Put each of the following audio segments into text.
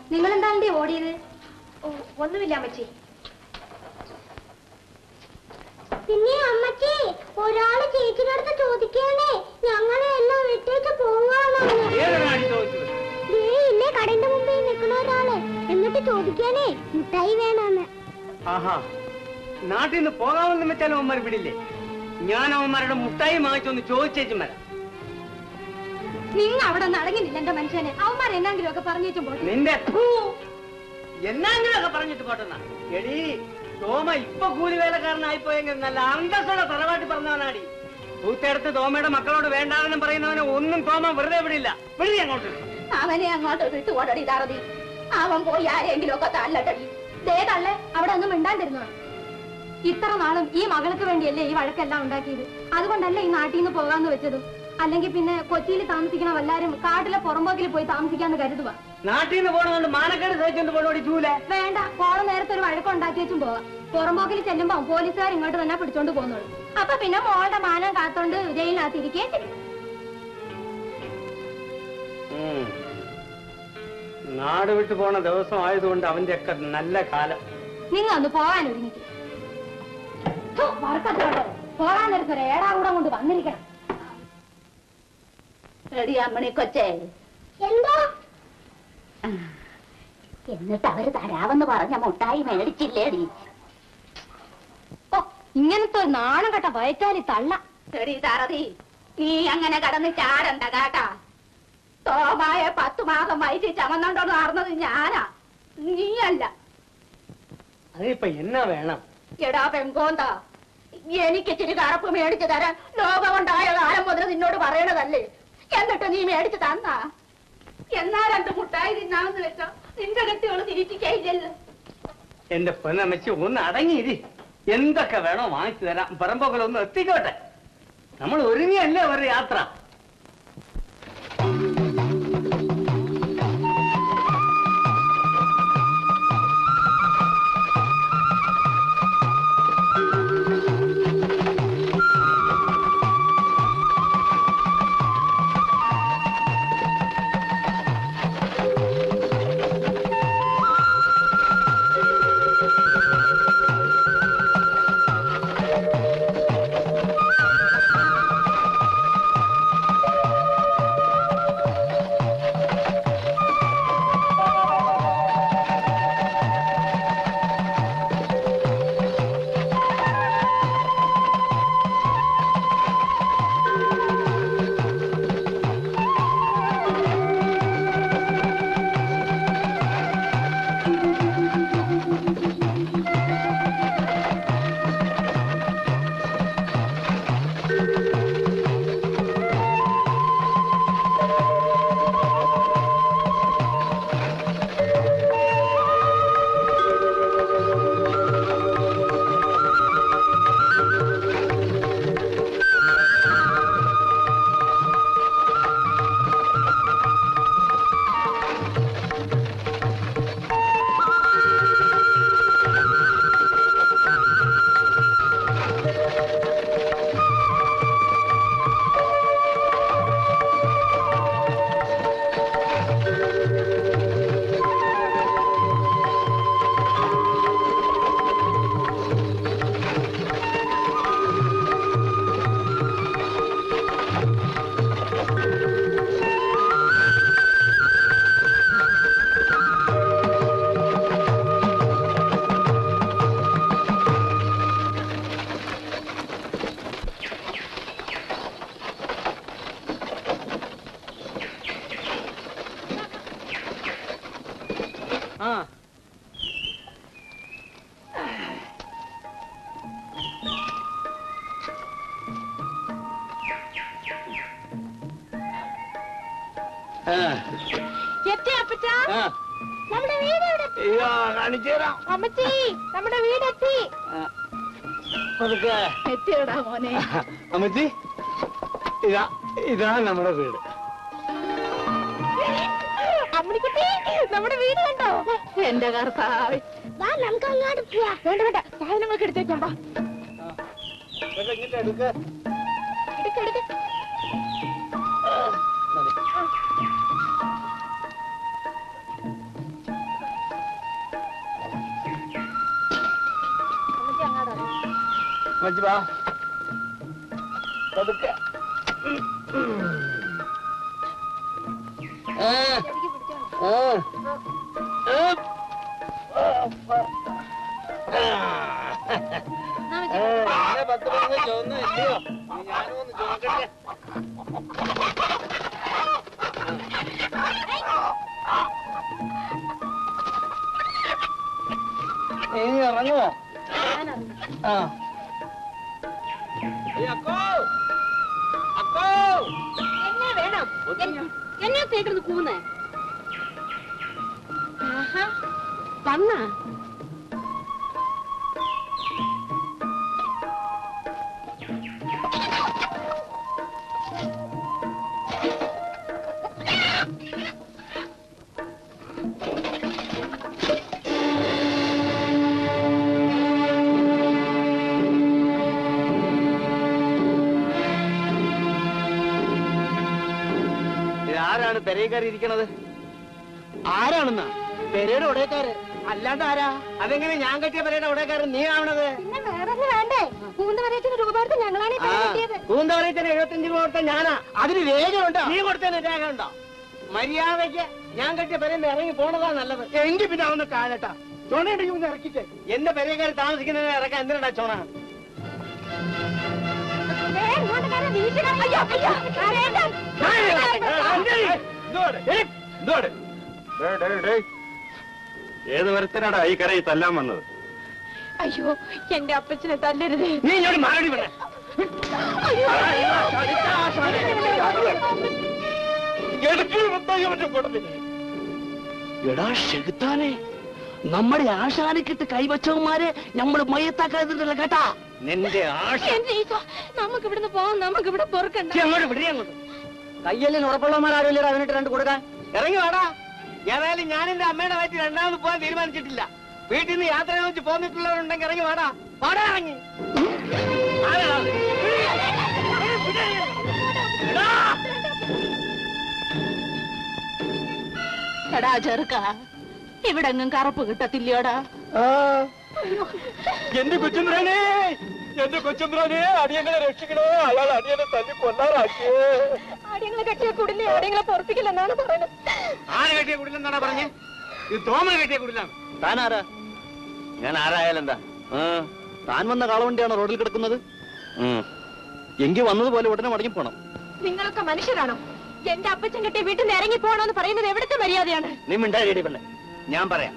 നിങ്ങൾ എന്താണ്ടേ ഓടിയത് ഓ ഒന്നുമില്ല അമ്മച്ചി പിന്നെ അമ്മച്ചി ഒരാള് ചേച്ചിയുടെ അടുത്ത് ചോദിക്കണേ ഞങ്ങളെ എല്ലാം വിട്ടേച്ച് പോവാണെന്ന് ഏതാണ് ചോദിച്ചത് ദേ ഇല്ലേ കടന്റെ മുമ്പിൽ നിൽക്കുന്ന ഒരാള് എന്നിട്ട് ചോദിക്കാനേ മിഠായി വേണമെന്ന് ആഹാ നാട്ടിൽ നിന്ന് പോകാമെന്ന് വെച്ചാൽ അവന്മാർ വിടില്ലേ ഞാൻ അവന്മാരുടെ മുട്ടായി വാങ്ങിച്ചൊന്ന് ചോദിച്ചേച്ചും വരാം നിങ്ങൾ അവിടെ നിന്ന് അടങ്ങിയില്ല എന്റെ മനുഷ്യനെ അവന്മാർ എന്നെങ്കിലും ഒക്കെ പറഞ്ഞേച്ചും പോട്ടെ നിന്റെ ഫൂ, എന്നാങ്കിലൊക്കെ പറഞ്ഞിട്ട് പോട്ടെന്നാ എടീ തോമ ഇപ്പൊ കൂലി വേലക്കാരനായി പോയെങ്കിൽ നല്ല അന്തസ്സോടെ തറവാട്ടി പറഞ്ഞവനാടി പൂത്തെടുത്ത് തോമയുടെ മക്കളോട് വേണ്ടാണെന്നും പറയുന്നവനെ ഒന്നും തോമ വെറുതെ വിടില്ല വിടി അങ്ങോട്ട് അവനെ അങ്ങോട്ട് വിട്ടു ഓടടി താറതി അവൻ പോയി ആരെങ്കിലും ഒക്കെ തല്ലട്ടടി ദേ തള്ളെ അവിടെ ഒന്നും മിണ്ടാണ്ടിരുന്നോണം ഇത്ര നാളും ഈ മകൾക്ക് വേണ്ടിയല്ലേ ഈ വഴക്കെല്ലാം ഉണ്ടാക്കിയത് അതുകൊണ്ടല്ലേ ഈ നാട്ടിൽ നിന്ന് പോകാന്ന് വെച്ചത് അല്ലെങ്കിൽ പിന്നെ കൊച്ചിയിൽ താമസിക്കണ വല്ലാരും കാട്ടിലെ പുറമ്പോക്കിൽ പോയി താമസിക്കാന്ന് കരുതുക നാട്ടിൽ നിന്ന് പോണതുകൊണ്ട് മാനക്കേട് സഹിച്ചുകൊണ്ട് പോണോടി ചൂലേ വേണ്ട പോണ നേരത്തെ ഒരു വഴക്കുണ്ടാക്കി വെച്ചും പോവാം പുറമ്പോക്കിൽ ചെല്ലുമ്പോ പോലീസുകാർ ഇങ്ങോട്ട് തന്നെ പിടിച്ചോണ്ട് പോകുന്നുള്ളൂ അപ്പൊ പിന്നെ മോളുടെ മാനം കാത്തോണ്ട് ജയിലിനകത്ത് ഇരിക്കുകയും ചെയ്യും ഉം. നാട് വിട്ടു പോണ ദിവസം ആയതുകൊണ്ട് അവന്റെ ഒക്കെ നല്ല കാലം നിങ്ങൾ ഒന്ന് പോകാൻ ഒരുങ്ങിക്ക് ഥു, വറുക്കത്ത് കേട്ടോ പോകാൻ നേരത്തെ ഒരു ഏടാ കൂടെ കൊണ്ട് വന്നിരിക്കണം എടി അമ്മണി കൊച്ചേ എന്തോ എന്നിട്ട് അവര് തരാമെന്ന് പറഞ്ഞ മുട്ടായി മേടിച്ചില്ലേടി ഓ ഇങ്ങനത്തെ ഒരു നാണം കെട്ട വയറ്റാലി തള്ള എടി തറതി നീ അങ്ങനെ കടന്ന് ചാടണ്ട കേട്ടാ തോമായ പത്തു മാസം വയറ്റിൽ ചമന്നോണ്ടോ നടന്നത് ഞാനാ നീയല്ല അതിപ്പോ എന്നാ വേണം എടാ പെങ്കോന്ത എനിക്ക് ഇച്ചിരി കറുപ്പ് മേടിച്ചു തരാൻ ലോകമുണ്ടായ കാലം മുതൽ നിന്നോട് പറയണതല്ലേ എന്നിട്ട് നീ മേടിച്ചു തന്നാ എന്നാ രണ്ട് മുട്ടായി തിന്നാമെന്ന് വെച്ചോ നിന്റെ കെട്ടിയോള് തിരിച്ചിക്കയില്ലല്ലോ എന്റെ പൊന്നമ്മച്ചി ഒന്ന് അടങ്ങിയിരി എന്തൊക്കെ വേണോ വാങ്ങിച്ചു തരാം പറമ്പോക്കലൊന്ന് എത്തിക്കോട്ടെ നമ്മൾ ഒരുങ്ങിയല്ലേ ഒരു യാത്ര ആ ആ, എത്തി അപ്പച്ച ആ. നമ്മുടെ വീട് എവിടെ അയ്യോ, കാണിച്ചു തരാം അമ്മച്ചി നമ്മുടെ വീടെത്തി ആ, പതുക്കെ. എത്തിയോടാ മോനെ അമ്മച്ചി ഇതാ ഇതാ നമ്മുടെ വീട് അമ്മണിക്കുട്ടി നമ്മുടെ വീട് കണ്ടോ എന്റെ കർത്താവ് വാ നമുക്ക് അങ്ങോട്ട് പോവാ വേണ്ട വേണ്ട സാധനങ്ങളൊക്കെ എടുത്തേക്കാം വാ ഇതൊക്കെ ഇങ്ങോട്ട് എടുക്ക എടുക്ക് എടുക്ക് അമ്മച്ചി വാ പതുക്കെ ആ ആ ആ. ഏ, ഇങ്ങനെ പത്ത് പതിനഞ്ച് ചുവന്നു ഇല്ലയോ ഇനി ഞാനും ഒന്ന് ചുമക്കട്ടെ ഇനി ഇറങ്ങുമോ ആ ഏയ് അക്കോ അക്കോ എന്നെ വേണം ഒതുങ്ങ. എന്നെ തേക്കുന്നത് കൂന്ന് വന്ന ഇതാരാണ് പെരയിൽ കയറി ഇരിക്കണത് ആരാണെന്നാ പെരയുടെ ഉടയക്കാര് അല്ലാണ്ട് ആരാ അതെങ്ങനെ ഞാൻ കെട്ടിയ പെരയുടെ ഉടയക്കാരൻ നീ ആവണത് പിന്നെ വേറെ വേണ്ടേ കൂന്ത് വരച്ചിന് രൂപ എടുത്ത് ഞങ്ങളാണ് ഈ പെര കെട്ടിയത് കൂന്തവറയത്തിന് എഴുപത്തഞ്ച് രൂപ കൊടുത്ത ഞാനാ അതിന് രേഖയുണ്ടോ നീ കൊടുത്തതിന് രേഖ ഉണ്ടോ മര്യാദയ്ക്ക് ഞാൻ കെട്ടിയ പെരയിൽ ഇറങ്ങി പോണതാ നല്ലത് എങ്കിൽ പിന്നെ അവന്ന് കാലട്ടാ ചുണയുണ്ടെങ്കിൽ ഒന്ന് ഇറക്കിട്ട് എന്റെ പെരേക്കാർ താമസിക്കുന്നതിനെ ഇറക്കാൻ എന്തിനാ ചുണ ദേ, ഇങ്ങോട്ട് കയറി വീശി കളയും. അയ്യോ, അയ്യോ, കരയണ്ട. ഏത് വരത്തിനാടാ ഈ കരയിൽ തല്ലാൻ വന്നത് അയ്യോ എന്റെ അപ്പച്ചനെ തല്ലരുത് നീ ഇങ്ങോട്ട് മാറി വേണേ എടാ ഷെകുത്താനെ നമ്മുടെ ആശാനിക്കിട്ട് കൈവച്ചവന്മാരെ നമ്മൾ മയത്താക്കാതില്ല കേട്ടാ നിന്റെ ആശ എന്റെ ഈശോ നമുക്ക് ഇവിടുന്ന് പോവാം നമുക്ക് ഇവിടെ പൊറുക്കണ്ട നീ അങ്ങോട്ട് വിടി അങ്ങോട്ട് കയ്യല്ലിന് ഉറപ്പുള്ളവന്മാരും ഇല്ലടാ അവനിട്ട് രണ്ട് കൊടുക്കാൻ ഇറങ്ങി വാടാ ഏതായാലും ഞാൻ എന്റെ അമ്മയുടെ വയറ്റിൽ രണ്ടാമത് പോകാൻ തീരുമാനിച്ചിട്ടില്ല വീട്ടിൽ നിന്ന് യാത്ര വെച്ച് പോന്നിട്ടുള്ളവരുണ്ടെങ്കിൽ ഇറങ്ങി വാടാ വാടാ ഇറങ്ങി ആരാ അത്? എടാ! എടാ ചെറുക്ക ഇവിടെ എങ്ങും കറുപ്പ് കിട്ടത്തില്ലയോടാ എന്റെ കൊച്ചുന്ദ്രനെ എന്റെ കൊച്ചുന്ദ്രനെ അടിയങ്ങളെ രക്ഷിക്കണോ അയാൾ അടിയനെ തല്ലി കൊല്ലാറാക്കിയേ ആരെങ്കിലും കെട്ടിയ കുടിലെ ആരെങ്കിലും പൊറപ്പിക്കില്ലെന്നാണ് പറയുന്നത് ആര് കെട്ടിയ കുടിലെന്നാണ് പറഞ്ഞേ ഇത് തോമൽ കെട്ടിയ കുടിലാണ് താൻ ആരാ ഞാൻ ആരായാലും എന്താ ആ, താൻ വന്ന കാളവണ്ടിയാണോ റോഡിൽ കിടക്കുന്നത് എങ്കിൽ വന്നതുപോലെ ഉടനെ മടങ്ങി പോണം നിങ്ങളൊക്കെ മനുഷ്യരാണോ എന്റെ അപ്പച്ചൻ കെട്ടിയ വീട്ടിൽ നിന്ന് ഇറങ്ങി പോകണമെന്ന് പറയുന്നത് എവിടുത്തെ മര്യാദയാണ് നീ മിണ്ടായി പെണ്ണെ ഞാൻ പറയാം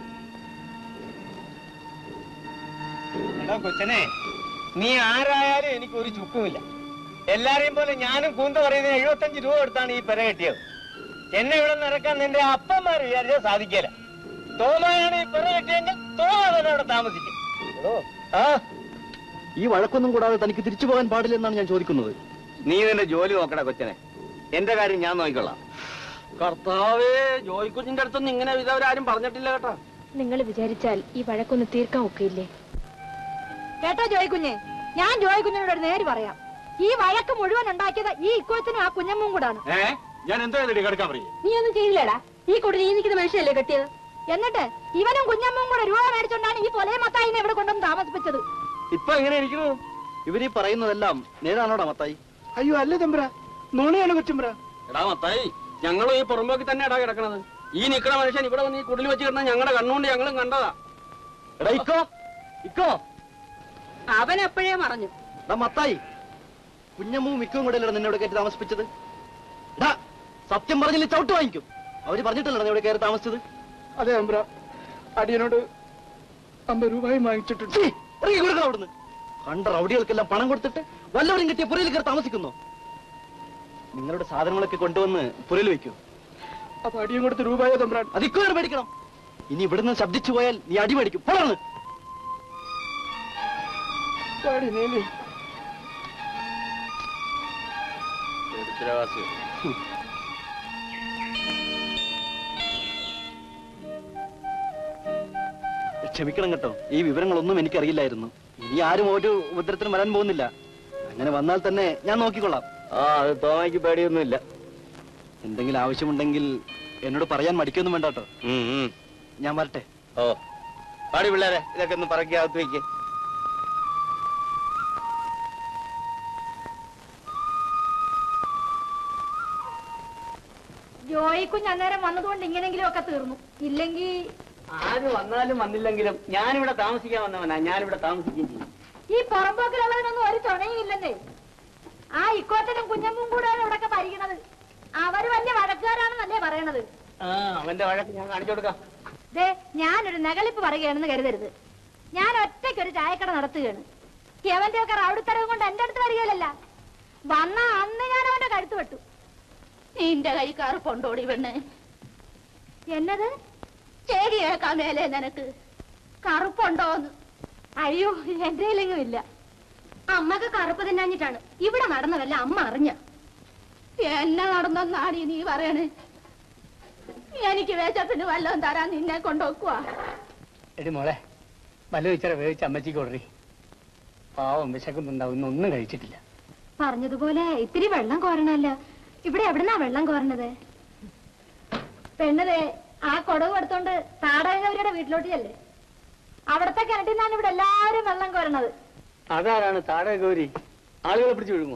എടാ കൊച്ചനെ നീ ആരായാലും എനിക്ക് ഒരു ചുക്കുമില്ല എല്ലാരെയും പോലെ ഞാനും കൂന്ത പറയുന്നതിന് എഴുപത്തഞ്ച് രൂപ കൊടുത്താണ് ഈ പെര കെട്ടിയത് എന്നെ ഇവിടെ നിറക്കാൻ നിന്റെ അപ്പന്മാർ വിചാരിച്ചാൽ സാധിക്കില്ല തോമയാണ് ഈ പെര കെട്ടിയെങ്കിൽ തോമ തന്നെ അവിടെ താമസിക്കും എടോ, ആ ഈ വഴക്കൊന്നും കൂടാതെ തനിക്ക് തിരിച്ചു പോകാൻ പാടില്ലെന്നാണ് ഞാൻ ചോദിക്കുന്നത് നീ നിന്റെ ജോലി നോക്കടാ കൊച്ചനെ എന്റെ കാര്യം ഞാൻ നോക്കിക്കൊള്ളാം കർത്താവേ ജോയിക്കുഞ്ഞിന്റെ അടുത്തൊന്നും ഇങ്ങനെ ഇതവരാരും പറഞ്ഞിട്ടില്ല കേട്ടോ നിങ്ങൾ വിചാരിച്ചാൽ ഈ വഴക്കൊന്ന് തീർക്കാൻ ഒക്കെയില്ലേ കേട്ടോ ജോയ്ക്കുഞ്ഞെ ഞാൻ ജോയ്ക്കുഞ്ഞിനോട് ഒരു നേര് പറയാം ഈ വഴക്ക് മുഴുവൻ ഉണ്ടാക്കിയത് ഈ ഇക്കോച്ചനും ആ കുഞ്ഞമ്മും കൂടാണ് ഏ ഞാൻ എന്താ ഇതിടി കിടക്കാൻ പറയേ നീ ഒന്നും ചെയ്തില്ലടാ ഈ കൂടി നീ നിൽക്കുന്ന മനുഷ്യല്ലേ കെട്ടിയത് എന്നിട്ട് ഇവനും കുഞ്ഞമ്മും കൂടെ രൂപ മേടിച്ചോണ്ടാണ് ഈ പൊലയ മത്തായിനെ ഇവിടെ കൊണ്ടുവന്ന് താമസിപ്പിച്ചത് ഇപ്പൊ എങ്ങനെ ഇരിക്കുന്നു ഇവരീ പറയുന്നതെല്ലാം നേരാണോടാ മത്തായി അയ്യോ അല്ല തമ്പ്ര നുണയാണ് കൊച്ചുമ്പ്ര എടാ മത്തായി ഞങ്ങളും ഈ പുറമ്പോക്കി തന്നെ എടാ കിടക്കണത് ഈ നിക്കണ മനുഷ്യൻ ഇവിടെ വന്ന് ഈ കുടിൽ വെച്ച് കിടന്ന ഞങ്ങളുടെ കണ്ണുകൊണ്ട് ഞങ്ങളും കണ്ടതാ എടാ ഇക്കോ ഇക്കോ അവൻ എപ്പോഴേ മറഞ്ഞു എടാ മത്തായി കുഞ്ഞമ്മും മിക്കവും കൂടെ അല്ലേ നിന്നോട് കയറ്റി താമസിപ്പിച്ചത് എടാ സത്യം പറഞ്ഞില്ല ചവിട്ട് വാങ്ങിക്കും അവര് പറഞ്ഞിട്ടല്ലേ ഇവിടെ കയറി താമസിച്ചത് അതെ തമ്പ്ര അടിയനോട് അമ്പത് രൂപയും വാങ്ങിച്ചിട്ടുണ്ട് ഛീ, ഇറങ്ങി കൊടുക്കണം അവിടുന്ന് കണ്ട റൗഡികൾക്കെല്ലാം പണം കൊടുത്തിട്ട് വല്ലവരും കിട്ടിയ പുരയിൽ കയറി താമസിക്കുന്നു നിങ്ങളുടെ സാധനങ്ങളൊക്കെ കൊണ്ടുവന്ന് പുരയിൽ വെക്കൂ അപ്പൊ അടിയും കൊടുത്ത് രൂപയോ തമ്പ്രാൻ അതിക്കോ പേടിക്കണം ഇനി ഇവിടുന്ന് ശബ്ദിച്ചു പോയാൽ നീ അടി മേടിക്കും പോളാണ് പാടി നീലി ക്ഷമിക്കണം കേട്ടോ ഈ വിവരങ്ങളൊന്നും എനിക്കറിയില്ലായിരുന്നു ഇനി ആരും ഒരു ഉപദ്രവത്തിനും വരാൻ പോകുന്നില്ല അങ്ങനെ വന്നാൽ തന്നെ ഞാൻ നോക്കിക്കൊള്ളാം ആ അത് തോമയ്ക്ക് പേടിയൊന്നുമില്ല എന്തെങ്കിലും ആവശ്യമുണ്ടെങ്കിൽ എന്നോട് പറയാൻ മടിക്കൊന്നും വേണ്ട കേട്ടോ ഉം, ഉം. ഞാൻ വരട്ടെ ഓ പാടി പിള്ളേരെ ഇതൊക്കെ ഒന്ന് പറക്കി അകത്ത് വെക്ക് ജോയിക്കുഞ്ഞ് അന്നേരം വന്നതുകൊണ്ട് ഇങ്ങനെങ്കിലും ഒക്കെ തീർന്നു ഇല്ലെങ്കിൽ ആര് വന്നാലും വന്നില്ലെങ്കിലും ഞാനിവിടെ താമസിക്കാൻ വന്നവനാ ഞാനിവിടെ താമസിക്കുകയും ചെയ്യും ഈ പുറമ്പോക്കിലുള്ളതിനൊന്നും ഒരു തുണയും ഇല്ലെന്നേ ആ ഇക്കോത്തനും കുഞ്ഞമ്മും കൂടെയാണ് ഇവിടൊക്കെ ഭരിക്കണത് അവര് വലിയ വഴക്കുകാരാണെന്നല്ലേ പറയണത് ആ അവന്റെ വഴക്ക് ഞാൻ കാണിച്ചു കൊടുക്കാം ദേ ഞാനൊരു നകളിപ്പ് പറയുകയാണെന്ന് കരുതരുത് ഞാൻ ഒറ്റയ്ക്കൊരു ചായക്കട നടത്തുകയാണ് അവന്റെ ഒക്കെ റൗഡിത്തരവും കൊണ്ട് എന്റെ അടുത്ത് വരികയില്ലല്ല വന്ന അന്ന് ഞാൻ അവന്റെ കഴുത്ത് വെട്ടു നിന്റെ കൈ കറുപ്പുണ്ടോടി പെണ്ണ് എന്നത് ചേരി കേൾക്കാൻ മേലെ നിനക്ക് കറുപ്പുണ്ടോന്ന് അയ്യോ എന്റെ കയ്യിലെങ്ങും ഇല്ല അമ്മക്ക് കറുപ്പ് തിന്നാഞ്ഞിട്ടാണ് ഇവിടെ നടന്നതല്ല അമ്മ അറിഞ്ഞ എന്നെ നടന്നെന്നാടി നീ പറയണേ എനിക്ക് വേച്ചപ്പിന് വല്ലതും തരാൻ നിന്നെ കൊണ്ടുവെക്കുവാ എടി മോളെ വല്ല ഇച്ചിരി വേവിച്ച് അമ്മച്ചിക്ക് കൊടുറി പാവം വിശക്കുന്നുണ്ടാവും ഇന്നൊന്നും കഴിച്ചിട്ടില്ല പറഞ്ഞതുപോലെ ഇത്തിരി വെള്ളം കോരണല്ലോ ഇവിടെ എവിടുന്നാ വെള്ളം കോരണത് പെണ്ണതേ ആ കൊടവ് എടുത്തോണ്ട് താടകവരുടെ വീട്ടിലോട്ട് ചെല്ലേ അവിടത്തെ കിണറ്റിൽ നിന്നാണ് ഇവിടെ എല്ലാവരും വെള്ളം കോരണത് അതാരാണ് താഴെ ഗൗരി ആളുകളെ പിടിച്ചു വിഴുങ്ങോ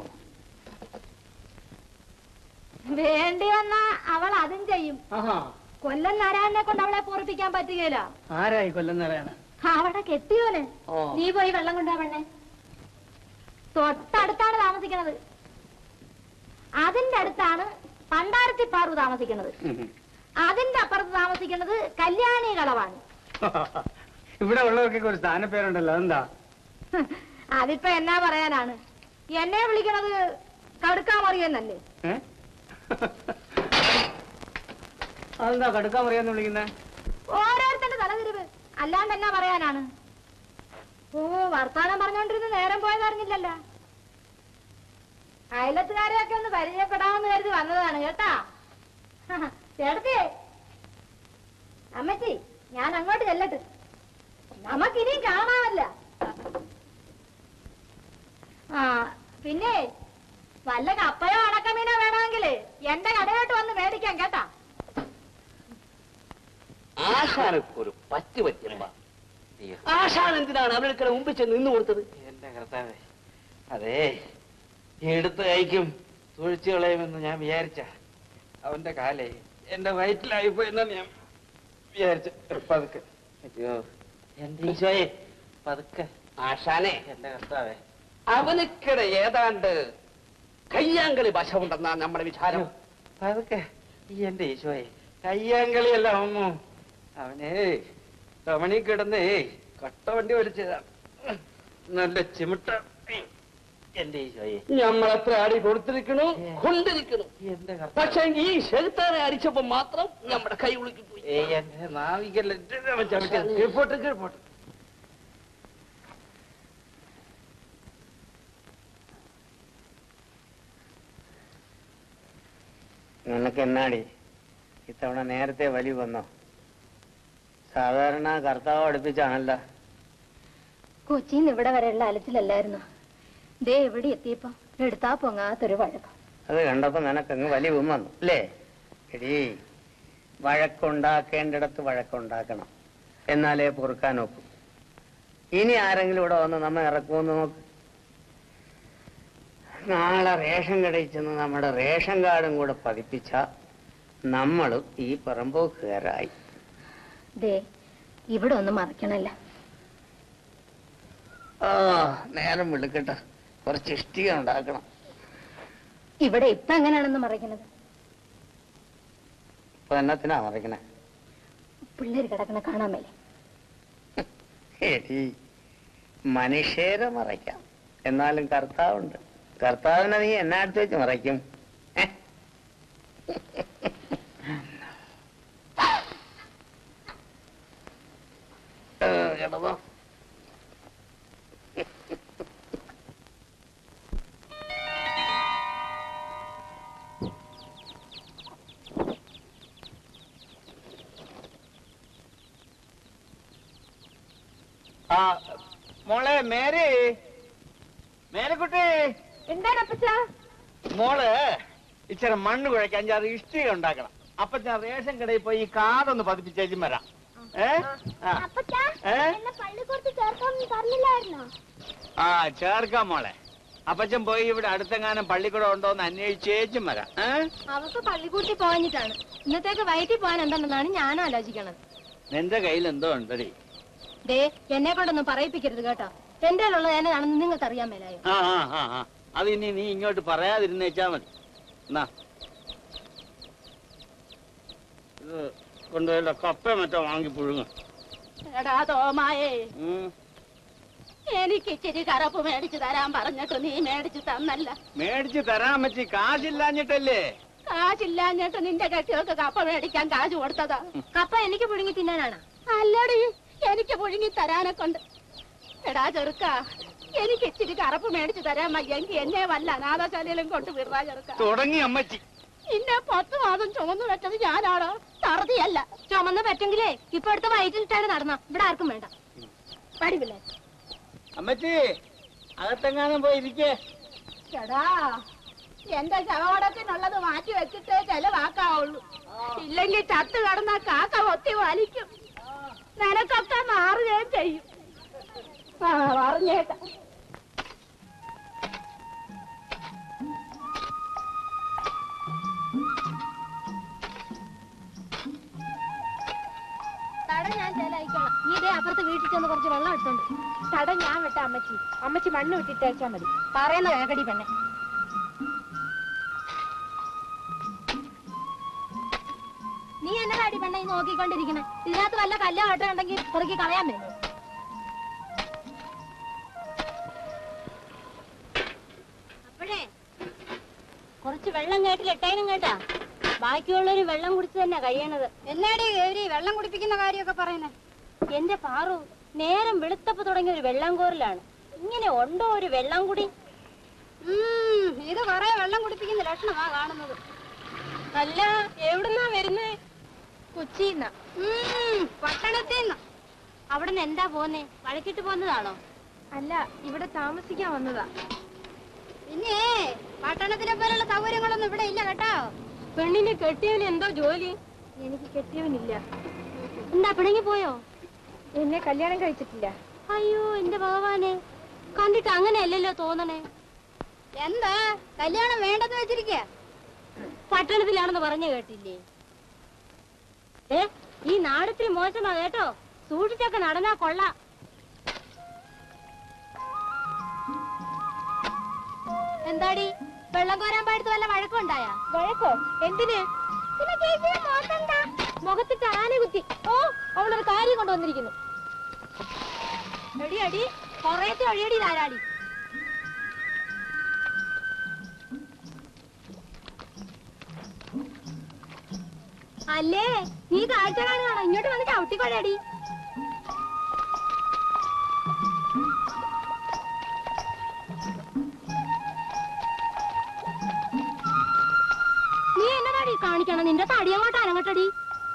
വേണ്ടി വന്നാ അവൾ അതും ചെയ്യും ആഹാ കൊല്ലം നാരായണനെ കൊണ്ട് അവളെ പൂർപ്പിക്കാൻ പറ്റുകയില്ല ആരായി കൊല്ലുന്നവരാണ് അവിടെ കെട്ടിയോനെ ഓ. നീ പോയി വെള്ളം കൊണ്ടാ പെണ്ണെ തൊട്ടടുത്താണ് താമസിക്കുന്നത് അതിന്റെ അടുത്താണ് പണ്ടാരത്തി പാറു താമസിക്കുന്നത് അതിന്റെ അപ്പുറത്ത് താമസിക്കുന്നത് കല്യാണി കളവാണ് ഇവിടെ ഉള്ളവർക്കൊക്കെ ഒരു സ്ഥാനപ്പേരുണ്ടല്ലോ അതെന്താ അതിപ്പോ എന്നാ പറയാനാണ് എന്നെ വിളിക്കണത് കടുക്കാമറിയെന്നല്ലേ ഏ? അതെന്താ കടുക്കാൻ പറയാന്ന് വിളിക്കുന്നേ ഓരോരുത്തരുടെ തലതിരിവ് അല്ലാണ്ട് എന്നാ പറയാനാണ് ഓ വർത്താനം പറഞ്ഞോണ്ടിരുന്ന് നേരം പോയതറിഞ്ഞില്ലല്ലോ അയലത്തുകാരെയൊക്കെ ഒന്ന് പരിചയപ്പെടാമെന്ന് കരുതി വന്നതാണ് കേട്ടാ ചേട്ടത്തി അമ്മച്ചി ഞാൻ അങ്ങോട്ട് ചെല്ലട്ട് നമുക്കിനിയും കാണാമല്ല ആ പിന്നെ വല്ല കപ്പയോ അടക്കമീനോ വേണമെങ്കില് എന്റെ കടയോട്ട് വന്ന് മേടിക്കാം കേട്ടാ ആശാനൊക്കെ ഒരു പറ്റ് പറ്റിയമ്മ ആശാൻ എന്തിനാണ് അവരുടെ മുമ്പിൽ ചെന്ന് നിന്ന് കൊടുത്തത് എന്റെ കർത്താവേ അതേ എടുത്ത് കഴിക്കും തുഴിച്ചു കളയുമെന്ന് ഞാൻ വിചാരിച്ച അവന്റെ കാലേ എന്റെ വയറ്റിലായി പോയെന്നാണ് ഞാൻ വിചാരിച്ച പതുക്കെ അയ്യോ എന്റെ ഈശോയെ പതുക്കെ ആശാനെ എന്റെ കർത്താവേ അവനക്കിടെ ഏതാണ്ട് കയ്യാങ്കളി വശമുണ്ടെന്നാ നമ്മുടെ വിചാരം പതുക്കെ ഈ എന്റെ ഈശോയെ കയ്യാങ്കളിയല്ല അമ്മു അവനേ തമണി കിടന്നേ കട്ട വണ്ടി വലിച്ചതാണ് നല്ല ചിമിട്ട എന്റെ ഈശോയെ നമ്മളെത്ര അടി കൊടുത്തിരിക്കണു കൊണ്ടിരിക്കണു എന്റെ കർത്താവേ പക്ഷെ ഈ ചെറുത്താനെ അടിച്ചപ്പോ മാത്രം നമ്മുടെ കൈ ഉളുക്കി പോയി ഏയ് എന്റെ നാവികല്ല കീഴ്പോട്ട് കീഴ്പോട്ട് നിനക്ക് എന്നാടി ഇത്തവണ നേരത്തെ വലി വന്നോ സാധാരണ കർത്താവ് അടുപ്പിച്ചാണല്ലോ കൊച്ചിന്ന് ഇവിടെ വരെയുള്ള അലച്ചിലല്ലായിരുന്നു ദേ എവിടെ എത്തിയപ്പോ എടുത്താ പൊങ്ങാത്തൊരു വഴക്കം അത് കണ്ടപ്പോ നിനക്കങ്ങ് വലിയ വന്നു അല്ലേ എടീ വഴക്കുണ്ടാക്കേണ്ടിടത്ത് വഴക്കുണ്ടാക്കണം എന്നാലേ പൊറുക്കാൻ ഒക്കും ഇനി ആരെങ്കിലും ഇവിടെ വന്ന് നമ്മ ഇറക്കുമെന്ന് നോക്ക് നാളെ റേഷൻ കടയിൽ ചെന്ന് നമ്മുടെ റേഷൻ കാർഡും കൂടെ പതിപ്പിച്ച നമ്മളും ഈ പറമ്പോക്കുകാരായി ദേ ഇവിടെ ഒന്നും മറക്കണല്ല ആ നേരം വിളിക്കട്ടെ കുറച്ച് ഇഷ്ടിക ഉണ്ടാക്കണം ഇവിടെ ഇപ്പൊ എങ്ങനെയാണെന്ന് മറയ്ക്കണത് ഇപ്പൊ എന്നത്തിനാ മറിക്കണേ പിള്ളേര് കിടക്കണ കാണാൻ മേലെ എടി മനുഷ്യരെ മറയ്ക്കാം എന്നാലും കർത്താവുണ്ട് കർത്താവിനെ നീ എന്നെ അടുത്ത് വെച്ച് മറയ്ക്കും ഏ? ഏ, കിടന്നോ? ആ മോളെ മേരി മേരിക്കുട്ടി എന്താണ് അപ്പച്ച മോള് ഇച്ചിരി മണ്ണ് കുഴയ്ക്ക് അഞ്ചാറ് ഇഷ്ടിക ഉണ്ടാക്കണം അപ്പൊ ഞാൻ റേഷൻ കടയിൽ പോയി ഈ കാതൊന്ന് പതിപ്പിച്ചേച്ചും വരാം ഏ ആ. അപ്പച്ചാ ഏ? എന്നെ പള്ളിക്കൂടത്ത് ചേർക്കാൻ പറഞ്ഞില്ലായിരുന്നോ ആ ചേർക്കാം മോളെ അപ്പച്ചൻ പോയി ഇവിടെ അടുത്തെങ്ങാനും പള്ളിക്കൂടം ഉണ്ടോ എന്ന് അന്വേഷിച്ചേച്ചും വരാം ഏ? അവക്ക് പള്ളിക്കൂട്ടി പോകാഞ്ഞിട്ടാണ് ഇന്നത്തേക്ക് വയറ്റിൽ പോകാൻ എന്തുണ്ടെന്നാണ് ഞാൻ ആലോചിക്കണത് നിന്റെ കയ്യിൽ എന്തോ ഉണ്ടടി ദേ എന്നെ കൊണ്ടൊന്നും പറയിപ്പിക്കരുത് കേട്ടോ എന്റെ ഉള്ളത് എന്നതാണെന്ന് നിങ്ങൾക്ക് അറിയാൻ മേലായോ ആ ആ ആ ആ അത് ഇനി നീ ഇങ്ങോട്ട് പറയാതിരുന്നേച്ചാ മതി എന്നാ ഇത് കൊണ്ടുപോയല്ലോ കപ്പ മറ്റോ വാങ്ങി പുഴുങ്ങും എടാ തോമായേ എനിക്ക് ഇച്ചിരി കറപ്പ് മേടിച്ചു തരാൻ പറഞ്ഞിട്ട് നീ മേടിച്ചു തന്നല്ല മേടിച്ച് തരാൻ പറ്റി കാശില്ലാഞ്ഞിട്ടല്ലേ കാശില്ലാഞ്ഞിട്ട് നിന്റെ കെട്ടികൾക്ക് കപ്പ മേടിക്കാൻ കാശ് കൊടുത്തതാ കപ്പ എനിക്ക് പുഴുങ്ങി തിന്നാനാണ് അല്ലടി എനിക്ക് പുഴുങ്ങി തരാനെ കൊണ്ട് എടാ ചെറുക്ക എനിക്ക് ഇച്ചിരി കറപ്പ് മേടിച്ചു തരാൻ വയ്യെങ്കിൽ എന്നെ വല്ല അനാഥശാലയിലും കൊണ്ട് വിടാ ചെറുക്ക തുടങ്ങി അമ്മച്ചി ഇന്നെ പത്ത് മാസം ചുമന്നു വെച്ചത് ഞാനാണോ തറുതിയല്ല ചുമന്ന് പറ്റെങ്കിലേ ഇപ്പൊ അടുത്ത വയറ്റിലിട്ടാണ് നടന്ന ഇവിടെ ആർക്കും വേണ്ട പഠിപ്പില്ലേ അമ്മച്ചി അകത്തെങ്ങാനും പോയി ഇരിക്കേ എടാ എന്റെ ശവടത്തിനുള്ളത് മാറ്റി വെച്ചിട്ടേ ചെലവാക്കാവുള്ളൂ ഇല്ലെങ്കിൽ ചത്ത് കടന്ന കാക്ക ഒത്തി വലിക്കും നിനക്കൊക്കെ മാറുകയും ചെയ്യും ആ പറഞ്ഞേട്ടാ തട ഞാൻ ചേലായിക്കോളാം നീ ഇതേ അപ്പുറത്ത് വീട്ടിൽ ചെന്ന് കുറച്ച് വെള്ളം എടുത്തോണ്ട് തട ഞാൻ വെട്ട അമ്മച്ചി അമ്മച്ചി മണ്ണ് വിട്ടിട്ടേച്ചാ മതി പറയുന്ന കേക്കടി പെണ്ണെ നീ എന്നതാടി പെണ്ണെ ഈ നോക്കിക്കൊണ്ടിരിക്കണേ ഇതിനകത്ത് വല്ല കല്ലോ ആട്ടോ ഉണ്ടെങ്കിൽ പെറുക്കി കളയാൻ വേണ്ടി അപ്പോഴേ കുറച്ച് വെള്ളം കേട്ടിലിട്ടേനും കേട്ടാ ബാക്കിയുള്ളൊരു വെള്ളം കുടിച്ച് തന്നെ കഴിയണത് എന്നാടി ഗൗരി വെള്ളം കുടിപ്പിക്കുന്ന കാര്യമൊക്കെ പറയുന്നേ എന്റെ പാറു നേരം വെളുത്തപ്പ് തുടങ്ങിയ ഒരു വെള്ളം കോരലാണ് ഇങ്ങനെ ഉണ്ടോ ഒരു വെള്ളം കുടി ഇത് കൊറേ വെള്ളം കുടിപ്പിക്കുന്ന ലക്ഷണമാ കാണുന്നത് അല്ല എവിടുന്നാ വരുന്നേ കൊച്ചിന്നാ പട്ടണത്തിൽ നിന്ന് അവിടെ നിന്ന് എന്താ പോന്നേ വഴക്കിട്ട് പോന്നതാണോ അല്ല ഇവിടെ താമസിക്കാൻ വന്നതാ പിന്നെ പട്ടണത്തിലെ പോലുള്ള സൗകര്യങ്ങളൊന്നും ഇവിടെ ഇല്ല കേട്ടോ പെണ്ണിനെ കെട്ടിയവന് എന്തോ ജോലി എനിക്ക് കെട്ടിയവനില്ല എന്താ പിണങ്ങി പോയോ എന്നെ കല്യാണം കഴിച്ചിട്ടില്ല അയ്യോ എന്റെ ഭഗവാനെ കണ്ടിട്ട് അങ്ങനെയല്ലല്ലോ തോന്നണേ എന്താ കല്യാണം വേണ്ടെന്ന് വെച്ചിരിക്കുക പട്ടണത്തിലാണെന്ന് പറഞ്ഞു കേട്ടില്ലേ ഏ ഈ നാടത്തിരി മോശമാ കേട്ടോ സൂക്ഷിച്ചൊക്കെ നടന്നാ കൊള്ളാം എന്താടി വെള്ളം കോരാൻ പാടത്ത് വല്ല വഴക്കുണ്ടായാ വഴക്കോ എന്തിന് മുഖത്തിട്ട് ആന കുത്തി ഓ അവളൊരു കാര്യം കൊണ്ടുവന്നിരിക്കുന്നു എടി അടി കൊറേത്തെ ഒഴിയടി ധാരാടി അല്ലേ നീ കാഴ്ച കാണുകയാണോ ഇങ്ങോട്ട് വന്ന് ചവിട്ടിക്കൊള്ളടി നീ എന്നതാടി കാണിക്കണം നിന്റെ തടി അങ്ങോട്ട് അനങ്ങട്ടടി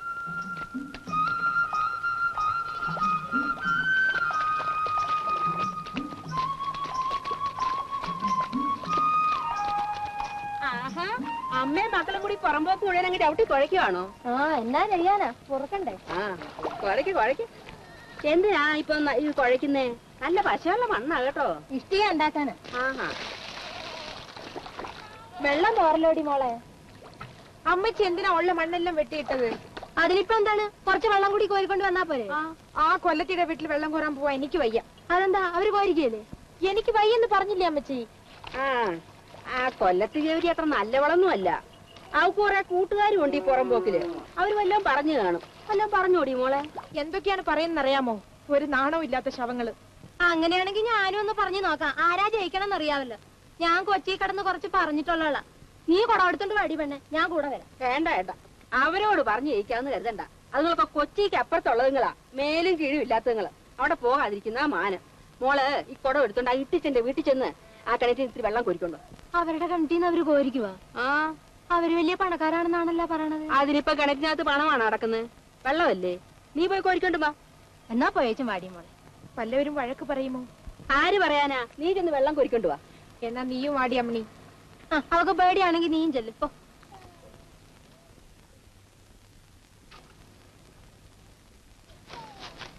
ആഹാ അമ്മയും മക്കളും കൂടി പുറമ്പോക്ക് മുഴുവൻ അങ്ങ് ചവിട്ടി കുഴയ്ക്കുവാണോ ആ എന്നാ ചെയ്യാനാ പൊറുക്കണ്ടേ ആ കുഴയ്ക്ക് കുഴയ്ക്ക് എന്തിനാ ഇപ്പൊ ന- ഇത് കുഴയ്ക്കുന്നേ നല്ല പശയുള്ള മണ്ണാ കേട്ടോ ഇഷ്ടിക ഉണ്ടാക്കാനാ ആഹാ വെള്ളം തോറലോടി മോളെ അമ്മച്ചി എന്തിനാ ഉള്ള മണ്ണെല്ലാം വെട്ടിയിട്ടത് അതിനിപ്പോ എന്താണ് കുറച്ച് വെള്ളം കൂടി കോരിക്കൊണ്ട് വന്നാ പോരെ ആ കൊല്ലത്തിയുടെ വീട്ടിൽ വെള്ളം കോരാൻ പോവാ എനിക്ക് വയ്യ അതെന്താ അവര് കോരിക്കല്ലേ എനിക്ക് വയ്യെന്ന് പറഞ്ഞില്ലേ അമ്മച്ചി ആ ആ കൊല്ലത്ത് ജോലി അത്ര നല്ലവളൊന്നും അല്ല അവക്ക് കുറെ കൂട്ടുകാരും ഉണ്ട് ഈ പുറമ്പോക്കില് അവര് വല്ലതും പറഞ്ഞു കാണും വല്ലതും പറഞ്ഞോടി മോളെ എന്തൊക്കെയാണ് പറയുന്നറിയാമോ ഒരു നാണവും ഇല്ലാത്ത ശവങ്ങള് അങ്ങനെയാണെങ്കിൽ ഞാനും ഒന്ന് പറഞ്ഞു നോക്കാം ആരാ ജയിക്കണം അറിയാവല്ലോ ഞാൻ കൊച്ചി കിടന്ന് കുറച്ച് പറഞ്ഞിട്ടുള്ള നീ കുടം എടുത്തോണ്ട് വടി പെണ്ണെ ഞാൻ കൂടെ വരാം വേണ്ട വേണ്ട അവരോട് പറഞ്ഞു ജയിക്കാന്ന് കരുതണ്ട അതുങ്ങളൊക്കെ കൊച്ചിക്ക് അപ്പുറത്തുള്ളതുങ്ങളാ മേലും കീഴും ഇല്ലാത്തതുങ്ങള് അവിടെ പോകാതിരിക്കുന്ന മാനം മോള് ഈ കുടം എടുത്തോണ്ട് ആ ഇട്ടിച്ചെന്റെ വീട്ടിൽ ചെന്ന് ആ കിണറ്റിൽ ഇത്തിരി വെള്ളം കോരിക്കൊണ്ടോ അവരുടെ കണ്ടിന്ന് അവര് കോരിക്കുവാ ആ അവര് വലിയ പണക്കാരാണെന്നാണല്ലോ പറയണത് അതിനിപ്പോ കിണറ്റിനകത്ത് പണമാണ് നടക്കുന്നത് വെള്ളമല്ലേ നീ പോയി കോരിക്കൊണ്ട് വാ എന്നാ പോയേച്ചും വാടി മോളെ വല്ലവരും വഴക്ക് പറയുമോ ആര് പറയാനാ നീ ചെന്ന് വെള്ളം കോരിക്കൊണ്ട് വാ എന്നാ നീയും വാടി അമ്മണി ആ അവക്ക് പേടിയാണെങ്കിൽ നീയും ചെല്ലും ഇപ്പൊ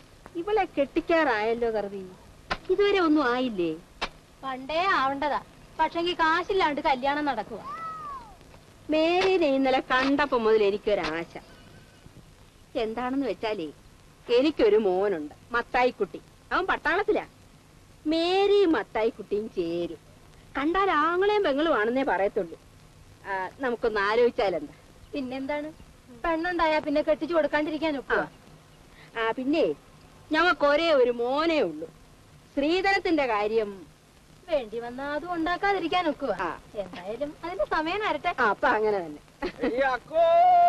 ഇവളെ കെട്ടിക്കാറായല്ലോ കറുതി ഇതുവരെ ഒന്നും ആയില്ലേ പണ്ടേ ആവണ്ടതാ പക്ഷെങ്കിൽ കാശില്ലാണ്ട് കല്യാണം നടക്കുക മേരിനെ ഇന്നലെ കണ്ടപ്പോ മുതൽ എനിക്കൊരാശ എന്താണെന്ന് വെച്ചാലേ എനിക്കൊരു മോനുണ്ട് മത്തായിക്കുട്ടി അവൻ പട്ടാളത്തിലാ മേരിയും മത്തായിക്കുട്ടിയും ചേരും കണ്ടാൽ ആങ്ങളെയും പെങ്ങളും ആണെന്നേ പറയത്തുള്ളൂ ആ, നമുക്കൊന്ന് ആലോചിച്ചാലെന്താ പിന്നെന്താണ് പെണ്ണുണ്ടായാ പിന്നെ കെട്ടിച്ചു കൊടുക്കാണ്ടിരിക്കാൻ ആ ഒക്കുക ആ പിന്നെ ഞങ്ങൾക്ക് ഒരേ ഒരു മോനേ ഉള്ളൂ ശ്രീധരത്തിന്റെ കാര്യം വേണ്ടി വന്നാ അതും ഉണ്ടാക്കാതിരിക്കാൻ ഒക്കുക ആ. എന്തായാലും അതിന്റെ സമയം വരട്ടെ ആ അപ്പൊ അങ്ങനെ തന്നെ അക്കോ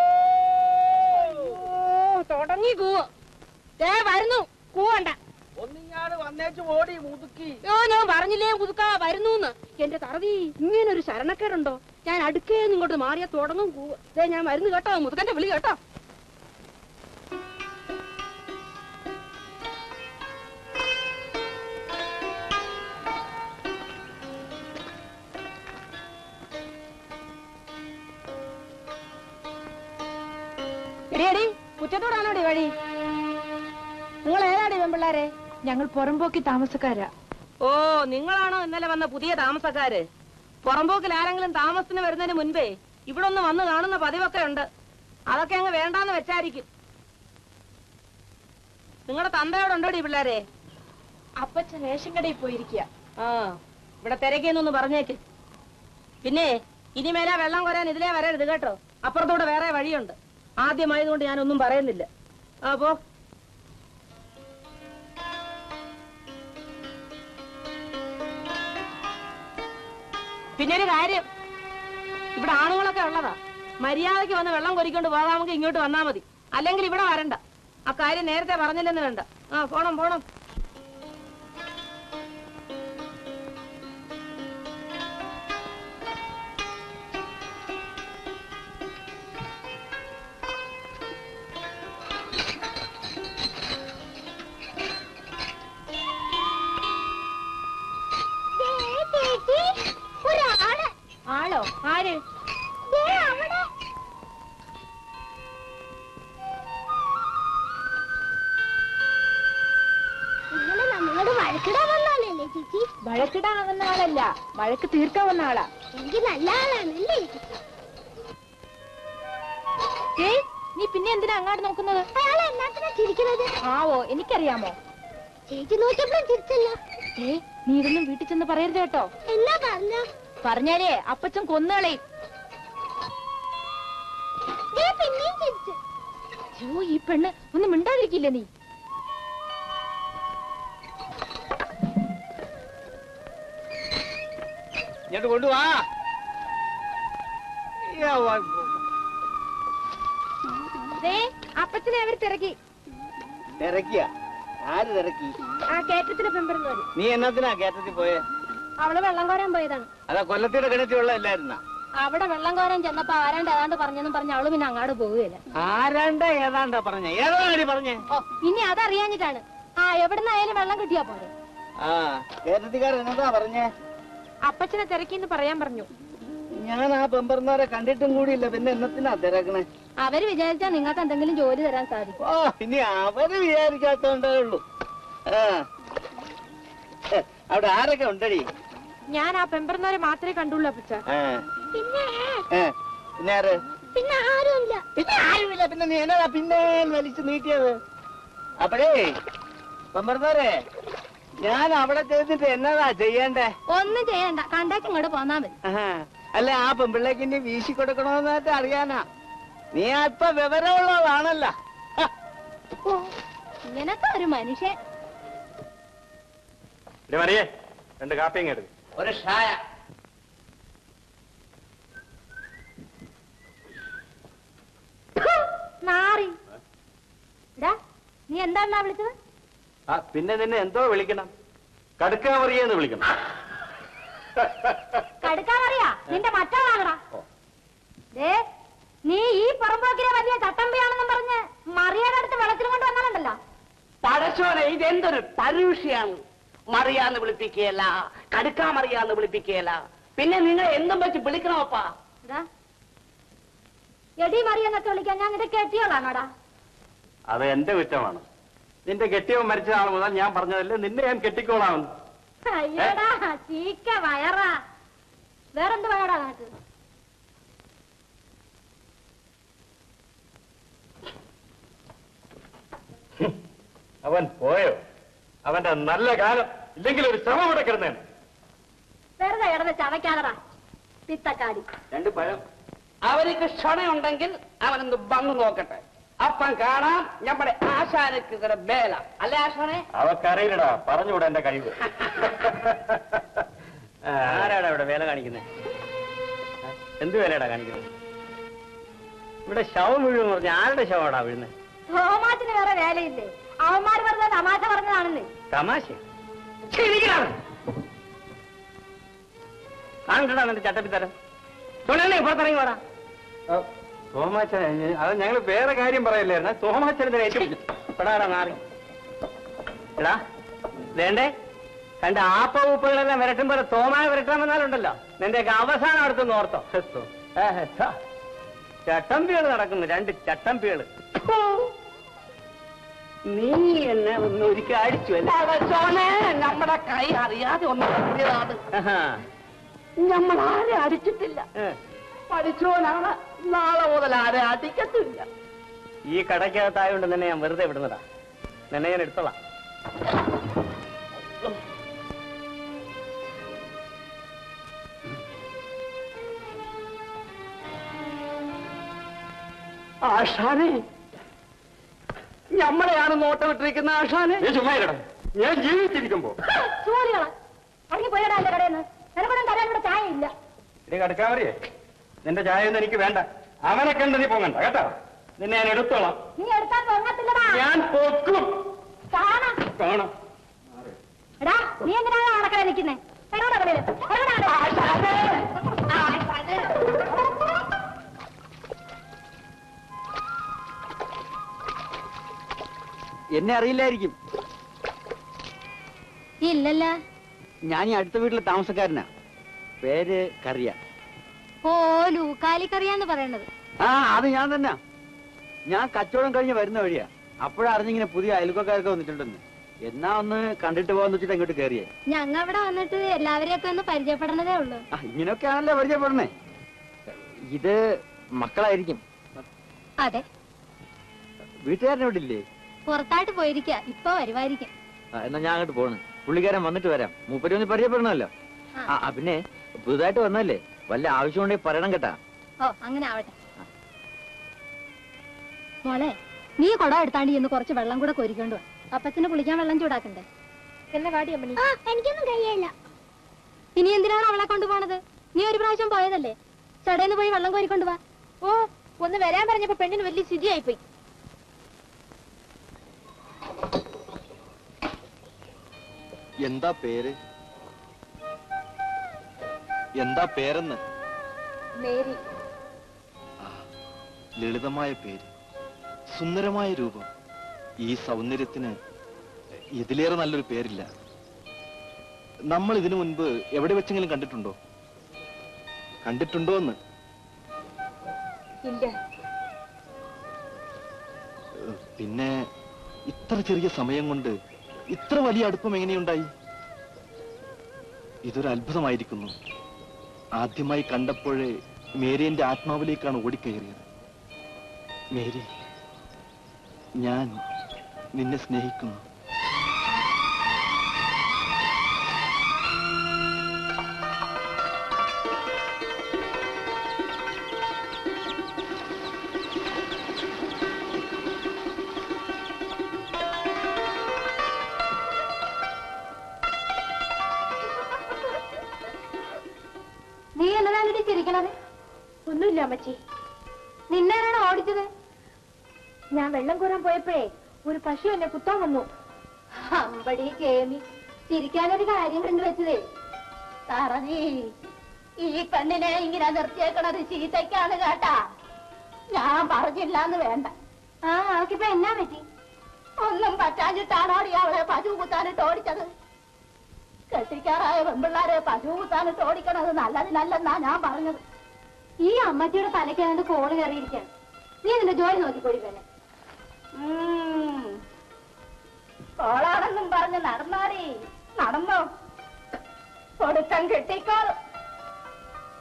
തുടങ്ങി കൂവോ ദേ വരുന്നു കൂവണ്ട ഒന്നിങ്ങാട് വന്നേച്ച് ഓടി മുതുക്കി യോ ഞാൻ പറഞ്ഞില്ലേ പുതുക്കാ വരുന്നു എന്റെ തറവി ഇങ്ങനൊരു ശരണക്കേടുണ്ടോ ഞാൻ അടുക്കേന്ന് ഇങ്ങോട്ട് മാറിയാ തുടങ്ങും കൂവ് ദേ ഞാൻ വരുന്നു കേട്ടോ മുതുക്കന്റെ വിളി കേട്ടോ എടിയടി കുറ്റത്തോടാണോടി വഴി നിങ്ങൾ ഏതാടി പെമ്പിള്ളാരെ ഞങ്ങൾ പുറമ്പോക്കി താമസക്കാരാ ഓ നിങ്ങളാണോ ഇന്നലെ വന്ന പുതിയ താമസക്കാര് പുറമ്പോക്കിൽ ആരെങ്കിലും താമസത്തിന് വരുന്നതിന് മുൻപേ ഇവിടെ ഒന്ന് വന്ന് കാണുന്ന പതിവൊക്കെ ഉണ്ട് അതൊക്കെ അങ്ങ് വേണ്ടാന്ന് വെച്ചായിരിക്കും നിങ്ങളുടെ തന്തയോടെ ഉണ്ടോടി പിള്ളേരെ അപ്പച്ചൻ റേഷൻ കടയിൽ പോയിരിക്കുക ആ ഇവിടെ തിരക്കിയെന്നൊന്ന് പറഞ്ഞേക്ക് പിന്നെ ഇനിമേലാ വെള്ളം കോരാൻ ഇതിലേ വരരുത് കേട്ടോ അപ്പുറത്തൂടെ വേറെ വഴിയുണ്ട് ആദ്യമായതുകൊണ്ട് ഞാനൊന്നും പറയുന്നില്ല ആ പോ പിന്നെ ഒരു കാര്യം ഇവിടെ ആണുങ്ങളൊക്കെ ഉള്ളതാ മര്യാദയ്ക്ക് വന്ന് വെള്ളം കൊരിക്കൊണ്ട് പോകാമെങ്കിൽ ഇങ്ങോട്ട് വന്നാ മതി അല്ലെങ്കിൽ ഇവിടെ വരണ്ട ആ കാര്യം നേരത്തെ പറഞ്ഞില്ലെന്ന് വേണ്ട ആ പോണം പോണം ചേച്ചി ഒരാള് ആളോ ആര് ദേ അവിടെ ഇന്നലെ നമ്മളോട് വഴക്കിടാൻ വന്നാലല്ലേ ചേച്ചി വഴക്കിടാൻ വന്ന ആളല്ല വഴക്ക് തീർക്കാൻ വന്ന ആളാ എനിക്ക് നല്ല ആളാണല്ലേ ചേച്ചി ഏയ് നീ പിന്നെ എന്തിനാ അങ്ങാട്ട് നോക്കുന്നത് അയാൾ എന്നാത്തിനാ ചിരിക്കുന്നത് ആവോ എനിക്കറിയാമോ ചേച്ചി നോക്കിയപ്പോഴും ചിരിച്ചല്ല ഏ നീ ഇതൊന്നും വീട്ടിൽ ചെന്ന് പറയരുത് കേട്ടോ എന്നാ പറഞ്ഞ പറഞ്ഞാലേ അപ്പച്ചൻ കൊന്നുകളയും പിന്നെയും ചിരിച്ചു അയ്യോ ഈ പെണ്ണ് ഒന്ന് മിണ്ടാതിരിക്കില്ല നീ ഇങ്ങോട്ട് കൊണ്ടുവാ യ്യാ, വാ. ദേ അപ്പച്ചനെ അവർ തിരക്കി തിരക്കിയ ആര് തിരക്കി ആ കയറ്റത്തിന് പെമ്പറുന്നവര് നീ എന്നത്തിനാ കേട്ടത്തിൽ പോയെ അവള് വെള്ളം കോരാൻ പോയതാണ് അതാ കൊല്ലത്തിന്റെ കിണറ്റി വെള്ളമില്ലായിരുന്ന അവിടെ വെള്ളം കോരാൻ ചെന്നപ്പോ ആരാണ്ട് ഏതാണ്ട് പറഞ്ഞെന്നും പറഞ്ഞ അവള് പിന്നെ അങ്ങാട് പോവുകയില്ല ആരാണ്ട ഏതാണ്ടാ പറഞ്ഞ ഏതാണ്ടി പറഞ്ഞേ ഓ ഇനി അതറിയാഞ്ഞിട്ടാണ് ആ എവിടുന്നായാലും വെള്ളം കിട്ടിയാ പോരെ ആ കേരളത്തിക്കാരൻ എന്നതാ പറഞ്ഞേ അപ്പച്ചനെ തിരക്കിന്ന് പറയാൻ പറഞ്ഞു ഞാൻ ആ പെമ്പറന്നവരെ കണ്ടിട്ടും കൂടിയില്ല പിന്നെ എന്നത്തിനാ തിരക്കണേ അവര് വിചാരിച്ചാ നിങ്ങൾക്ക് എന്തെങ്കിലും ജോലി തരാൻ സാധിക്കും ഓ ഇനി അവര് വിചാരിക്കാത്തോണ്ടേ ഉള്ളൂ ആ ഹെ, അവിടെ ആരൊക്കെ ഉണ്ടടി ഞാൻ ആ പെമ്പറുന്നവരെ മാത്രമേ കണ്ടുള്ളൂ അപ്പച്ച ആ പിന്നെ ഏ, പിന്നെ ആര് പിന്നെ ആരുമില്ല പിന്നെ ആരുമില്ല പിന്നെ നീ എന്നതാ പിന്നെ വലിച്ചു നീട്ടിയത് അപ്പഴേ പെമ്പറന്നവരെ ഞാൻ അവിടെ ചെയ്തിട്ട് എന്നതാ ചെയ്യണ്ടേ ഒന്നും ചെയ്യണ്ട കണ്ടാക്കി ഇങ്ങോട്ട് പോന്നാ മതി ആഹാ. അല്ല ആ പെമ്പിള്ളേക്ക് ഇനി വീശി കൊടുക്കണമെന്നായിട്ട് അറിയാനാ നീ അല്പ വിവരമുള്ളതാണല്ല ഹ. ഓ ഇങ്ങനത്തെ ഒരു മനുഷ്യൻ മറിയേ രണ്ട് കാപ്പിയും എടുക്കും ഒരു ഷായ നാറി എടാ, നീ എന്താണാ വിളിച്ചത് ആ പിന്നെ നിന്നെ എന്തോ വിളിക്കണം കടുക്കാ മറിയെന്ന് വിളിക്കണം കടുക്കാൻ അറിയാ നിന്റെ മറ്റാളാകടാ ദേ നീ ഈ പുറമ്പോക്കിലെ വലിയ ചട്ടമ്പിയാണെന്നും പറഞ്ഞ് മറിയുടെ അടുത്ത് വെള്ളത്തിലും കൊണ്ട് വന്നാലുണ്ടല്ലോ പടച്ചോനെ ഇതെന്തൊരു തരുഷിയാണ് മറിയാന്ന് വിളിപ്പിക്കുകയല്ല കടുക്കാ മറിയാന്ന് വിളിപ്പിക്കുകയല്ല പിന്നെ നിങ്ങൾ എന്തും വെച്ച് വിളിക്കണമപ്പാ ഇതാ എടി മറിയെന്നൊക്കെ വിളിക്കാൻ ഞാൻ നിന്റെ കെട്ടിയോളാണോടാ അത് എന്റെ കുറ്റമാണ് നിന്റെ കെട്ടിയവൻ മരിച്ച നാൾ മുതൽ ഞാൻ പറഞ്ഞതല്ലേ നിന്നെ ഞാൻ കെട്ടിക്കോളാമെന്ന് അയ്യോടാ ചീക്ക വയറാ വേറെന്ത് വേണടാ നിനക്ക് അവൻ പോയോ അവന്റെ നല്ല കാലം ഇല്ലെങ്കിൽ ഒരു ശ്രമം ഇവിടെ കിടന്നേനെ വെറുതെ കിടന്ന് ചവയ്ക്കാതടാ പിത്തക്കാടി രണ്ട് പഴം അവർക്ക് ക്ഷണയുണ്ടെങ്കിൽ അവനൊന്ന് വന്നു നോക്കട്ടെ അപ്പം കാണാം നമ്മുടെ ആശാനക്ക് ഇവിടെ വേല അല്ലേ ആശാനെ അവക്കറിയില്ലടാ പറഞ്ഞുകൂടെ എന്റെ കഴിവ് ആരാടാ ഇവിടെ വേല കാണിക്കുന്നത് എന്ത് വേലയാടാ കാണിക്കുന്നത് ഇവിടെ ശവം വീഴുമെന്ന് പറഞ്ഞ ആരുടെ ശവമാടാ വീഴുന്നത് തോമാച്ചിന് വേറെ വേലയില്ലേ അവന്മാർ വെറുതെ തമാശ പറഞ്ഞതാണെന്നേ തമാശ കാണണ്ടടാ നിന്റെ ചട്ടപ്പിത്തരം തുണല്ലേ പുറത്തിറങ്ങി വേടാ തോമാച്ചൻ അത് ഞങ്ങൾ വേറെ കാര്യം പറയല്ലായിരുന്നു തോമാച്ചൻ പെടാടാ മാറി എടാ വേണ്ടേ കണ്ട ആപ്പ ഉപ്പുകളെല്ലാം വരട്ടുമ്പോൾ തോമായ വരട്ടാൻ വന്നാലുണ്ടല്ലോ നിന്റെയൊക്കെ അവസാനം അടുത്തൊന്ന് ഓർത്തോ ഏഹ്, ഛ. ചട്ടമ്പികള് നടക്കുന്നു രണ്ട് ചട്ടമ്പികള് ഫു. നീ എന്നെ ഒന്ന് ഒരിക്കൽ അടിച്ചു അല്ലേ നമ്മുടെ കൈ അറിയാതെ ഒന്ന് പറഞ്ഞതാണ് നമ്മൾ ആരെ അടിച്ചിട്ടില്ല പഠിച്ചോനാണ് നാളെ മുതൽ ആരെ അടിക്കത്തില്ല ഈ കടയ്ക്കകത്തായോണ്ട് നിന്നെ ഞാൻ വെറുതെ വിടുന്നതാ നിന്നെ ഞാൻ എടുത്തോളാം ആശാനെ നമ്മളെയാണ് നോട്ടമിട്ടിരിക്കുന്ന ആശാനെ നീ ചുമ്മാ ഇരടാ. ഞാൻ ജീവിച്ചിരിക്കുമ്പോ സൂര്യകളാ ഇറങ്ങി പോയടാ എന്റെ കടയിൽ നിന്ന് നിനക്കൊന്നും തരാൻ ഇവിടെ ചായ ഇല്ല ഇനി കടക്കാവറിയേ നിന്റെ ചായ ഒന്നും എനിക്ക് വേണ്ട അവനെ കണ്ട് നീ പോകണ്ട കേട്ടോ നിന്നെ ഞാൻ എടുത്തോളാം നീ എടുത്താൽ പൊങ്ങത്തില്ലടാ ഞാൻ പൊക്കും കാണാം കാണാം എടാ നീ എന്തിനാണ് നടക്കണേ നിൽക്കുന്നേ എറങ്ങടാ കടയിൽ എന്നെ അറിയില്ലായിരിക്കും ഇല്ലല്ല ഞാൻ ഈ അടുത്ത വീട്ടിലെ താമസക്കാരനാ പേര് കറിയ ഓ ലൂക്കാലിക്കറിയാന്ന് പറയണത് ആ അത് ഞാൻ തന്നെ ഞാൻ കച്ചവടം കഴിഞ്ഞ് വരുന്ന വഴിയാ അപ്പോഴാ അറിഞ്ഞിങ്ങനെ പുതിയ അയൽക്കാരൊക്കെ വന്നിട്ടുണ്ടെന്ന് എന്നാ ഒന്ന് കണ്ടിട്ട് പോകാന്ന് വെച്ചിട്ട് അങ്ങോട്ട് കയറിയേ ഞങ്ങ ഇവിടെ വന്നിട്ട് എല്ലാവരെയൊക്കെ ഒന്ന് പരിചയപ്പെടണതേ ഉള്ളൂ ആ, ഇങ്ങനെയൊക്കെയാണല്ലോ പരിചയപ്പെടണേ ഇത് മക്കളായിരിക്കും അതെ വീട്ടുകാരനെ ഇവിടെ ഇല്ലേ പുറത്തായിട്ട് പോയിരിക്ക ഇപ്പൊ വരുമായിരിക്കും ആ, എന്നാ ഞാൻ അങ്ങോട്ട് പോണ് പുള്ളിക്കാരൻ വന്നിട്ട് വരാം മൂപ്പര് ഒന്ന് പരിചയപ്പെടണമല്ലോ ആ. ആ ആ, പിന്നെ പുതുതായിട്ട് വന്നല്ലേ വല്ല ആവശ്യമുണ്ടെങ്കിൽ പറയണം കേട്ടാ ഓ അങ്ങനെ ആവട്ടെ മോളെ നീ കുടം എടുത്താണ്ട് ഇന്ന് കുറച്ച് വെള്ളം കൂടെ കോരിക്കൊണ്ട് വാ അപ്പച്ചന് കുളിക്കാൻ വെള്ളം ചൂടാക്കണ്ടേ എന്നെ വാടി അമ്മണി ആ എനിക്കൊന്നും കഴിയല്ല ഇനി എന്തിനാണ് അവളെ കൊണ്ടുപോണത് നീ ഒരു പ്രാവശ്യം പോയതല്ലേ ചടേന്ന് പോയി വെള്ളം കോരിക്കൊണ്ട് വാ ഓ ഒന്ന് വരാൻ പറഞ്ഞപ്പോ പെണ്ണിന് വലിയ സ്ഥിതിയായി പോയി എന്താ പേര് എന്താ പേരെന്ന് മേരി ലളിതമായ പേര് സുന്ദരമായ രൂപം ഈ സൗന്ദര്യത്തിന് ഇതിലേറെ നല്ലൊരു പേരില്ല നമ്മൾ ഇതിനു മുൻപ് എവിടെ വെച്ചെങ്കിലും കണ്ടിട്ടുണ്ടോ കണ്ടിട്ടുണ്ടോ എന്ന് ഇല്ല ഏഹ്, പിന്നെ ഇത്ര ചെറിയ സമയം കൊണ്ട് ഇത്ര വലിയ അടുപ്പം എങ്ങനെയുണ്ടായി ഇതൊരു അത്ഭുതമായിരിക്കുന്നു ആദ്യമായി കണ്ടപ്പോഴേ മേരി എന്റെ ആത്മാവിലേക്കാണ് ഓടിക്കയറിയത് മേരി ഞാൻ നിന്നെ സ്നേഹിക്കുന്നു നീ എന്നതാണ് ചിരിക്കണത് ഒന്നുമില്ല അമ്മച്ചി നിന്നാരാണ് ഓടിച്ചത് ഞാൻ വെള്ളം കോരാൻ പോയപ്പോഴേ ഒരു പശു എന്നെ കുത്താൻ വന്നു അമ്പടി കേമി ചിരിക്കാനൊരു കാര്യം കണ്ടുവച്ചതേ തറനീ ഈ പെണ്ണിനെ ഇങ്ങനെ നിർത്തിയേക്കണത് ചീത്തയ്ക്കാണ് കേട്ടാ ഞാൻ പറഞ്ഞില്ലാന്ന് വേണ്ട ആ അവക്കിപ്പോ എന്നാ പറ്റി ഒന്നും പറ്റാഞ്ഞിട്ടാണോടി അവളെ പശു കുത്താനിട്ട് ഓടിച്ചത് കെട്ടിക്കാറായ പെമ്പിള്ളാരെ പശു കുത്താനിട്ട് ഓടിക്കണത് നല്ലതിനല്ലെന്നാ ഞാൻ പറഞ്ഞത് ഈ അമ്മച്ചിയുടെ തലയ്ക്കകത്ത് കോള് കയറിയിരിക്കാണ് നീ നിന്റെ ജോലി നോക്കിക്കോടി തന്നെ കോളാണെന്നും പറഞ്ഞ് നടന്നാടി നടന്നോ കൊടുക്കം കിട്ടിക്കോളും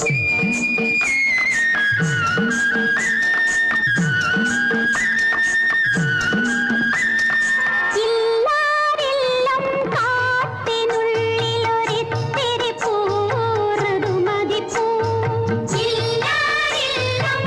ഇല്ലാരില്ലം കാട്ടിനുള്ളിലൊരിത്തിരി പൂ ഋതുമതിപ്പൂ ഇല്ലാരില്ലം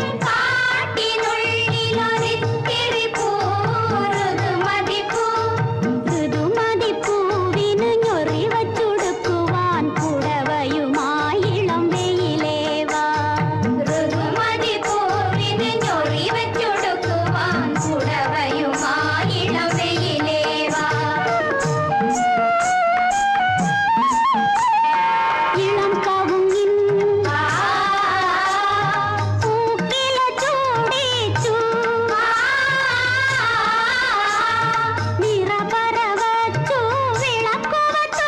കാട്ടിനുള്ളിലൊരിത്തിരി പൂ ഋതുമതിപ്പൂ ഋതുമതിപ്പൂവിന് ഞൊറി വച്ചുടുക്കുവാൻ പുടവയുമായിളം വെയിലേവാ ഋതുമതിപ്പൂവിന് ഞൊറി വച്ചുടുക്കുവാൻ പുടവയുമായിളം വെയിലേവാ ഇളം കവുങ്ങിൻ പൂക്കില ചൂടിച്ചു നിറപറവച്ചു വിളക്കുവച്ചു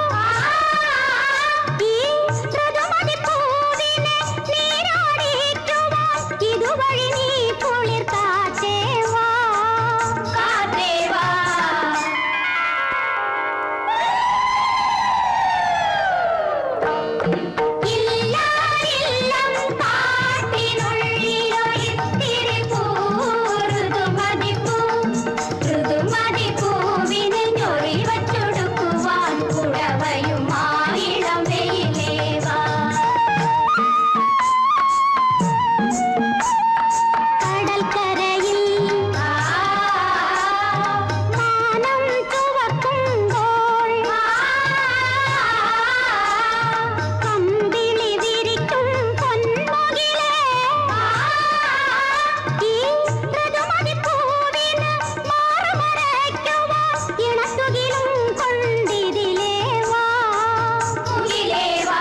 ഈ ഋതുമതിപ്പൂവിനെ നീരാടിയിട്ടുവാൻ ഇതുവഴി നീ കുളിർ കാറ്റേവാ കാറ്റേവാ ഇല്ലാരില്ലം കാട്ടിനുള്ളിലൊരിത്തിരി പൂ ഋതുമതിപ്പൂ ഋതുമതിപ്പൂവിന് ഞൊറി വച്ചൊടുക്കുവാൻ കുടവയുമായിളം വെയിലേവാ കടൽക്കരയിൽ മാനം ചുവക്കുമ്പോൾ കമ്പിളി വിരിക്കും പൊന്മുകിലേ ഈ ഋതുമതിപ്പൂവിന് മാറുമറയ്ക്കുവാൻ ഇണത്തുകിലും കൊണ്ടിതിലേ വാ മുകിലേ വാ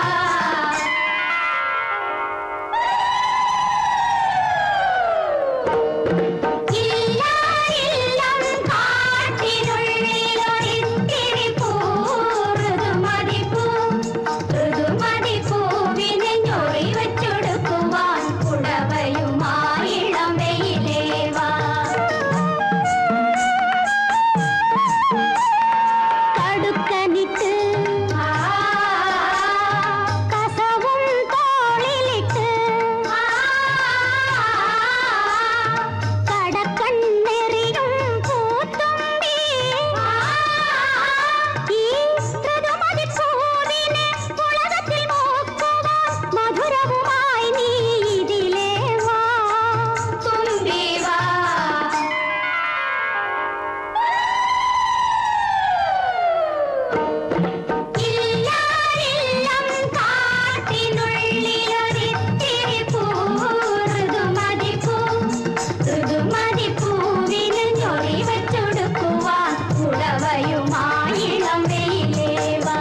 ഇല്ലാരില്ലം കാട്ടിനുള്ളിലൊരിത്തിരി പൂ ഋതുമതിപ്പൂ ഋതുമതിപ്പൂവിന് ഞൊറി വച്ചൊടുക്കുവാൻ കുടവയുമായിളം വെയിലേവാ കടുക്കനിട്ട് കസവും തോളിലിട്ട് കടക്കണ്ണെറിയും പൂത്തുമ്പി ഈ ഋതുമതിപ്പൂവിനെ ഉലകത്തിൽ നോക്കുവാൻ മധുരവുമായി നീ ഇതിലേ വാ തുമ്പി വാ ഇല്ലാരില്ലം കാട്ടിനുള്ളിലൊരിത്തിരി പൂ ഋതുമതിപ്പൂ ഋതുമതിപ്പൂവിന് ഞൊറി വച്ചൊടുക്കുവാൻ ഉടവയുമായിളം വെയിലേവാ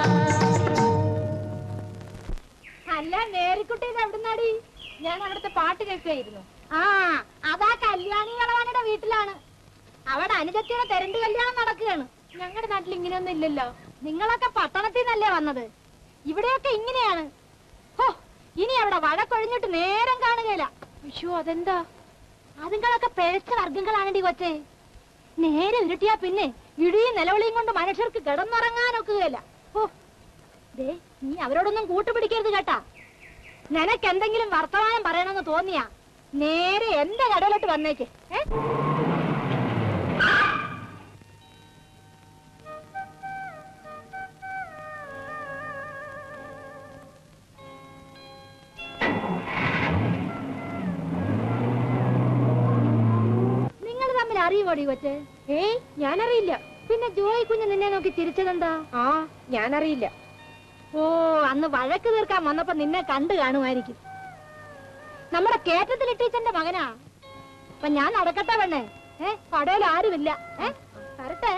അല്ല നേരിക്കുട്ടി ഇത് എവിടുന്നാടി ഞാൻ അവിടുത്തെ പാട്ട് കേൾക്കുകയായിരുന്നു ആ അതാ കല്യാണി കളവാനിയുടെ വീട്ടിലാണ് അവിടെ അനുജത്തിയുടെ തെരണ്ട് കല്യാണം നടക്കുകയാണ് ഞങ്ങളുടെ നാട്ടിൽ ഇങ്ങനെയൊന്നും ഇല്ലല്ലോ നിങ്ങളൊക്കെ പട്ടണത്തിൽ നിന്നല്ലേ വന്നത് ഇവിടെയൊക്കെ ഇങ്ങനെയാണ് ഹോ ഇനി അവിടെ വഴക്കൊഴിഞ്ഞിട്ട് നേരം കാണുകയില്ല വിഷു അതെന്താ അതുങ്ങളൊക്കെ പിഴച്ച വർഗങ്ങളാണെടി കൊച്ചേ നേരെ ഉരുട്ടിയാ പിന്നെ ഇടിയും നിലവിളിയും കൊണ്ട് മനുഷ്യർക്ക് കിടന്നുറങ്ങാനൊക്കുകയില്ല ഓ ദേ നീ അവരോടൊന്നും കൂട്ടുപിടിക്കരുത് കേട്ടാ നിനക്ക് എന്തെങ്കിലും വർത്തമാനം പറയണമെന്ന് തോന്നിയാ നേരെ എന്റെ കടയിലോട്ട് വന്നേക്ക് ഏ നിങ്ങൾ തമ്മിൽ അറിയുമോടി കൊച്ചേ ഏയ് ഞാനറിയില്ല പിന്നെ ജോയി കുഞ്ഞ് നിന്നെ നോക്കി ചിരിച്ചതെന്താ ആ ഞാനറിയില്ല ഓ അന്ന് വഴക്ക് തീർക്കാൻ വന്നപ്പോ നിന്നെ കണ്ടു കാണുമായിരിക്കും നമ്മുടെ കേറ്റത്തിൽ ടീച്ചറിന്റെ മകനാ അപ്പൊ ഞാൻ നടക്കട്ടെ പെണ്ണേ ഏ കടയിൽ ആരുമില്ല ഏ വരട്ടെ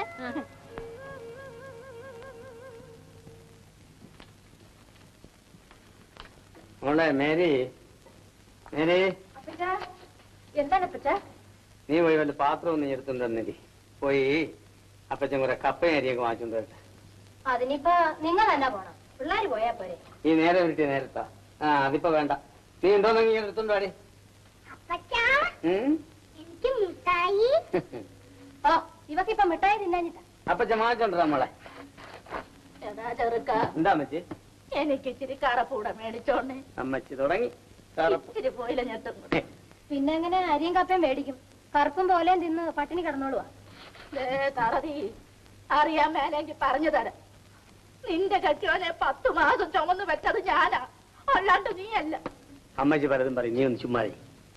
മോളെ മേരി മേരി എന്താണ് അപ്പച്ച നീ പോയി വല്ല പാത്രം ഒന്ന് എടുത്തുകൊണ്ട് തന്നിരി പോയി അപ്പച്ചൻ കുറെ കപ്പയും അരിയൊക്കെ വാങ്ങിച്ചോണ്ട് വരട്ടെ അതിനിപ്പോ നിങ്ങൾ തന്നെ പോണം പിള്ളേര് പോയാ പോരെ ഈ നേരെ വിളിച്ച നേരത്താ ആ അതിപ്പോ വേണ്ട നീ എന്തോന്നെങ്കിൽ ഇങ്ങനെ എടുത്തോണ്ട് വാടി അപ്പച്ചാ ഉം? എനിക്ക് മിഠായി ഓ ഇവക്കിപ്പൊ മിഠായി തിന്നാഞ്ഞിട്ടാ അപ്പച്ചൻ വാങ്ങിച്ചോണ്ടാ മോളെ എടാ ചെറുക്ക എന്താ മച്ചി എനിക്ക് ഇച്ചിരി കറപ്പൂടെ മേടിച്ചോണ്ടേ അമ്മച്ചി തുടങ്ങി കറുപ്പ്. ഇച്ചിരി പോയില്ല ഞെട്ടും കൂടെ. പിന്നെ എങ്ങനെ അരിയും കപ്പയും മേടിക്കും കറുപ്പും പോലെയും തിന്ന് പട്ടിണി കിടന്നോളുവാ ദേ തറതി അറിയാൻ മേലെങ്കിൽ പറഞ്ഞു തരാം നിന്റെ കെട്ടിയോനെ പത്ത് മാസം ചുമന്ന് വെച്ചത് ഞാനാ അല്ലാണ്ട് നീയല്ല അമ്മച്ചി പലതും പറയും നീ ഒന്ന് ചുമ്മാ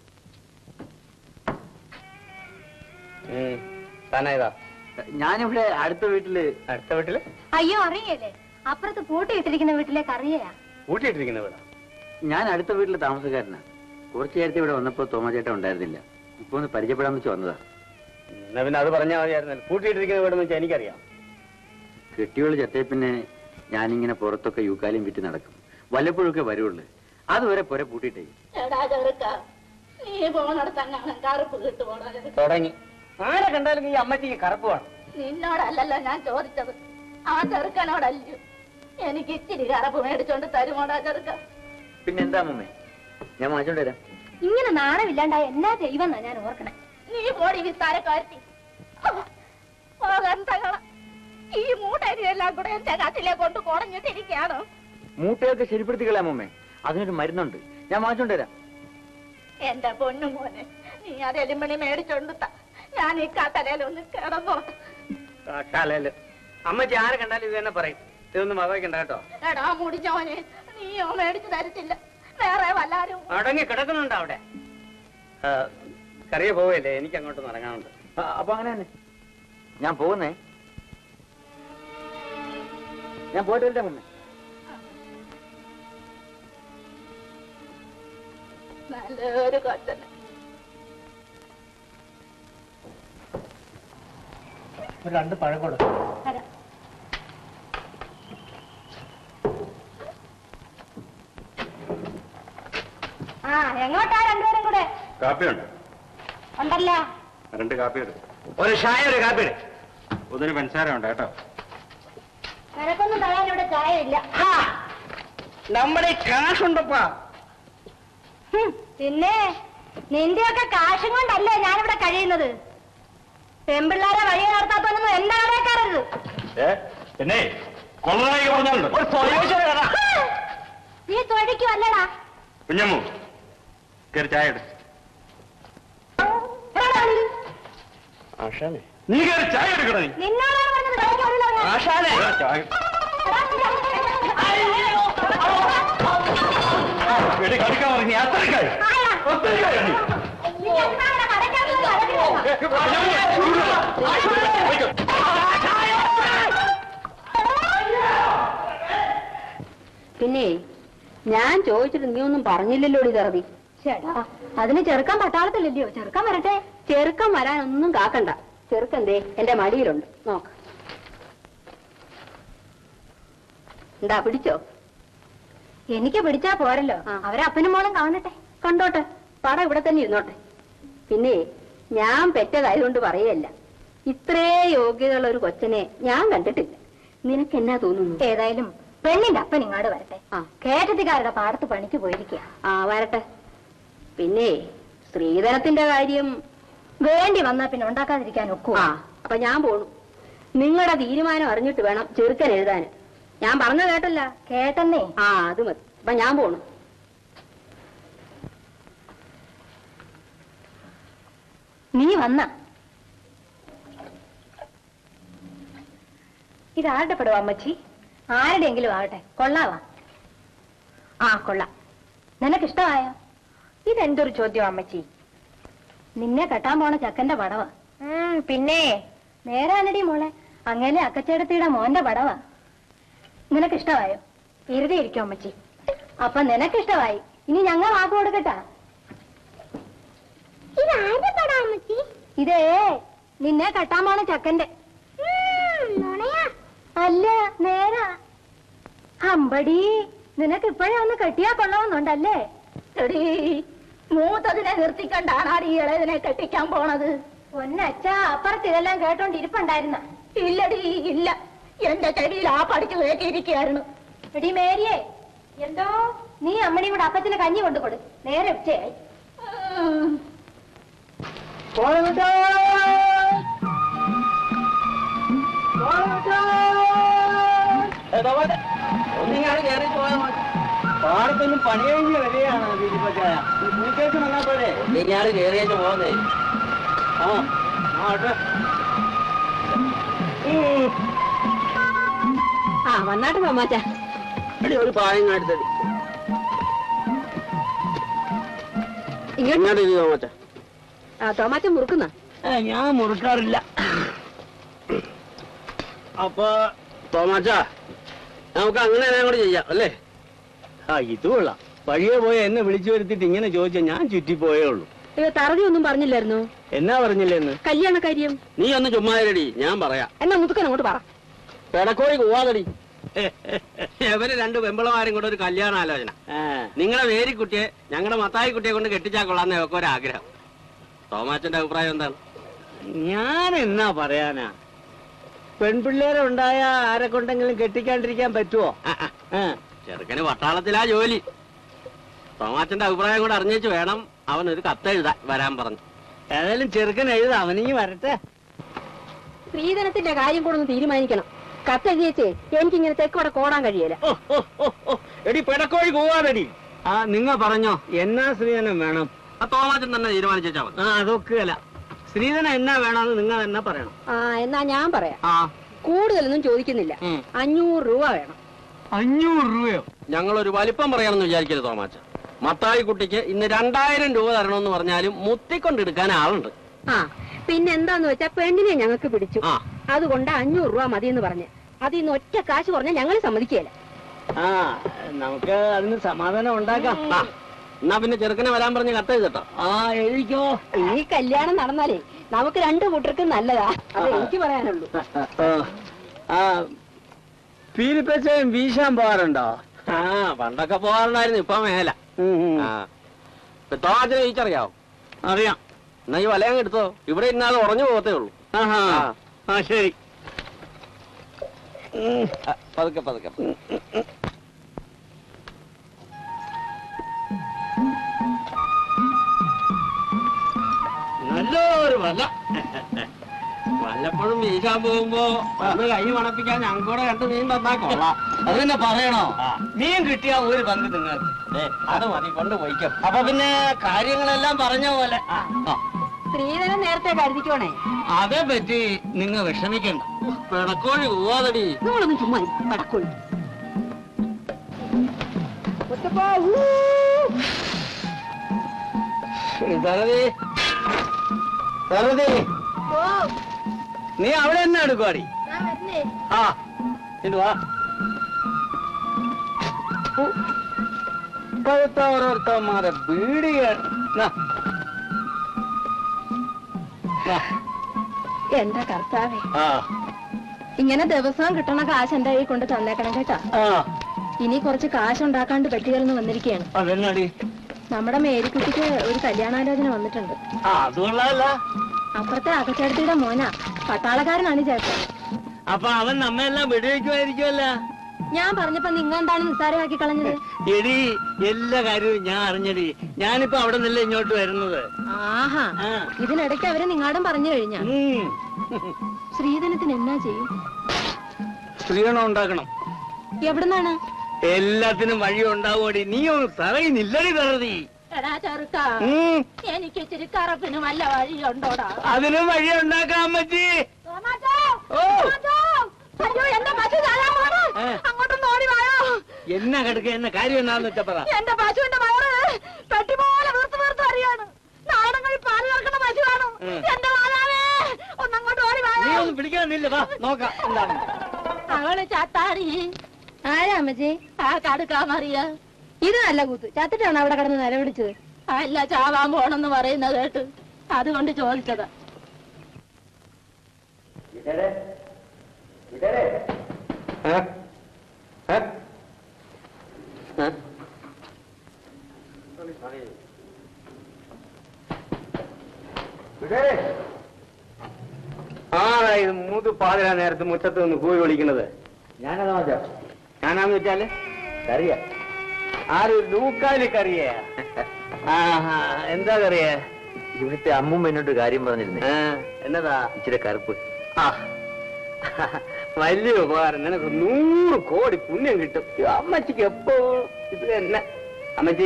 താനായതാ ഞാനിവിടെ അടുത്ത വീട്ടില് അടുത്ത വീട്ടില് അയ്യോ അറിയല്ലേ അപ്പുറത്ത് പൂട്ടിയിട്ടിരിക്കുന്ന വീട്ടിലേക്ക് അറിയാ കൂട്ടിയിട്ടിരിക്കുന്ന വീടാ ഞാൻ അടുത്ത വീട്ടിലെ താമസക്കാരനാണ് കുറച്ചു നേരത്തെ ഇവിടെ വന്നപ്പോ തോമാചേട്ടൻ ഉണ്ടായിരുന്നില്ല ഇപ്പൊ ഒന്ന് പരിചയപ്പെടാന്ന് വെച്ച് വന്നതാ എന്നാ പിന്നെ അത് പറഞ്ഞാൽ മതിയായിരുന്നല്ലോ കൂട്ടിയിട്ടിരിക്കുന്ന വീടെന്ന് വെച്ചാൽ എനിക്കറിയാം കെട്ടിയോള് ചത്തേ പിന്നെ ഞാനിങ്ങനെ പുറത്തൊക്കെ യൂക്കാലിയും വിറ്റ് നടക്കും വല്ലപ്പോഴൊക്കെ വരുള്ളൂ അതുവരെ പുര പൂട്ടിയിട്ടേ എടാ ചെറുക്ക നീ പോണടത്തങ്ങനെ കറുപ്പ് കിട്ടുപോടാ ചെറുക്ക തുടങ്ങി ആരെ കണ്ടാലും ഈ അമ്മച്ചിക്ക് കറുപ്പ് വേണം നിന്നോടല്ലല്ലോ ഞാൻ ചോദിച്ചത് ആ ചെറുക്കനോടല്ലോ എനിക്ക് ഇച്ചിരി കറുപ്പ് മേടിച്ചോണ്ട് തരുമോടാ ചെറുക്ക പിന്നെന്താ മമ്മേ ഞാൻ വാങ്ങിച്ചോണ്ട് വരാം ഇങ്ങനെ നാണമില്ലാണ്ടായ എന്നാ ചെയ്യുമെന്നാ ഞാൻ ഓർക്കണേ നീ പോടി വിസ്താരക്കാരത്തി പോകന്തകള ഈ മൂട്ടരിയെല്ലാം കൂടെ എന്റെ കത്തിലെ കൊണ്ട് കുടഞ്ഞിട്ടിരിക്കുകയാണ് മൂട്ടയൊക്കെ ശരിപ്പെടുത്തി കളയാം മമ്മേ അതിനൊരു മരുന്നുണ്ട് ഞാൻ വാങ്ങിച്ചോണ്ട് വരാം എന്റെ പൊന്നു മോനെ നീ അത് എലിമണി മേടിച്ചോണ്ട് താ. ഞാൻ ഈ കത്തലയിലൊന്ന് കിടന്നോട്ടെ കാട്ടാലല്ലോ അമ്മച്ചി ആരെ കണ്ടാലും ഇത് തന്നെ പറയും ഇതൊന്നും വകവയ്ക്കണ്ട കേട്ടോ എടാ മുടിച്ചോനെ നീയോ മേടിച്ചു തരത്തില്ല വേറെ വല്ലാരും അടങ്ങി കിടക്കുന്നുണ്ടോ അവിടെ ആ, കറിയ പോവല്ലേ എനിക്ക് അങ്ങോട്ട് ഇറങ്ങാനുണ്ട് ആ, അപ്പൊ അങ്ങനെ തന്നെ ഞാൻ പോകുന്നേ ഞാൻ പോയിട്ട് വരട്ടെ മമ്മേ നല്ലൊരു കൊച്ചന് രണ്ട് പഴം കൊടുക്കും ആ എങ്ങോട്ടാ രണ്ടുപേരും കൂടെ കാപ്പിയുണ്ട് ഉണ്ടല്ലോ രണ്ട് കാപ്പിയുണ്ട് ഒരു ഷായ ഒരു കാപ്പി ഒന്നിന് പഞ്ചസാര ഉണ്ട് കേട്ടോ നിനക്കൊന്നും തരാൻ ഇവിടെ ചായ ഇല്ല നമ്മുടെ കാശുണ്ടപ്പാ ഹും, പിന്നെ നിന്റെയൊക്കെ കാശും കൊണ്ടല്ലേ ഞാനിവിടെ കഴിയുന്നത് പെമ്പിള്ളാരെ വഴി നടത്താത്തൊന്നും എന്റെ കടയക്കാരത് ഏ പിന്നെ കൊള്ളനായി പറഞ്ഞാലുണ്ടോ നീ തൊഴിക്കും അല്ലടാ കുഞ്ഞമ്മു കയറി ചായ എടു ആശാനെ നീ കയറി ചായ എടുക്കണ നീ നിന്നോടാണ് പറഞ്ഞത് തൊഴിക്കാൻ അറിയില്ല ആശാനെ ചായ എടി കടിക്കാൻ പറഞ്ഞു അത്രക്കായി ഒത്തിരിക്കായി നീ നീ എന്താണ് കടയ്ക്കകത്ത് നടക്കുന്നത്? പിന്നെ ഞാൻ ചോദിച്ചിട്ട് നീ ഒന്നും പറഞ്ഞില്ലല്ലോ ചെറുതി ചേട്ടാ അതിന് ചെറുക്കാൻ പട്ടാളത്തില്ലല്ലയോ ചെറുക്കാൻ വരട്ടെ ചെറുക്കം വരാനൊന്നും കാക്കണ്ട ചെറുക്കന്തേ എന്റെ മടിയിലുണ്ട് നോക്ക് എന്താ പിടിച്ചോ എനിക്ക് പിടിച്ചാ പോരല്ലോ ആ. അവരെ അപ്പനും മോളും കാണട്ടെ കണ്ടോട്ടെ പടം ഇവിടെ തന്നെ ഇരുന്നോട്ടെ പിന്നെ ഞാൻ പെറ്റതായതുകൊണ്ട് പറയല്ല ഇത്രേ യോഗ്യതയുള്ള ഒരു കൊച്ചനെ ഞാൻ കണ്ടിട്ടില്ല നിനക്ക് എന്നാ തോന്നുന്നു ഏതായാലും പെണ്ണിന്റെ അപ്പൻ ഇങ്ങാട് വരട്ടെ ആ. കേട്ടത്തിക്കാരുടെ പാടത്ത് പണിക്ക് പോയിരിക്കുക ആ വരട്ടെ പിന്നെ സ്ത്രീധനത്തിന്റെ കാര്യം വേണ്ടി വന്നാ പിന്നെ ഉണ്ടാക്കാതിരിക്കാൻ ഒക്കുവോ ആ അപ്പൊ ഞാൻ പോണു നിങ്ങളുടെ തീരുമാനം അറിഞ്ഞിട്ട് വേണം ചെറുക്കൻ എഴുതാൻ ഞാൻ പറഞ്ഞ കേട്ടല്ല കേട്ടെന്നേ ആ അത് മതി അപ്പൊ ഞാൻ പോണു നീ വന്ന ഇതാരുടെ പടവാ അമ്മച്ചി ആരുടെയെങ്കിലും ആകട്ടെ കൊള്ളാവാ ആ കൊള്ളാം നിനക്കിഷ്ടമായോ ഇതെന്തൊരു ചോദ്യം അമ്മച്ചി നിന്നെ കെട്ടാൻ പോണ ചക്കന്റെ പടവാ പിന്നെ നേരാനടി മോളെ അങ്ങനെ അക്കച്ചേടത്തിയുടെ മോന്റെ പടവാ നിനക്കിഷ്ടമായോ വെറുതെ ഇരിക്കും അമ്മച്ചി അപ്പൊ നിനക്കിഷ്ടമായി ഇനി ഞങ്ങൾ വാക്ക് കൊടുക്കട്ടാ ഇതാരുടെ പടാ അമ്മച്ചി ഇതേ നിന്നെ കെട്ടാൻ പോണ ചക്കന്റെ ഉം, നുണയാ അല്ല നേരാ അമ്പടി നിനക്ക് ഇപ്പോഴേ ഒന്ന് കെട്ടിയാ കൊള്ളാവുന്നുണ്ടല്ലേ എടീ മൂത്തതിനെ നിർത്തിക്കണ്ടാണ് ഈ ഇളയതിനെ കെട്ടിക്കാൻ പോണത് പൊന്നച്ച അപ്പുറത്ത് ഇതെല്ലാം കേട്ടോണ്ടിരിപ്പുണ്ടായിരുന്ന ഇല്ലടി ഇല്ല എന്റെ ചെവിയിൽ ആ പഠിച്ചു കയറ്റിയിരിക്കുകയായിരുന്നു എടി മേരിയെ എന്തോ നീ അമ്മണി കൂടെ അപ്പച്ചന് കഞ്ഞി കൊണ്ടുകൊടു നേരെ ഉച്ചയായി ഉം. ഒന്നിങ്ങാണ് കയറി പോയാൽ മതി പാടത്തൊന്നും പണി കഴിഞ്ഞ് വരികയാണ് ദീപച്ചായ കുളിക്കേക്ക് വന്നാ പോലെ ഒന്നിങ്ങാണ് കയറിയേച്ച് പോകുന്നേ ആ ആ ആട്ടെ ആ വന്നാട്ടെ തോമാച്ച എടി ഒരു പായം എടുത്തടി ഇങ്ങോട്ട് ഇങ്ങോട്ട് ഇരി തോമച്ച ആ തോമാച്ച മുറുക്കുന്ന ഞാൻ മുറുക്കാറില്ല അപ്പൊ തോമാച്ച നമുക്ക് അങ്ങനെ എല്ലാം കൂടി ചെയ്യാം അല്ലേ ആ ഇത് കൊള്ളാം വഴിയെ പോയി എന്നെ വിളിച്ചു വരുത്തിട്ട് ഇങ്ങനെ ചോദിച്ചാ ഞാൻ ചുറ്റിപ്പോയേ ഉള്ളൂ തറവി ഒന്നും പറഞ്ഞില്ലായിരുന്നു എന്നാ പറഞ്ഞില്ലെന്ന് കല്യാണ കാര്യം നീ ഒന്ന് ചുമ്മാരടി ഞാൻ പറയാം എന്നാ മുതുക്കൻ അങ്ങോട്ട് പറ പെടക്കോഴി കൂവാതടി ഇവര് രണ്ട് വെമ്പളമാരും കൂടെ ഒരു കല്യാണ ആലോചന ആ, നിങ്ങളെ വേരിക്കുട്ടിയെ ഞങ്ങളുടെ മത്തായി കുട്ടിയെ കൊണ്ട് കെട്ടിച്ചാൽ കൊള്ളാന്ന് ഒക്കെ ഒരു ആഗ്രഹം തോമാച്ചന്റെ അഭിപ്രായം എന്താണ് ഞാൻ എന്നാ പറയാനാ പെൺപിള്ളേരെ ഉണ്ടായ ആരെ കൊണ്ടെങ്കിലും കെട്ടിക്കാണ്ടിരിക്കാൻ പറ്റുമോ ആ, ആ. ചെറുക്കന് പട്ടാളത്തിലാ ജോലി തോമാച്ചന്റെ അഭിപ്രായം കൂടെ അറിഞ്ഞേച്ച് വേണം അവൻ ഒരു കത്തെഴുതാൻ വരാൻ പറഞ്ഞു ഏതായാലും ചെറുക്കൻ എഴുതാം അവനിങ്ങി വരട്ടെ സ്ത്രീധനത്തിന്റെ കാര്യം കൂടെ ഒന്ന് തീരുമാനിക്കണം കത്തെഴുതിയേച്ചേ എനിക്കിങ്ങനെ തെക്കോടെ കോടാൻ കഴിയല ഓ, ഓ, ഓ, ഓ. എടി പെടക്കോഴി പോവാതെടി ആ നിങ്ങ പറഞ്ഞോ എന്നാ സ്ത്രീധനം വേണം ആ തോമാച്ചൻ തന്നെ തീരുമാനിച്ചാ മതി ആ അതൊക്കെ അല്ല സ്ത്രീധനം എന്നാ വേണമെന്ന് നിങ്ങൾ തന്നെ പറയണം ആ എന്നാ ഞാൻ പറയാം ആ കൂടുതലൊന്നും ചോദിക്കുന്നില്ല ഉം. അഞ്ഞൂറ് രൂപ വേണം അഞ്ഞൂറ് രൂപയോ ഞങ്ങളൊരു വലിപ്പം പറയാമെന്ന് വിചാരിക്കരുത് തോമാച്ച മത്തായി കുട്ടിക്ക് ഇന്ന് രണ്ടായിരം രൂപ തരണമെന്ന് പറഞ്ഞാലും മുത്തിക്കൊണ്ടെടുക്കാൻ ആളുണ്ട് ആ പിന്നെ എന്താന്ന് വെച്ചാ പെണ്ണിനെ ഞങ്ങൾക്ക് പിടിച്ചു ആ അതുകൊണ്ട് അഞ്ഞൂറ് രൂപ മതി എന്ന് പറഞ്ഞ് അതിൽ നിന്ന് ഒറ്റ കാശ് പറഞ്ഞാൽ ഞങ്ങൾ സമ്മതിക്കുകയില്ല ആ നമുക്ക് അതിന് സമാധാനം ഉണ്ടാക്കാം ആ എന്നാ പിന്നെ ചെറുക്കനെ വരാൻ പറഞ്ഞ് കത്തെഴുതട്ടോ ആ എഴുതിക്കോ ഈ കല്യാണം നടന്നാലേ നമുക്ക് രണ്ടു കൂട്ടർക്കും നല്ലതാ അത് എനിക്ക് പറയാനുള്ളൂ ആ, ആ പീലിപ്പച്ചയും വീശാൻ പോകാറുണ്ടോ ആ പണ്ടൊക്കെ പോകാറുണ്ടായിരുന്നു ഇപ്പൊ മേല ഉം, ഉം. ആ ഇപ്പൊ തോമാച്ചനെ ചോദിച്ചറിയാവോ അറിയാം എന്നാ ഈ വലയം എടുത്തോ ഇവിടെ ഇന്നാതെ ഉറഞ്ഞു പോകത്തേ ഉള്ളൂ ആഹാ ആ. ആ ശരി ആ, പതുക്കെ പതുക്കെ നല്ലൊരു വല വല്ലപ്പോഴും വീശാൻ പോകുമ്പോ ഒന്ന് കൈ മണപ്പിക്കാൻ ഞങ്ങൾക്കൂടെ രണ്ട് മീൻ തന്നാ കൊള്ളാം അത് തന്നെ പറയണോ മീൻ കിട്ടിയ ഒരു പങ്ക് നിങ്ങൾക്ക് ദേ, അത് മതി കൊണ്ട് പോയിക്കാം അപ്പൊ പിന്നെ കാര്യങ്ങളെല്ലാം പറഞ്ഞ പോലെ ആ. സ്ത്രീധനം നേരത്തെ കരുതിക്കോണേ അതേ പറ്റി നിങ്ങൾ വിഷമിക്കണ്ട പിടക്കോഴി പോവാതടി നിങ്ങളൊന്നും ചുമ്മാ പടക്കൊള്ളു സരതി സരതി നീ അവിടെ തന്നെ എടുക്കുവാടി ആ ഇങ്ങട് വാ ഉ, ഇപ്പോഴത്തെ ഓരോരുത്തന്മാരെ ബീഡി കേ- നാ. നാ. എന്റെ കർത്താവേ ആ ഇങ്ങനെ ദിവസവും കിട്ടണ കാശ് എന്റെ കയ്യിൽ കൊണ്ട് തന്നേക്കണം കേട്ടാ ആ ഇനി കുറച്ച് കാശ് ഉണ്ടാക്കാണ്ട് പറ്റുകയെന്ന് വന്നിരിക്കുകയാണ് അതെന്നാടി നമ്മുടെ മേരിക്കുട്ടിക്ക് ഒരു കല്യാണാലോചന വന്നിട്ടുണ്ട് ആ അത് കൊള്ളാമല്ല അപ്പുറത്തെ അകച്ചേടത്തിയുടെ മോനാ പട്ടാളക്കാരനാണ് ചേട്ടൻ അപ്പൊ അവൻ നമ്മെല്ലാം വെടിവെക്കുമായിരിക്കുമല്ല ഞാൻ പറഞ്ഞപ്പോ നിങ്ങൾ എന്താണ് നിസ്സാരമാക്കി കളഞ്ഞത് എടി എല്ലാ കാര്യവും ഞാൻ അറിഞ്ഞടി ഞാനിപ്പോ അവിടെ നിന്നല്ലേ ഇങ്ങോട്ട് വരുന്നത് ആഹാ ആ. ഇതിനിടയ്ക്ക് അവര് നിങ്ങാടും പറഞ്ഞു കഴിഞ്ഞാ ഉം. ശ്രീധനത്തിന് എന്നാ ചെയ്യും സ്ത്രീകണം ഉണ്ടാക്കണം എവിടുന്നാണ് എല്ലാത്തിനും വഴി ഉണ്ടാവുമടി നീ ഒന്ന് തറയുന്നില്ലടി തറതി എടാ ചെറുക്ക ഉം. എനിക്ക് ഇച്ചിരി കറപ്പിന് വല്ല വഴിയുണ്ടോടാ അതിനും വഴി ഉണ്ടാക്കാൻ പറ്റി തോമാച്ചോ! ഓ തോമാച്ചോ! അയ്യോ എന്റെ പശു ചാകാൻ പോണു. ഏ. അങ്ങോട്ടൊന്ന് ഓടി വായോ എന്നാ കിടക്ക എന്ന കാര്യം എന്നാന്ന് വെച്ചാ പറ എന്റെ പശുവിന്റെ വയറ് പെട്ടി പോലെ വീർത്ത് വീർത്ത് അറിയാണ് നാടങ്ങളിൽ പാല് കറക്കണ പശുവാണ് ഉം. എന്റെ മാതാവേ ഒന്നങ്ങോട്ട് ഓടി നീ വായോ ഒന്നും പിടിക്കാനില്ല വാ നോക്കാം എന്താണ് അവള് ചത്താടി ആരാ അമ്മച്ചി ആ കടുക്കാ മറിയ ഇത് നല്ല കൂത്ത് ചത്തിട്ടാണ് അവിടെ കിടന്ന് നിലവിളിച്ചത് അല്ല ചാവാൻ പോണെന്ന് പറയുന്നത് കേട്ട് അതുകൊണ്ട് ചോദിച്ചതാ ഏ? ഏ? ഏ? ആരാ ഇത് മൂത്ത് പാതിര നേരത്ത് മുറ്റത്ത് നിന്ന് കൂവി വിളിക്കുന്നത് ഞാനതാ മച്ചാ ഞാനാന്ന് വെച്ചാല് കറിയ ആര് ലൂക്കാലി കറിയ ആഹാ എന്താ കറിയ ഇവിടുത്തെ അമ്മൂമ്മ എന്നോട് കാര്യം പറഞ്ഞിരുന്നേ ആ, എന്നതാ ഇച്ചിരി കറുപ്പ് ആ വലിയ ഉപകാരം നിനക്ക് നൂറ് കോടി പുണ്യം കിട്ടും ഈ അമ്മച്ചിക്ക് എപ്പോ ഇത് തന്നെ അമ്മച്ചി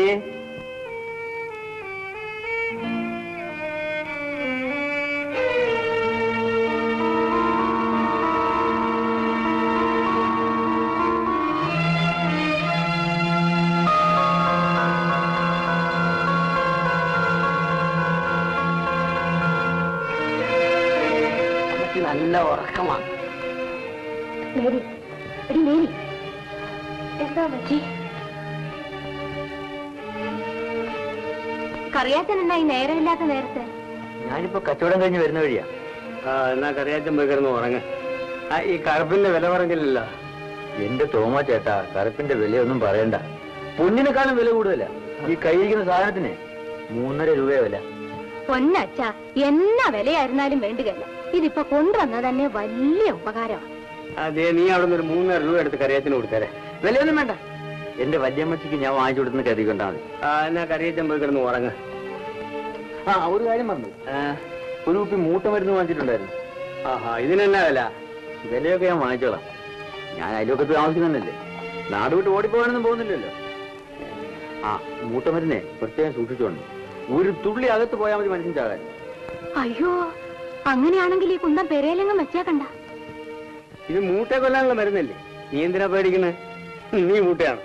അമ്മച്ചി നല്ല ഉറക്കമാണ് മേരി എടി മേരി എന്താ പറ്റി കറിയാച്ചൻ എന്നാ ഈ നേരമില്ലാത്ത നേരത്തെ ഞാനിപ്പോ കച്ചവടം കഴിഞ്ഞ് വരുന്ന വഴിയാ ആ എന്നാ കറിയാച്ചൻ പോയി കിടന്ന് ഉറങ്ങ ആ ഈ കറുപ്പിന്റെ വില പറഞ്ഞില്ലല്ലോ എന്റെ തോമ ചേട്ടാ കറുപ്പിന്റെ വിലയൊന്നും പറയണ്ട പൊന്നിനെക്കാളും വില കൂടുതല ഈ കയ്യിരിക്കുന്ന സാധനത്തിന് മൂന്നര രൂപയെ വില പൊന്നച്ച എന്നാ വിലയായിരുന്നാലും വേണ്ടുകയല്ല ഇതിപ്പോ കൊണ്ടുവന്നത് തന്നെ വലിയ ഉപകാരമാണ് അതെ നീ അവിടെ നിന്ന് ഒരു മൂന്നര രൂപ എടുത്ത് കറിയാച്ചന് കൊടുത്തേരെ വിലയൊന്നും വേണ്ട എന്റെ വല്യമ്മച്ചിക്ക് ഞാൻ വാങ്ങിച്ചു കൊടുക്കുന്ന കരുതി കൊണ്ടാ മതി ആ എന്നാ കറിയാച്ചൻ പോയി കിടന്ന് ഉറങ്ങ ആ ഒരു കാര്യം പറഞ്ഞു ഒരു കുപ്പി മൂട്ട മരുന്ന് വാങ്ങിച്ചിട്ടുണ്ടായിരുന്നു ആഹാ ഇതിനെന്നാ വില വിലയൊക്കെ ഞാൻ വാങ്ങിച്ചോളാം ഞാൻ അയൽവക്കത്ത് താമസിക്കുന്നല്ലേ നാട് വിട്ട് ഓടിപ്പോകാനൊന്നും പോകുന്നില്ലല്ലോ ആ മൂട്ടമരുന്നേ പ്രത്യേകം സൂക്ഷിച്ചോണ്ട് ഒരു തുള്ളി അകത്ത് പോയാൽ മതി മനുഷ്യൻ ചാകാൻ അയ്യോ അങ്ങനെയാണെങ്കിൽ ഈ കുന്തം പെരയിലെങ്ങും വെച്ചേക്കണ്ട ഇത് മൂട്ട കൊല്ലാനുള്ള മരുന്നല്ലേ നീ എന്തിനാ പേടിക്കണേ നീ മൂട്ടയാണ്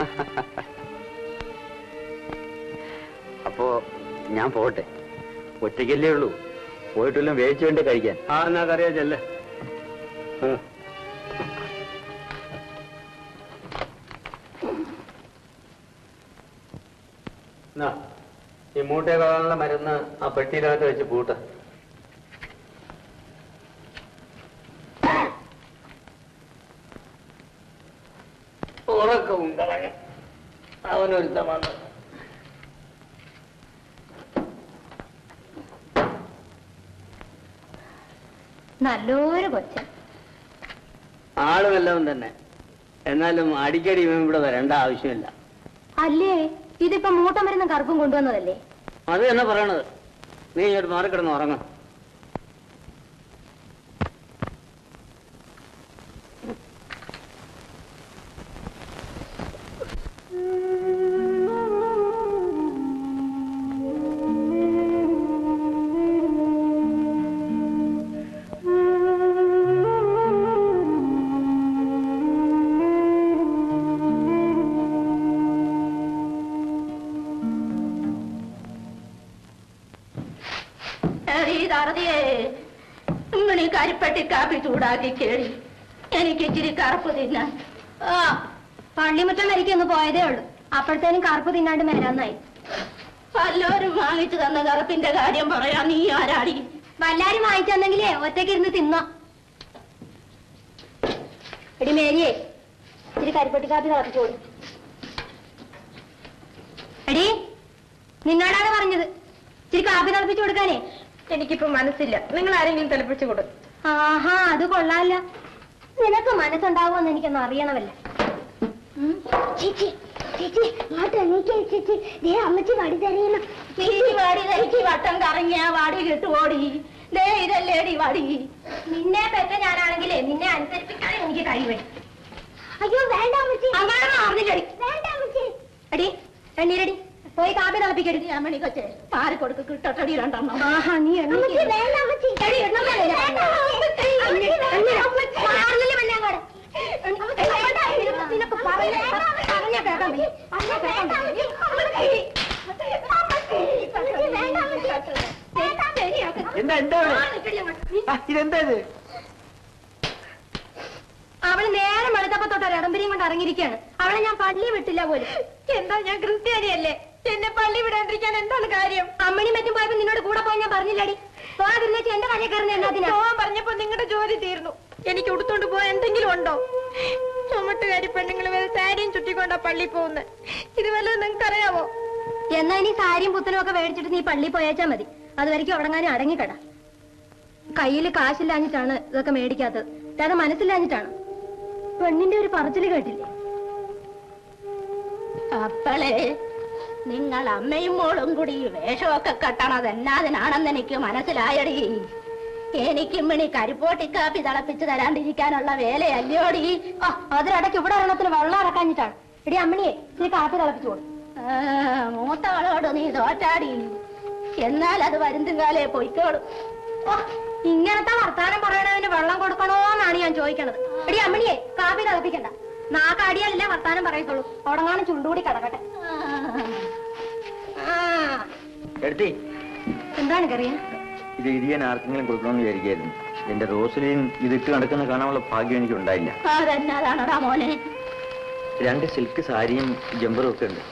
അപ്പോ ഞാൻ പോട്ടെ ഒറ്റയ്ക്കല്ലേ ഉള്ളൂ പോയിട്ടെല്ലാം വേവിച്ചു വേണ്ടേ കഴിക്കാൻ ആ എന്നാ കറിയാച്ചല്ലേ ഉം. എന്നാ, ഈ മൂട്ടയെ കൊള്ളാനുള്ള മരുന്ന് ആ പെട്ടിയിനകത്ത് വെച്ച് പൂട്ട ഉറക്കവും കളഞ്ഞ അവനൊരുത്തം വന്നു നല്ലൊരു കൊച്ചൻ ആള് വല്ലതും തന്നെ എന്നാലും അടിക്കടി ഇവൻ ഇവിടെ വരേണ്ട ആവശ്യമില്ല അല്ലേ ഇതിപ്പോ മൂട്ട മരുന്നും കറുപ്പും കൊണ്ടുവന്നതല്ലേ അത് തന്നെ പറയണത് നീ ഇങ്ങോട്ട് മാറിക്കിടന്ന് ഉറങ്ങ തറുതിയേ ഇങ്ങനെ കരിപ്പട്ടി കാപ്പി ചൂടാക്കി കേടി എനിക്ക് ഇച്ചിരി കറുപ്പ് തിന്നാൻ ആ പള്ളിമുറ്റം വരയ്ക്ക് ഒന്ന് പോയതേ ഉള്ളൂ അപ്പോഴത്തേനും കറുപ്പ് തിന്നാണ്ട് മേരാന്നായി വല്ലോരും വാങ്ങിച്ചു തന്ന കറുപ്പിന്റെ കാര്യം പറയാ നീ ആരാടി വല്ലാരും വാങ്ങിച്ചെന്നെങ്കിലേ ഒറ്റയ്ക്ക് ഇരുന്ന് തിന്നോ എടി മേരിയേ ഇത്തിരി കരിപ്പട്ടി കാപ്പി തിളപ്പിച്ചോളൂ എടി നിന്നോടാണ് പറഞ്ഞത് ഇച്ചിരി കാപ്പി തിളപ്പിച്ചു കൊടുക്കാനേ എനിക്കിപ്പോ മനസ്സില്ല നിങ്ങൾ ആരെങ്കിലും തിളപ്പിച്ചു കൊടുക്കും ആഹാ അത് കൊള്ളാല്ല നിനക്ക് മനസ്സുണ്ടാവുമെന്ന് എനിക്കൊന്ന് അറിയണമല്ല ചേച്ചി ചേച്ചി ഇങ്ങോട്ട് എണീക്ക് ചേച്ചി ദേ അമ്മച്ചി വടി തരയണം ഈ വാടി തനിക്ക് വട്ടം കറങ്ങിയ വാടി കിട്ടുവോടി ദേ ഇതല്ലേടി വാടി നിന്നെ പെറ്റ ഞാനാണെങ്കിലേ നിന്നെ അനുസരിപ്പിക്കാൻ എനിക്ക് കഴിവരും അയ്യോ വേണ്ട അമ്മച്ചി അങ്ങനെ മാറുന്നില്ലടി വേണ്ട അമ്മച്ചി എടി എണ്ണീരടി പോയി കാപ്പി തിളപ്പിക്കരുത് അമ്മണി കൊച്ചെ പാറി കൊടുക്ക് കിട്ടട്ടടി രണ്ടെണ്ണം ആഹാ നീ അമ്മച്ചി വേണ്ട അമ്മച്ചി എടി, എണ്ണം വേണ്ട, ഞാൻ വേണ്ട, പറഞ്ഞത്. അമ്മച്ചി. എണ്ണി, എണ്ണി. മാറുന്നില്ല പെണ്ണെ അങ്ങോട്ട്. അമ്മച്ചി, വേണ്ട, നിനക്ക് നിനക്ക് പറഞ്ഞ പറഞ്ഞ കേൾക്കാൻ വയ്യ. പറഞ്ഞ കേൾക്കാൻ വയ്യ. എന്താ എന്താ ഇവിടെ? ആ, നിക്കടി അങ്ങോട്ട്. നീ ആ, ഇതെന്താ ഇത് അവള് നേരെ വെളുത്തപ്പോ തൊട്ട് ഒരു ഇടംബരിയും കൊണ്ട് ഇറങ്ങിയിരിക്കുകയാണ് അവളെ ഞാൻ പള്ളി വിട്ടില്ല പോലും എന്താ ഞാൻ ക്രിസ്ത്യാനിയല്ലേ എന്നെ പള്ളി വിടാണ്ടിരിക്കാൻ എന്താണ് കാര്യം അമ്മണി മറ്റും പോയപ്പോ നിന്നോട് കൂടെ പോയി ഞാൻ പറഞ്ഞില്ലടി പോകാതിരുന്ന എന്റെ കരയെ കയറുന്ന എന്നാത്തിനാ പോവാൻ പറഞ്ഞപ്പോ നിങ്ങളുടെ ജോലി തീർന്നു എനിക്ക് ഉടുത്തോണ്ട് പോകാൻ എന്തെങ്കിലും ഉണ്ടോ ചുമട്ടുകാരി പെണ്ണുങ്ങൾ വരെ സാരിയും ചുറ്റിക്കൊണ്ടാ പള്ളി പോകുന്നത് ഇത് വല്ലതും നിങ്ങൾക്ക് അറിയാവോ എന്നാ ഇനി സാരിയും പുത്തനും ഒക്കെ മേടിച്ചിട്ട് നീ പള്ളി പോയേച്ചാ മതി അതുവരെയ്ക്കും ഉടങ്ങാനും അടങ്ങിക്കട കയ്യിൽ കാശില്ലാഞ്ഞിട്ടാണ് ഇതൊക്കെ മേടിക്കാത്തത് അത് മനസ്സില്ലാഞ്ഞിട്ടാണ് പെണ്ണിന്റെ ഒരു പറച്ചില് കേട്ടില്ലേ അപ്പളേ നിങ്ങൾ അമ്മയും മോളും കൂടി ഈ വേഷമൊക്കെ കെട്ടണത് എന്നാതിനാണെന്ന് എനിക്ക് മനസ്സിലായടി എനിക്ക് മണി കരിപ്പോട്ടി കാപ്പി തിളപ്പിച്ച് തരാണ്ടിരിക്കാനുള്ള വേലയല്ലയോടി ആ അതിനിടയ്ക്ക് ഇവിടെ ഒരെണ്ണത്തിന് വെള്ളം ഇറക്കാഞ്ഞിട്ടാണ് എടി അമ്മണിയെ നീ കാപ്പി തിളപ്പിച്ചു കൊടുക്കും ആ, മൂത്തവളോട് നീ തോറ്റാടി എന്നാൽ അത് വരുന്തും കാലേ പൊയ്ക്കോളും ഓ, ഇങ്ങനത്തെ വർത്താനം പറയണതിന് വെള്ളം കൊടുക്കണോന്നാണ് ഞാൻ ചോദിക്കണത് എടി അമ്മണിയെ കാപ്പി തിളപ്പിക്കണ്ട നാക്കടിയല്ലേ വർത്താനം പറയത്തുള്ളൂ ഉടങ്ങാനും ചുണ്ടുകൂടി കിടക്കട്ടെ ആ എടുത്തി എന്താണ് കറിയ ഇത് ഇരിയാൻ ആർക്കെങ്കിലും കൊടുക്കണമെന്ന് വിചാരിക്കായിരുന്നു എന്റെ റോസലിൻ ഇതിട്ട് നടക്കുന്ന കാണാനുള്ള ഭാഗ്യം എനിക്ക് ഉണ്ടായില്ല അതെന്നാതാണോടാ മോനെ രണ്ട് സിൽക്ക് സാരിയും ജമ്പറും ഒക്കെ ഉണ്ട്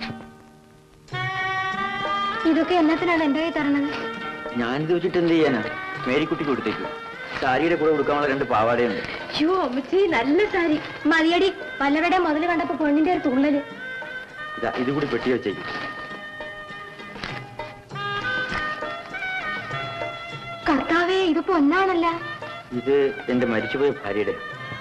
ഇതൊക്കെ എന്നത്തിനാണ് എന്റെ കൈ തരണത് ഞാനിത് വെച്ചിട്ട് എന്ത് ചെയ്യാനാ മേരിക്കുട്ടി കൊടുത്തേക്കും സാരിയുടെ കൂടെ കൊടുക്കാനുള്ള രണ്ട് പാവാടയുണ്ട് അയ്യോ അമ്മച്ചി നല്ല സാരി മതിയടി വല്ലവരുടെ മുതല് കണ്ടപ്പോ പെണ്ണിന്റെ ഒരു തുള്ളല് ഇതാ ഇത് കൂടി പെട്ടി വെച്ചേക്കും കർത്താവേ ഇത് പൊന്നാണല്ല ഇത് എന്റെ മരിച്ചുപോയ ഭാര്യയുടെ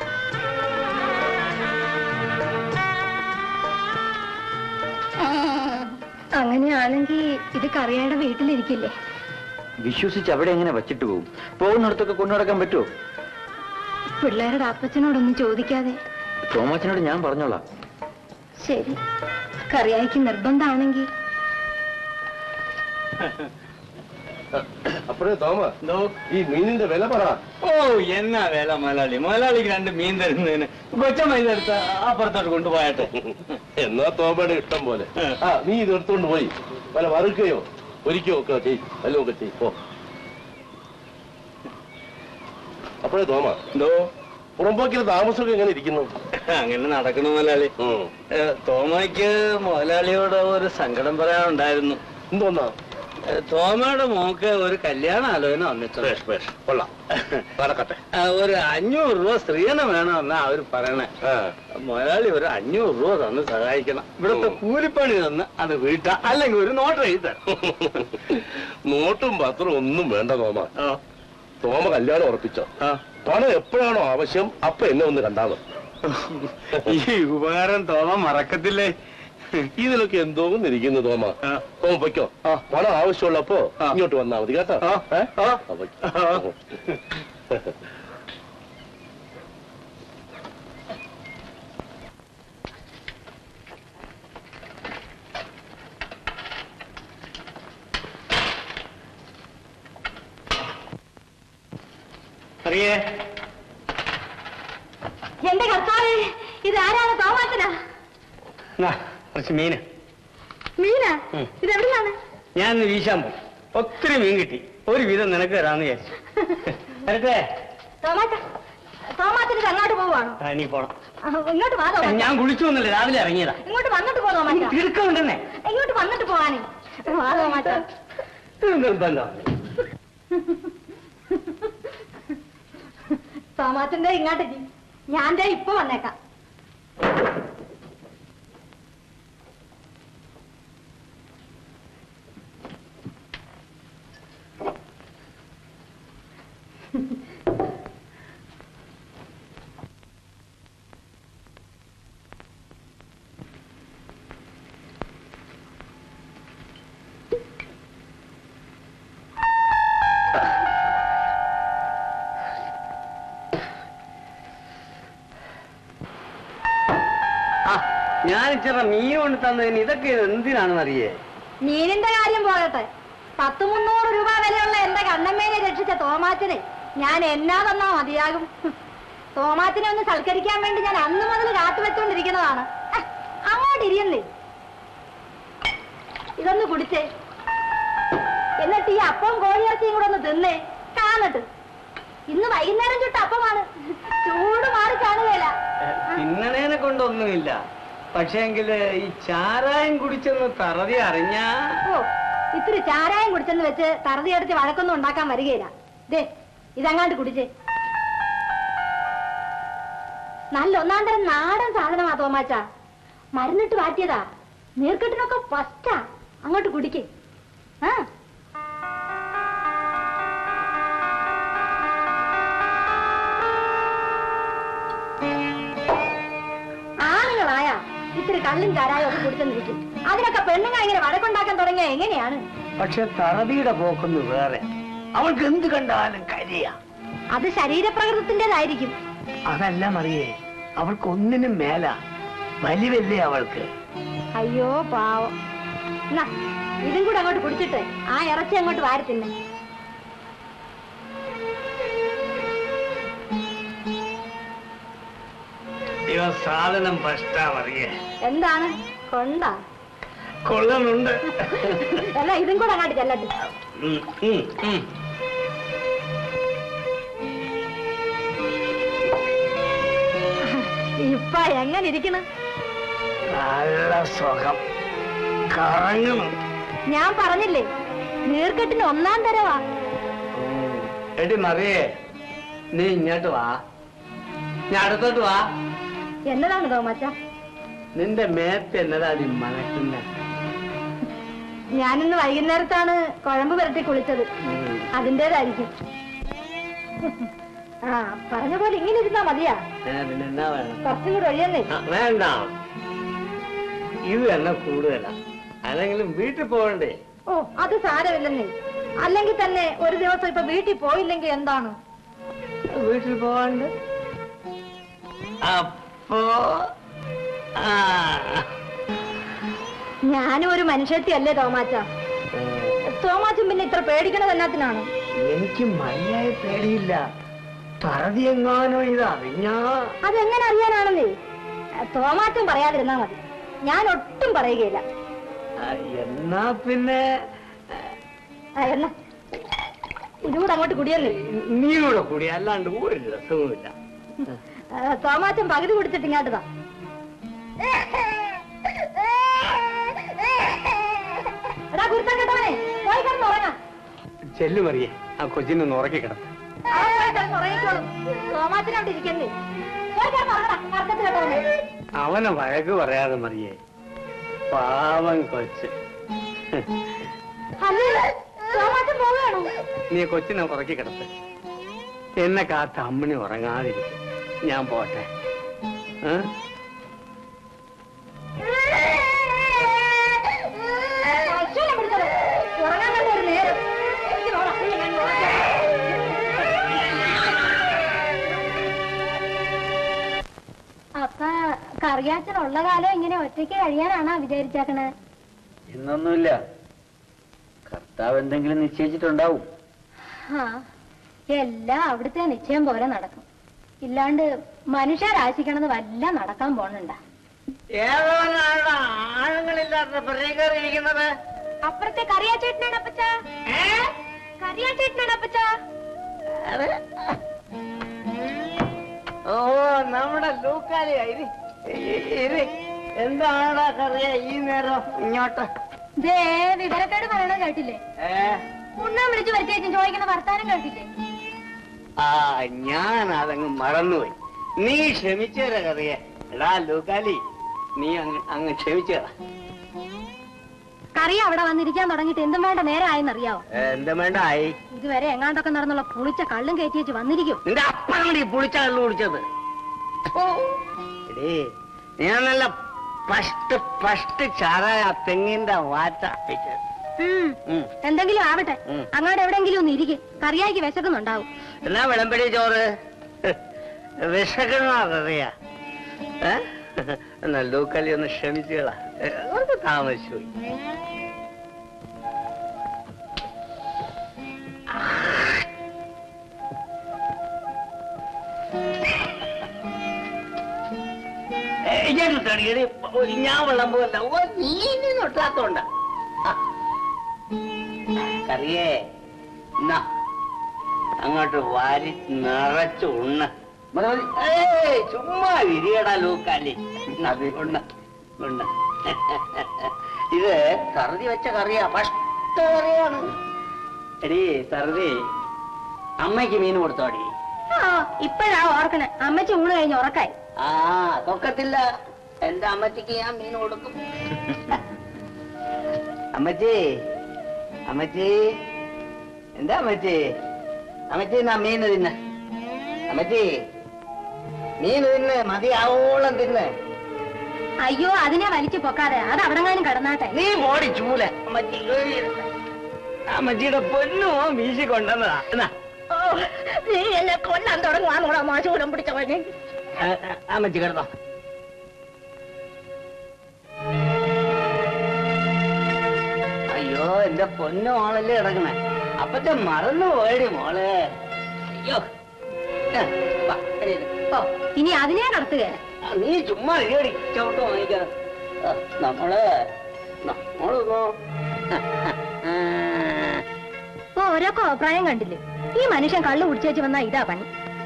അങ്ങനെയാണെങ്കിൽ ഇത് കറിയയുടെ വീട്ടിലിരിക്കില്ലേ വിശ്വസിച്ച് അവിടെ എങ്ങനെ വച്ചിട്ട് പോകും പോകുന്നിടത്തൊക്കെ കൊണ്ടു നടക്കാൻ പറ്റുമോ പിള്ളേരുടെ അപ്പച്ചനോടൊന്നും ചോദിക്കാതെ തോമാച്ചനോട് ഞാൻ പറഞ്ഞോളാം ശരി കറിയായിക്ക് നിർബന്ധമാണെങ്കിൽ അപ്പോഴേ തോമ ഈ മീനിന്റെ വില പറ ഓ എന്നാ വേല മുതലാളി മുതലാളിക്ക് രണ്ട് മീൻ തരുന്നതിന് കൊച്ചമ്മ ഇതെടുത്ത് അപ്പുറത്തോട്ട് കൊണ്ടുപോയാട്ടെ എന്നാ തോമയുടെ ഇഷ്ടം പോലെ ആ നീ ഇത് എടുത്തുകൊണ്ട് പോയി വല്ല വറുക്കുകയോ ഒരിക്കയോ ഒക്കെ ചെയ് വല്ലതും ഒക്കെ ചെയ് പോ അപ്പോഴേ തോമ എന്തോ പുറമ്പോക്കിലെ താമസമൊക്കെ എങ്ങനെ ഇരിക്കുന്നു അങ്ങനെ നടക്കണു മുതലാളി ഉം. ഏ, തോമയ്ക്ക് മുതലാളിയോട് ഒരു സങ്കടം പറയാനുണ്ടായിരുന്നു എന്തോന്നാ ഏ, തോമയുടെ മോക്ക് ഒരു കല്യാണ ആലോചന വന്നിട്ടുണ്ട് ബേഷ്, ബേഷ്. കൊള്ളാം നടക്കട്ടെ ആ, ഒരു അഞ്ഞൂറ് രൂപ സ്ത്രീധനം വേണമെന്നാ അവര് പറയണേ ആ. മുതലാളി ഒരു അഞ്ഞൂറ് രൂപ തന്ന് സഹായിക്കണം ഇവിടുത്തെ കൂലിപ്പണി തന്ന് അത് വീട്ട അല്ലെങ്കിൽ ഒരു നോട്ട് എഴുതി തരാം നോട്ടും പത്രം ഒന്നും വേണ്ട തോമ ആ, തോമ കല്യാണം ഉറപ്പിച്ചോ ആ. പണം എപ്പോഴാണോ ആവശ്യം അപ്പൊ എന്നെ ഒന്ന് കണ്ടാൽ മതി ഈ ഉപകാരം തോമ മറക്കത്തില്ലേ ഇതിലൊക്കെ എന്തോ ഇരിക്കുന്നു തോമ ആ. തോമ പൊയ്ക്കോ ആ. പണം ആവശ്യമുള്ളപ്പോ ആ. ഇങ്ങോട്ട് വന്നാ മതി കേട്ടോ ആ. ഏ? ആ. ആ, പൊയ്ക്കോ. അറിയേ എന്റെ കർത്താവേ ഇത് ആരാണ് തോമാത്തനാ എന്നാ, കുറച്ച് മീന് മീനാ ഉം. ഇത് എവിടുന്നാണ് ഞാൻ ഇന്ന് വീശാൻ പോകും ഒത്തിരി മീൻ കിട്ടി ഒരു വിധം നിനക്ക് തരാന്ന് വിചാരിച്ചു വരട്ടെ തോമാച്ച തോമാത്തിന് അങ്ങോട്ട് പോവാണോ ആ, നീ പോണം ആ, ഇങ്ങോട്ട് വാ തോമാച്ച ഞാൻ കുളിച്ചു വന്നില്ല രാവിലെ ഇറങ്ങിയതാ ഇങ്ങോട്ട് വന്നിട്ട് പോ തോമാച്ച തിടുക്കമുണ്ടെന്നേ ഇങ്ങോട്ട് വന്നിട്ട് പോവാനേ വാ തോമാച്ച ഇത് നിർബന്ധം തോമാച്ചന്റെ ഇങ്ങോട്ട് ജി. ഞാൻ ദേ ഇപ്പൊ വന്നേക്കാം ആ ഞാൻ ഇച്ചിറ മീൻ കൊണ്ട് തന്നതിന് ഇതൊക്കെ എന്തിനാണെന്ന് അറിയേ മീനിന്റെ കാര്യം പോകട്ടെ പത്ത് മുന്നൂറ് രൂപ വിലയുള്ള എന്റെ കണ്ണമ്മേനെ രക്ഷിച്ച തോമാച്ചനെ ഞാൻ എന്നാ തന്നാ മതിയാകും തോമാച്ചനെ ഒന്ന് സൽക്കരിക്കാൻ വേണ്ടി ഞാൻ അന്ന് മുതൽ കാത്തു വെച്ചോണ്ടിരിക്കുന്നതാണ് ഹ്, അങ്ങോട്ട് ഇരിയല്ലേ ഇതൊന്ന് കുടിച്ചേ എന്നിട്ട് ഈ അപ്പം കോഴിയിറച്ചിയും കൂടെ ഒന്ന് തിന്നേ കാണട്ട് ഇന്ന് വൈകുന്നേരം ചുട്ട അപ്പമാണ് ചൂട് മാറി കാണുകയില്ല തിന്നണേനെ കൊണ്ടൊന്നുമില്ല പക്ഷേങ്കില് ഈ ചാരായം കുടിച്ചെന്ന് തറതി അറിഞ്ഞാ ഓ ഇത്തിരി ചാരായം കുടിച്ചെന്ന് വെച്ച് തറുതി എടുത്ത് വഴക്കൊന്നും ഉണ്ടാക്കാൻ വരികയില്ല ദേ ഇതങ്ങാണ്ട് കുടിച്ചേ നല്ല ഒന്നാന്തരം നാടൻ സാധനമാ തോമാച്ച മരുന്നിട്ട് മാറ്റിയതാ നീർക്കെട്ടിനൊക്കെ ഫസ്റ്റാ അങ്ങോട്ട് കുടിക്ക് ആ ആണുങ്ങളായ ഇത്തിരി കള്ളും ചാരായം ഒക്കെ കുടിച്ചെന്നിരിക്കും അതിനൊക്കെ പെണ്ണുങ്ങൾ ഇങ്ങനെ വഴക്കുണ്ടാക്കാൻ തുടങ്ങിയ എങ്ങനെയാണ് പക്ഷെ തറതിയുടെ പോക്കൊന്ന് വേറെ അവൾക്ക് എന്ത് കണ്ടാലും കരിയാ അത് ശരീരപ്രകൃതത്തിന്റേതായിരിക്കും അതല്ല മറിയേ അവൾക്ക് ഒന്നിനും മേല വലിവല്ലേ അവൾക്ക് അയ്യോ പാവം എന്നാ, ഇതും കൂടെ അങ്ങോട്ട് കുടിച്ചിട്ട് ആ ഇറച്ചി അങ്ങോട്ട് വാരി തിന്നെ ഇവ സാധനം ഫസ്റ്റാ മറിയേ എന്താണ് കൊണ്ടാ കൊള്ളുന്നുണ്ട് അല്ല ഇതും കൂടെ അങ്ങോട്ട് ചെല്ലട്ടെ ഉം, ഉം, ഉം. ഇപ്പൊ എങ്ങനെ ഇരിക്കണം നല്ല സുഖം കറങ്ങണം ഞാൻ പറഞ്ഞില്ലേ നീർക്കെട്ടിന് ഒന്നാം തരവാ എടി മറിയേ നീ ഇങ്ങോട്ട് വാ ഞാൻ അടുത്തോട്ട് വാ എന്നതാണ് തോമച്ച നിന്റെ മേത്ത് എന്നതാ നീ മനക്കുന്ന ഞാനിന്ന് വൈകുന്നേരത്താണ് കുഴമ്പ് പുരട്ടി കുളിച്ചത് അതിന്റേതായിരിക്കും ആ പറഞ്ഞ പോലെ ഇങ്ങനെ ഇരുന്നാ മതിയാ പിന്നെന്നാ വേണം കുറച്ചും കൂടെ ഒഴിയന്നേ ആ, വേണ്ട ഇത് തന്നെ കൂടുതലാ അല്ലെങ്കിലും വീട്ടിൽ പോകണ്ടേ ഓ അത് സാരമില്ലെന്നേ അല്ലെങ്കിൽ തന്നെ ഒരു ദിവസം ഇപ്പൊ വീട്ടിൽ പോയില്ലെങ്കിൽ എന്താണ് വീട്ടിൽ പോകാണ്ട് അപ്പോ ആ ഞാനും ഒരു മനുഷ്യത്തി അല്ലേ തോമാച്ച തോമാച്ചും പിന്നെ ഇത്ര പേടിക്കണത് എന്നാത്തിനാണ് എനിക്ക് മര്യാദ പേടിയില്ല പറതി എങ്ങാനോ ഇത് അറിഞ്ഞാ അതെങ്ങനെ അറിയാനാണെന്നേ തോമാറ്റം പറയാതിരുന്നാ മതി ഞാൻ ഒട്ടും പറയുകയില്ല ആ, എന്നാ പിന്നെ ആ, എന്നാ ഇതുകൂടെ അങ്ങോട്ട് കുടിയല്ലേ നീ കൂടെ കൂടി അല്ലാണ്ട് ഒരു രസവുമില്ല തോമാറ്റം പകുതി കുടിച്ചിട്ട് ഇങ്ങോട്ടതാ എടാ കുരുത്തം കേട്ടവനെ പോയി കിടന്ന് ഉറങ്ങാം ചെല്ലു മറിയേ ആ കൊച്ചിനൊന്ന് ഉറക്കി കിടന്നു ആ, പോയി കിടന്ന് ഉറങ്ങിക്കോളും തോമാറ്റൻ അവിടെ ഇരിക്കുന്നേ പോയി കിടന്ന് ഉറങ്ങടാ കറക്കത്ത് കേട്ടവനെ അവനെ വഴക്ക് പറയാതെ മറിയേ പാവം കൊച്ച് അല്ലേ തോമാറ്റൻ പോവുകയാണോ നീ കൊച്ചിനെ ഉറക്കി കിടത്ത് എന്നെ കാത്ത അമ്മണി ഉറങ്ങാതിരിക്കും ഞാൻ പോട്ടെ ഏ? അശ്വനെ പിടിച്ചത് ഉറങ്ങാൻ കണ്ട ഒരു നേരം എനിക്ക് നോടാ ഞാൻ ഉറക്കാം. അപ്പൊ കറിയാച്ചനുള്ള കാലം ഇങ്ങനെ ഒറ്റയ്ക്ക് കഴിയാനാണോ വിചാരിച്ചേക്കണേ ഇന്നൊന്നുമില്ല കർത്താവ് എന്തെങ്കിലും നിശ്ചയിച്ചിട്ടുണ്ടാവും ആ എല്ലാം അവിടുത്തെ നിശ്ചയം പോലെ നടക്കും ഇല്ലാണ്ട് മനുഷ്യരാശിക്കണത് വല്ല നടക്കാൻ പോണുണ്ട ഏതോനാണ് ആണുങ്ങളില്ലാത്ത പെരേ കയറിയിരിക്കുന്നത് അപ്പുറത്തെ കറിയാച്ചേട്ടനാണ് അപ്പച്ച കറിയാച്ചേട്ടനാണ് അപ്പച്ച ഓ നമ്മുടെ ലൂക്കാലിയാ ഇരി ഇ- ഇരി എന്താണ് കറിയ ഈ നേരം ഇങ്ങോട്ട് ദേ വിവരക്കേട് പറയണത് കേട്ടില്ലേ ഏ ഉണ്ണാൻ വിളിച്ചു വരുത്തേച്ചും ചോദിക്കണ വർത്താനം കേട്ടില്ലേ ആ ഞാൻ അതങ്ങ് മറന്നുപോയി നീ ക്ഷമിച്ചേര കറിയ എടാ ലൂക്കാലി നീ അങ്ങ് അങ്ങ് ക്ഷമിച്ചേടാ കറി അവിടെ വന്നിരിക്കാൻ തുടങ്ങിയിട്ട് എന്തും വേണ്ട നേരമായെന്നറിയാവോ എന്താ വേണ്ട ആയി ഇതുവരെ എങ്ങാണ്ടൊക്കെ നടന്നുള്ള പുളിച്ച കള്ളും കയറ്റി വെച്ച് വന്നിരിക്കും നിന്റെ അപ്പനാണ് ഈ പുളിച്ച കള്ളു കുടിച്ചത് ഓ, എടീ ഞാൻ നല്ല ഫസ്റ്റ് ഫസ്റ്റ് ചാറായ ആ തെങ്ങിന്റെ വാറ്റ വെച്ചത്. ഉം. ഉം. എന്തെങ്കിലും ആവട്ടെ ഉം. അങ്ങോട്ട് എവിടെങ്കിലും ഒന്ന് ഇരിക്കും കറിയാക്കി വിശക്കുന്നുണ്ടാവും എന്നാ വിളമ്പടി ചോറ് വിശക്കണറിയാ ഏ എന്നാ ലൂക്കലി ഒന്ന് ക്ഷമിച്ചുകളാ ഒന്ന് താമസിച്ചു പോയി തടിയടി ഞാൻ വിളമ്പല്ല ഓ നീ ഇനി തൊട്ടാത്തോണ്ട കറിയേ എന്നാ അങ്ങോട്ട് വാരി നിറച്ച് ഉണ്ണ ഏയ് ചുമ്മാ വിരിയടാ ലൂക്കാലി അത് ഉണ്ണ ഉണ്ണ ഇത് കറുതി വെച്ച കറിയാ ഫസ്റ്റ് കറിയാണ് എടീ കറുതി അമ്മയ്ക്ക് മീൻ കൊടുത്തോടി ആ ഇപ്പഴാ ഓർക്കണേ അമ്മച്ചി ഊണ് കഴിഞ്ഞ് ഉറക്കായി ആ തൊക്കത്തില്ല എന്റെ അമ്മച്ചിക്ക് ഞാൻ മീൻ കൊടുക്കും അമ്മച്ചി അമ്മച്ചി എന്താ അമ്മച്ചി അമ്മച്ചി എന്നാ മീൻ തിന്ന അമ്മച്ചി മീൻ തിന്ന് മതിയാവോളം തിന്ന് അയ്യോ അതിനെ വലിച്ചു പൊക്കാതെ അത് അവിടെങ്ങാനും കടന്നാട്ടെ നീ പോടി ചൂല അമ്മച്ചി ഏയ്. അമ്മച്ചിയുടെ പൊന്നോ വീശി കൊണ്ടുവന്നതാ എന്നാ ഓ, നീ എന്നെ കൊല്ലാൻ തുടങ്ങുവാന്നോടാ മാശൂരം പിടിച്ചവനെ ആ, ആ, അമ്മച്ചി കിടന്നോ അയ്യോ എന്റെ പൊന്നു മോളല്ലേ കിടക്കണേ അപ്പത്തെ മറന്നു പോയടി മോളെ അയ്യോ ആ, വാ, എണീറ്റ്. ഓ, ഇനി അതിനെ കടത്തുക ആ, നീ ചുമ്മാ ഇരിയടി ചവിട്ട് വാങ്ങിക്കണം ആ, നമ്മള് നമ്മളൊന്നോ ഇപ്പൊ ഓരോ കോപ്രായം കണ്ടില്ലേ ഈ മനുഷ്യൻ കള്ളു കുടിച്ചേച്ച് വന്നാ ഇതാ പണി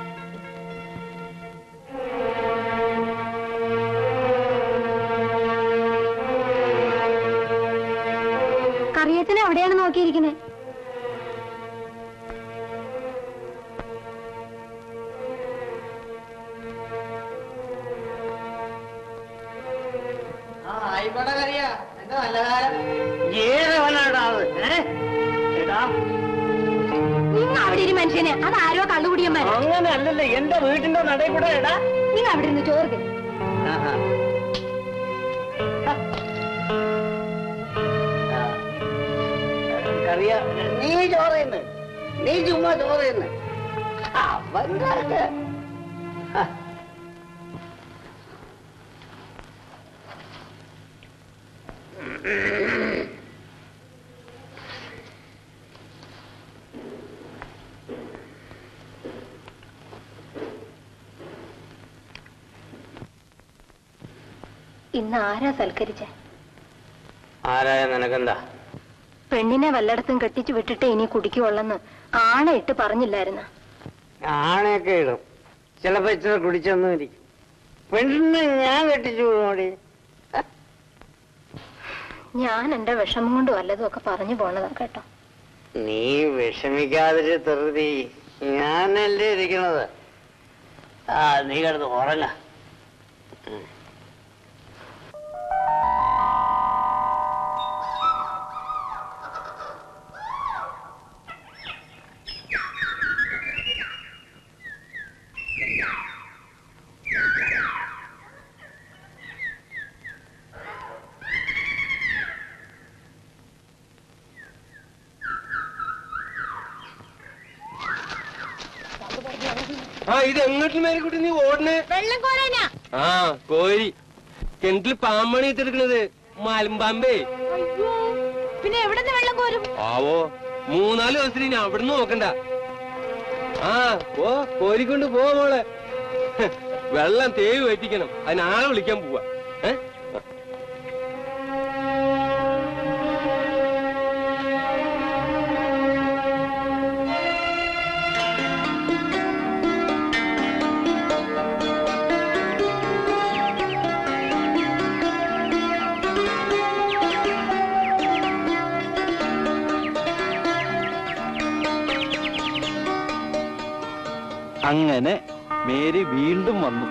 കറിയച്ചനെ എവിടെയാണ് നോക്കിയിരിക്കുന്നത് ആയിക്കോട്ടെ കറിയാ എന്റെ നല്ല കാലം ഏതവനാടാ അത് ഏ? എടാ നിങ്ങൾ അവിടെ ഇരി മനുഷ്യനെ അത് ആരോ കള്ളുകുടിയന്മാർ അങ്ങനെ അല്ലല്ലോ എന്റെ വീട്ടിന്റെ നടയിൽ കൂടെ എടാ നിങ്ങൾ അവിടെ ഇരുന്ന് ചോറ് തിന്ന്. ആഹാ. ആ. കറിയ നീ ചോറയുന്നു നീ ചുമ്മാ ചോറയുന്നു അവന്റെ ഇന്ന് ആരാ സൽക്കരിച്ചേ ആരായ നിനക്കെന്താ പെണ്ണിനെ വല്ലയിടത്തും കെട്ടിച്ചു വിട്ടിട്ട് ഇനി കുടിക്കുവള്ളെന്ന് ആണയിട്ട് പറഞ്ഞില്ലായിരുന്ന ആണയൊക്കെ ഇടും ചിലപ്പോ ഇച്ചിരി കുടിച്ചൊന്നും ഇരിക്കും പെണ്ണിനെ ഞാൻ കെട്ടിച്ചു വിടുമോടി ഞാൻ എന്റെ വിഷമം കൊണ്ട് വല്ലതും ഒക്കെ പറഞ്ഞു പോണതാ കേട്ടോ നീ വിഷമിക്കാതിരി തെറുതി ഞാനല്ലേ ഇരിക്കണത് ആ നീ കിടന്ന് ഉറങ്ങ ആ ഇത് എങ്ങോട്ട് മേരിക്കുട്ടി നീ ഓടണേ വെള്ളം കോരാനാ ആ കോരി കിണറ്റിൽ പാമ്പണി ഇട്ടെടുക്കണത് മലമ്പാമ്പേ അയ്യോ പിന്നെ എവിടെ നിന്ന് വെള്ളം കോരും ആവോ മൂന്നാല് ദിവസത്തിന് ഇനി അവിടുന്ന് നോക്കണ്ട ആ പോ കോരിക്കൊണ്ട് പോ മോളെ ഹ്, വെള്ളം തേവ് വെറ്റിക്കണം അതിന് ആളെ വിളിക്കാൻ പോവാ ഏ അങ്ങനെ മേരി വീണ്ടും വന്നു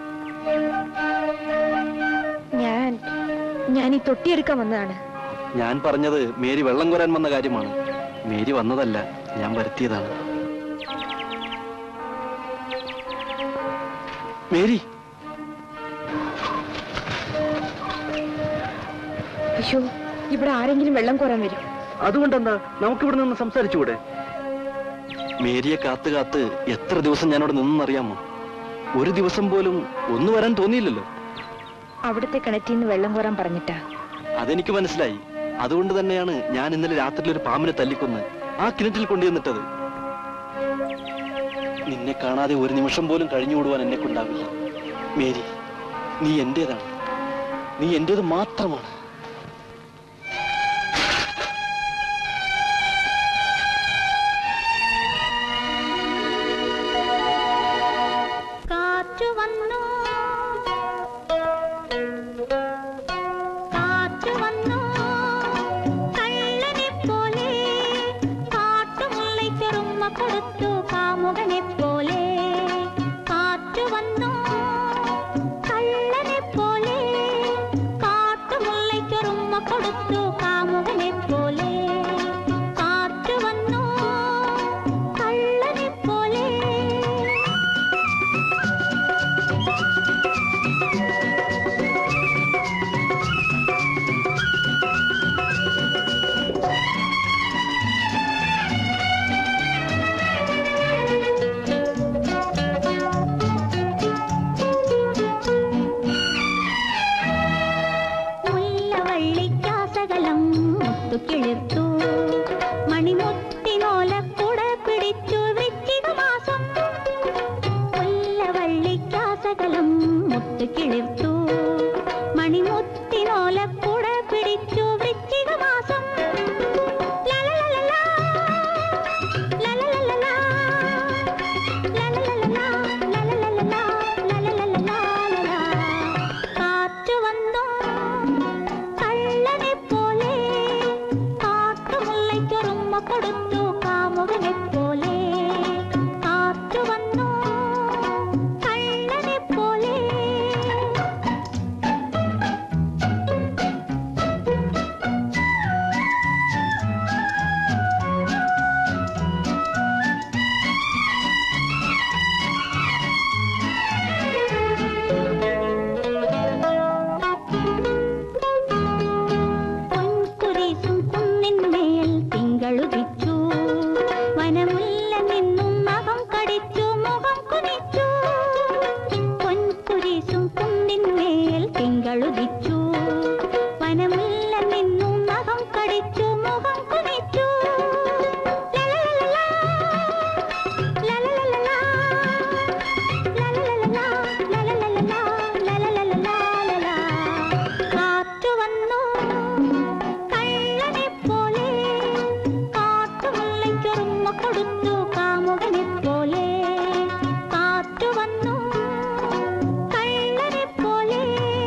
ഞാൻ ഞാൻ ഈ തൊട്ടിയെടുക്കാൻ വന്നതാണ് ഞാൻ പറഞ്ഞത് മേരി വെള്ളം കോരാൻ വന്ന കാര്യമാണ് മേരി വന്നതല്ല ഞാൻ വരുത്തിയതാണ് മേരി അയ്യോ ഇവിടെ ആരെങ്കിലും വെള്ളം കോരാൻ വരും അതുകൊണ്ടെന്താ നമുക്കിവിടെ നിന്ന് സംസാരിച്ചുകൂടെ മേരിയെ കാത്ത് കാത്ത് എത്ര ദിവസം ഞാനവിടെ നിന്നറിയാമോ ഒരു ദിവസം പോലും ഒന്നു വരാൻ തോന്നിയില്ലല്ലോ അവിടുത്തെ കിണറ്റിൽ നിന്ന് വെള്ളം കോരാൻ പറഞ്ഞിട്ടാ അതെനിക്ക് മനസ്സിലായി അതുകൊണ്ട് തന്നെയാണ് ഞാൻ ഇന്നലെ രാത്രിയിൽ ഒരു പാമ്പിനെ തല്ലിക്കൊന്ന് ആ കിണറ്റിൽ കൊണ്ടുവന്നിട്ടത് നിന്നെ കാണാതെ ഒരു നിമിഷം പോലും കഴിഞ്ഞുകൂടുവാൻ എന്നെ കൊണ്ടാവില്ല മേരി നീ എന്റേതാണ് നീ എന്റേത് മാത്രമാണ് കാറ്റു വന്നു കാറ്റു വന്നു കള്ളനെ പോലെ കാട്ടുമുള്ളയ്ക്കൊരുമ്മ കൊടുത്തു കാമുകനെ പോലെ കാറ്റു വന്നു കള്ളനെ പോലെ കാട്ടുമുള്ളയ്ക്കൊരുമ്മ കൊടുത്തു കാമുകനെ പോലെ കാറ്റു വന്നു കള്ളനെ പോലെ മുത്തുകിളിർത്തു മണിമുത്തിനോലക്കുട പിടിച്ചു വൃശ്ചിക മാസം മുല്ലവള്ളിക്കാസകലം മുത്തുകിളിർത്തു മണിമുത്തിനോലക്കുട പിടിച്ചു വൃശ്ചിക മാസം ലലലലലാ, ലലലലലാ, ലലലലലാ, ലലലലലാ, ലലലലലാലലാ. കാറ്റു വന്നു കള്ളനെ പോലെ കാട്ടുമുല്ലയ്ക്കൊരുമ്മ കൊടുത്തു കാമുകനെ പോലെ കാറ്റു വന്നു കള്ളനെ പോലെ പൊൻകുരിശും കുന്നിന്മേൽ തിങ്കളുദിച്ചു വനമുല്ല നിന്നും നഖം കടിച്ചു മുഖം കുനിച്ചു പൊൻകുരിശും കുന്നിന്മേൽ തിങ്കളുദിച്ചു വനമുല്ല നിന്നും നഖം കടിച്ചു മുഖം കുനിച്ചു ലലലലലാ, ലലലലലാ, ലലലലലാ, ലലലലലാ, ലലലലലാലലാ. കാറ്റു വന്നു കള്ളനെ പോലെ കാട്ടുമുല്ലയ്ക്കൊരുമ്മ കൊടുത്തു കാമുകനെ പോലെ കാറ്റു വന്നു കള്ളനെ പോലെ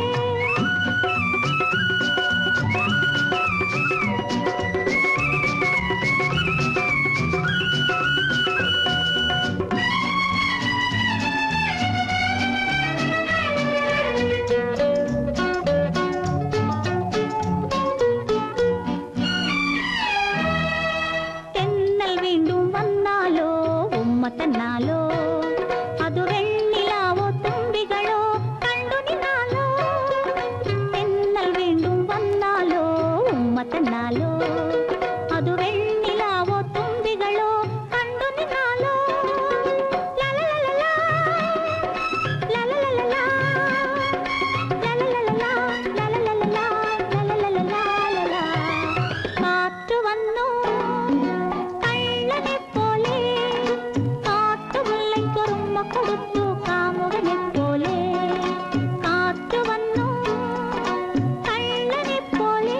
തെന്നൽ വീണ്ടും വന്നാലോ ഉമ്മ തന്നാലോ അതു വെണ്ണിലാവോ തുമ്പികളോ കണ്ടു നിന്നാലോ തെന്നൽ വീണ്ടും വന്നാലോ ഉമ്മ തന്നാലോ അതു വെണ്ണിലാവോ തുമ്പികളോ കണ്ടു നിന്നാലോ ലലലലലാ, ലലലലലാ, ലലലലലാ, ലലലലലാ, ലലലലലാലലാ. കാറ്റു വന്നു കള്ളനെ പോലെ കാട്ടുമുല്ലയ്ക്കൊരുമ്മ കൊടുത്തു കാമുകനെ പോലെ കാറ്റു വന്നു കള്ളനെ പോലെ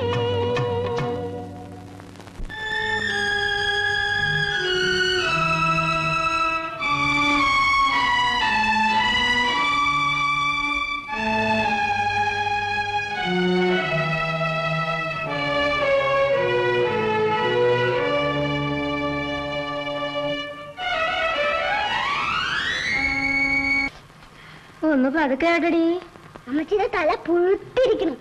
ഒന്ന് പതുക്കെ കേട്ടടി അമ്മച്ചിയുടെ തല പുഴുത്തിരിക്കണം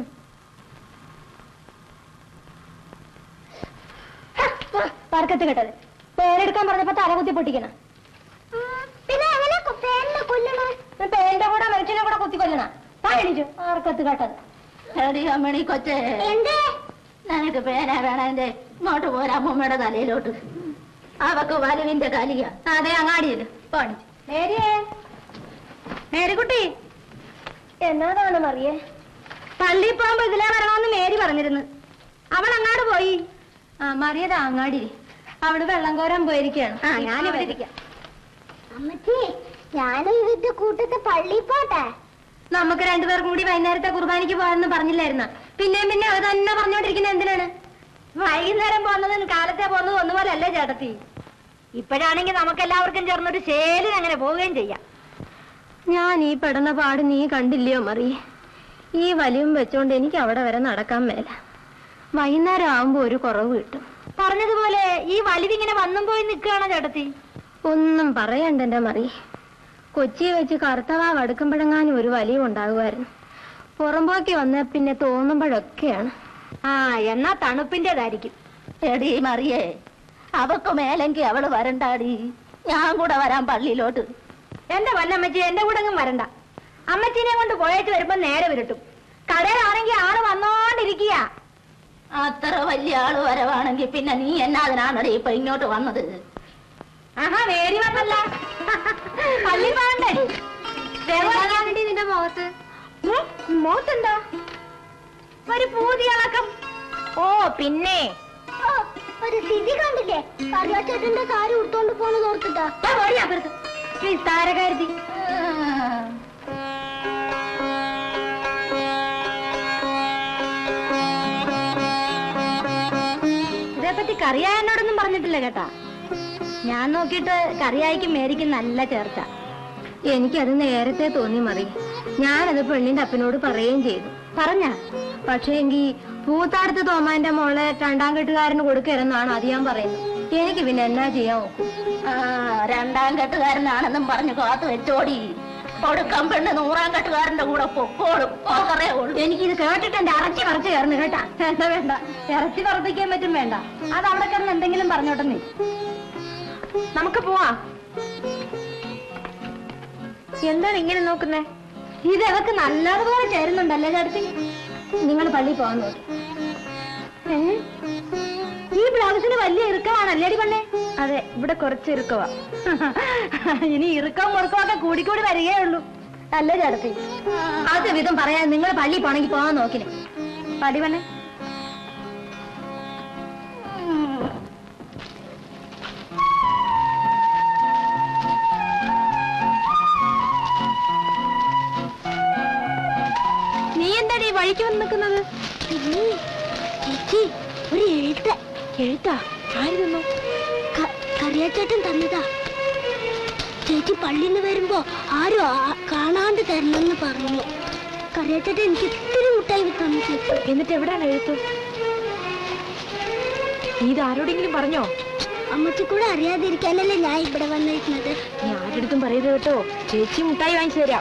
പറക്കത്ത് കേട്ടത് പേരെടുക്കാൻ പറഞ്ഞപ്പോ തല കുത്തി പൊട്ടിക്കണ പിന്നെ എങ്ങനെ പേരിനെ കൊല്ലണം പേരിന്റെ കൂടെ മനുഷ്യനെ കൂടെ കുത്തി കൊല്ലണ പാടിച്ചു ആർക്കത്ത് കേട്ടത് എടി അമ്മണി കൊച്ചേ എന്തേ നിനക്ക് പേന വേണന്റെ ഇങ്ങോട്ട് പോരാ അമ്മൂമ്മയുടെ തലയിലോട്ട് അവക്ക് വലുവിന്റെ കലിയ അതെ അങ്ങാടിയല്ലോ പാടിച്ചു മേരിയേ മേരിക്കുട്ടി എന്നതാണ് മറിയേ പള്ളി പോകുമ്പോ ഇതിലേ വരണമെന്ന് മേരി പറഞ്ഞിരുന്നു അവൾ അങ്ങാട് പോയി ആ മറിയതാ അങ്ങാടി അവിടെ വെള്ളം കോരാൻ പോയിരിക്കുകയാണ് ആ ഞാനിവിടെ ഇരിക്കാം അമ്മച്ചി ഞാനും ഇതിന്റെ കൂട്ടത്തെ പള്ളി പോട്ടെ നമുക്ക് രണ്ടുപേർക്കും കൂടി വൈകുന്നേരത്തെ കുർബാനയ്ക്ക് പോകാമെന്ന് പറഞ്ഞില്ലായിരുന്ന പിന്നെയും പിന്നെ അത് തന്നെ പറഞ്ഞോണ്ടിരിക്കുന്നത് എന്തിനാണ് വൈകുന്നേരം പോകുന്നതും കാലത്തെ പോകുന്നതും ഒന്നുപോലെ അല്ലേ ചേട്ടത്തി ഇപ്പോഴാണെങ്കിൽ നമുക്ക് എല്ലാവർക്കും ചേർന്നൊരു ശേലിന് അങ്ങനെ പോവുകയും ചെയ്യാം ഞാൻ ഈ പെടുന്ന പാട് നീ കണ്ടില്ലയോ മറി ഈ വലിയും വെച്ചോണ്ട് എനിക്ക് അവിടെ വരെ നടക്കാൻ മേല വൈകുന്നേരം ആവുമ്പോ ഒരു കുറവ് കിട്ടും പറഞ്ഞതുപോലെ ഈ വലിവിങ്ങനെ വന്നും പോയി നിൽക്കുകയാണോ ചേട്ടത്തി ഒന്നും പറയണ്ട എന്റെ മറി കൊച്ചി വെച്ച് കറുത്തവാവ് അടുക്കുമ്പോഴെങ്ങാനും ഒരു വലിയ ഉണ്ടാകുമായിരുന്നു പുറമ്പോക്കി വന്ന പിന്നെ തോന്നുമ്പോഴൊക്കെയാണ് ആ എന്നാ തണുപ്പിന്റേതായിരിക്കും എടി മറിയേ അവക്ക് മേലെങ്കി അവള് വരണ്ടാടി ഞാൻ കൂടെ വരാൻ പള്ളിയിലോട്ട് എന്റെ പൊന്നമ്മച്ചി എന്റെ കൂടെ അങ്ങ് വരണ്ട അമ്മച്ചീനെ കൊണ്ട് പോയേച്ച് വരുമ്പോ നേരെ വിരട്ടും കടയിലാണെങ്കിൽ ആള് വന്നോണ്ടിരിക്കുക അത്ര വലിയ ആള് വരവാണെങ്കിൽ പിന്നെ നീ എന്നാതിനാണടി ഇപ്പൊ ഇങ്ങോട്ട് വന്നത് ആഹാ വേരി വന്നല്ല പള്ളി പോകണ്ടേ നിന്റെ മുഖത്ത് മോത്തുണ്ടോ ഒരു പൂതി ഇളക്കം ഓ പിന്നെ ഓ, ഒരു സ്ഥിതി കണ്ടില്ലേ കറിയാച്ചേട്ടന്റെ സാരി ഉടുത്തോണ്ട് പോണത് ഓർത്തിട്ടാ താരകാരുതി ഇതേപ്പറ്റി കറിയായ എന്നോടൊന്നും പറഞ്ഞിട്ടില്ല കേട്ടാ ഞാൻ നോക്കിയിട്ട് കറിയായിക്കും മേരിക്കും നല്ല ചേർച്ച എനിക്കത് നേരത്തെ തോന്നി മറി ഞാനത് പെണ്ണിന്റെ അപ്പനോട് പറയുകയും ചെയ്തു പറഞ്ഞ പക്ഷേ എങ്കി പൂത്താടത്ത് തോമാന്റെ മോളെ രണ്ടാം കെട്ടുകാരന് കൊടുക്കരുന്നാണ് അത് ഞാൻ പറയുന്നത് എനിക്ക് പിന്നെ എന്നാ ചെയ്യാൻ നോക്കും ആ, രണ്ടാം കെട്ടുകാരനാണെന്നും പറഞ്ഞു കാത്തു വെച്ചോടി കൊടുക്കാൻ പെണ്ണ് നൂറാം കെട്ടുകാരന്റെ കൂടെ പൊക്കോളും പോകറേ ഉള്ളൂ എനിക്കിത് കേട്ടിട്ട് എന്റെ ഇറച്ചി പറിച്ചു കയറുന്നു കേട്ടാ എന്താ വേണ്ട ഇറച്ചി പറപ്പിക്കാൻ പറ്റും വേണ്ട അത് അവിടെ കിടന്ന് എന്തെങ്കിലും പറഞ്ഞോട്ടെ നീ നമുക്ക് പോവാ എന്താണ് ഇങ്ങനെ നോക്കുന്നേ ഇത് അവർക്ക് നല്ലതുപോലെ ചേരുന്നുണ്ടല്ലേ ചേട്ടത്തി നിങ്ങൾ പള്ളിയിൽ പോകാൻ നോക്കി ഏ? ഈ ബ്ലൗസിന് വലിയ ഇറുക്കമാണല്ലേടി പെണ്ണെ അതെ ഇവിടെ കുറച്ച് ഇറുക്കവാ ഇനി ഇറുക്കവും മുറുക്കവും ഒക്കെ കൂടിക്കൂടി വരികയേ ഉള്ളൂ അല്ലേ ചേട്ടത്തി അത് വിധം പറയാൻ നിങ്ങൾ പള്ളിയിൽ പോണെങ്കിൽ പോകാൻ നോക്കില്ലേ പടി പെണ്ണെ നീ എന്താടി വഴിക്ക് വന്ന് നിൽക്കുന്നത് പിന്നെ ചേച്ചി ഒരു എഴുത്ത് എഴുത്താ ആര് തന്നു ക- കറിയാച്ചേട്ടൻ തന്നതാ ചേച്ചി പള്ളിയിൽ നിന്ന് വരുമ്പോ ആരും ആ- കാണാണ്ട് തരണമെന്ന് പറഞ്ഞു കറിയാച്ചേട്ടൻ എനിക്ക് ഇത്തിരി മുട്ടായി തന്നു ചേച്ചി എന്നിട്ട് എവിടാണ് എഴുത്ത് നീ ഇത് ആരോടെങ്കിലും പറഞ്ഞോ അമ്മച്ചി കൂടെ അറിയാതിരിക്കാനല്ലേ ഞാൻ ഇവിടെ വന്നിരിക്കുന്നത് നീ ആരുടെ പറയരുത് കേട്ടോ ചേച്ചി മുട്ടായി വാങ്ങിച്ചു തരാം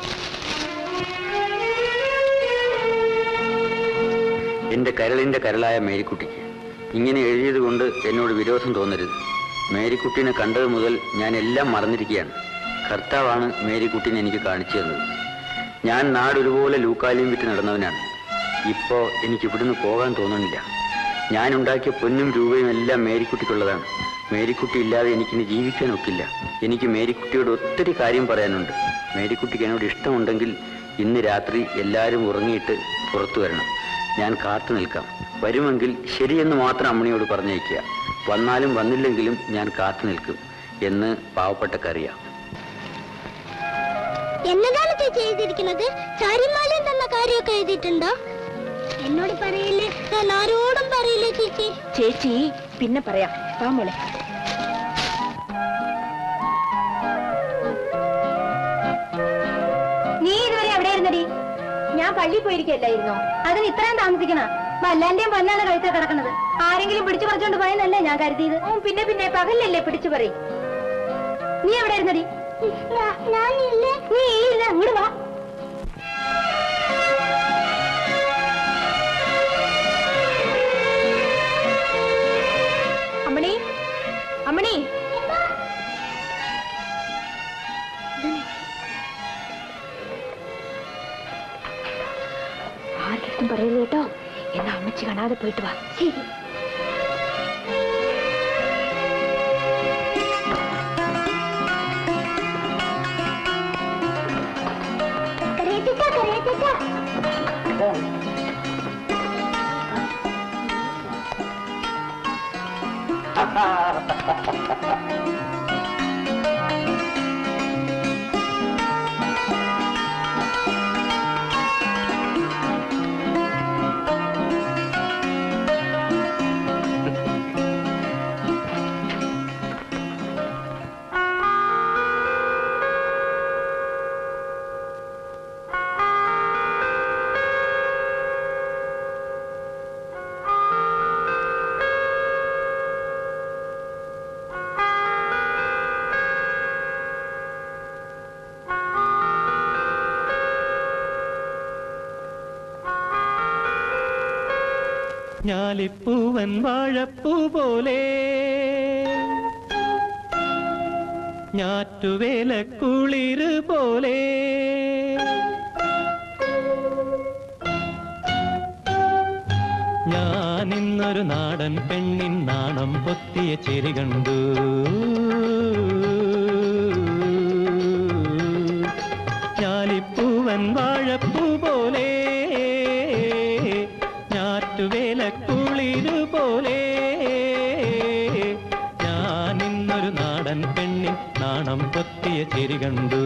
എന്റെ കരളിന്റെ കരളായ മേരിക്കുട്ടിക്ക് ഇങ്ങനെ എഴുതിയത് കൊണ്ട് എന്നോട് വിരോധം തോന്നരുത് മേരിക്കുട്ടിനെ കണ്ടത് മുതൽ ഞാൻ എല്ലാം മറന്നിരിക്കുകയാണ് കർത്താവാണ് മേരിക്കുട്ടിനെ എനിക്ക് കാണിച്ചു തന്നത് ഞാൻ നാടൊരുപോലെ ലൂക്കാലിയും വിറ്റ് നടന്നവനാണ് ഇപ്പോ എനിക്ക് ഇവിടുന്ന് പോകാൻ തോന്നുന്നില്ല ഞാൻ ഉണ്ടാക്കിയ പൊന്നും രൂപയും എല്ലാം മേരിക്കുട്ടിക്കുള്ളതാണ് മേരിക്കുട്ടി ഇല്ലാതെ എനിക്കിനി ജീവിക്കാൻ ഒക്കില്ല എനിക്ക് മേരിക്കുട്ടിയോട് ഒത്തിരി കാര്യം പറയാനുണ്ട് മേരിക്കുട്ടിക്ക് എന്നോട് ഇഷ്ടമുണ്ടെങ്കിൽ ഇന്ന് രാത്രി എല്ലാവരും ഉറങ്ങിയിട്ട് പുറത്തു വരണം ഞാൻ കാത്തു നിൽക്കാം വരുമെങ്കിൽ ശരിയെന്ന് മാത്രം അമ്മണിയോട് പറഞ്ഞേക്കുക വന്നാലും വന്നില്ലെങ്കിലും ഞാൻ കാത്തു നിൽക്കും എന്ന് പാവപ്പെട്ടക്കറിയാം എന്നതാണ് ചേച്ചി എഴുതിയിരിക്കുന്നത് സാരിമാലയും തന്ന കാര്യമൊക്കെ എഴുതിയിട്ടുണ്ടോ എന്നോട് പറയില്ലേ ഞാൻ ആരോടും പറയില്ലേ ചേച്ചി ചേച്ചി പിന്നെ പറയാം വാ മോളെ നീ ഇതുവരെ എവിടെ ഇരുന്നടി ഞാൻ പള്ളിയിൽ പോയിരിക്കല്ലായിരുന്നോ അതിന് ഇത്രയും താമസിക്കണ വല്ലാന്റെയും പൊന്നാണ് കഴുത്ത കിടക്കണത് ആരെങ്കിലും പിടിച്ചു പറിച്ചോണ്ട് പോയെന്നല്ലേ ഞാൻ കരുതിയത് ഉം, പിന്നെ പിന്നെ പകലല്ലേ പിടിച്ചു പറയും നീ എവിടെ ഇരുന്നടി ഞാനില്ലേ നീ ഇല്ല അങ്ങോട്ട് വാ അമ്മണി അമ്മണി ആർക്കും പറയരുത് കേട്ടോ എന്നാ അമ്മച്ചി കാണാതെ പോയിട്ട് വാ കറിയത്തേക്ക കറിയത്തേക്ക ഞാലിപ്പൂവൻ വാഴപ്പൂ പോലെ ഞാറ്റുവേല കുളിര് പോലെ ഞാൻ ഇന്നൊരു നാടൻ പെണ്ണിൻ നാണം പൊത്തിയ ചെരി കണ്ടു ഞാലിപ്പൂവൻ വാഴപ്പൂ പോലെ ഞാറ്റുവേല ഞാറ്റുവേല കുളിരു പോലെ ഞാൻ ഇന്നൊരു നാടൻ പെണ്ണിൻ നാണം പൊത്തിയ ചിരി കണ്ടു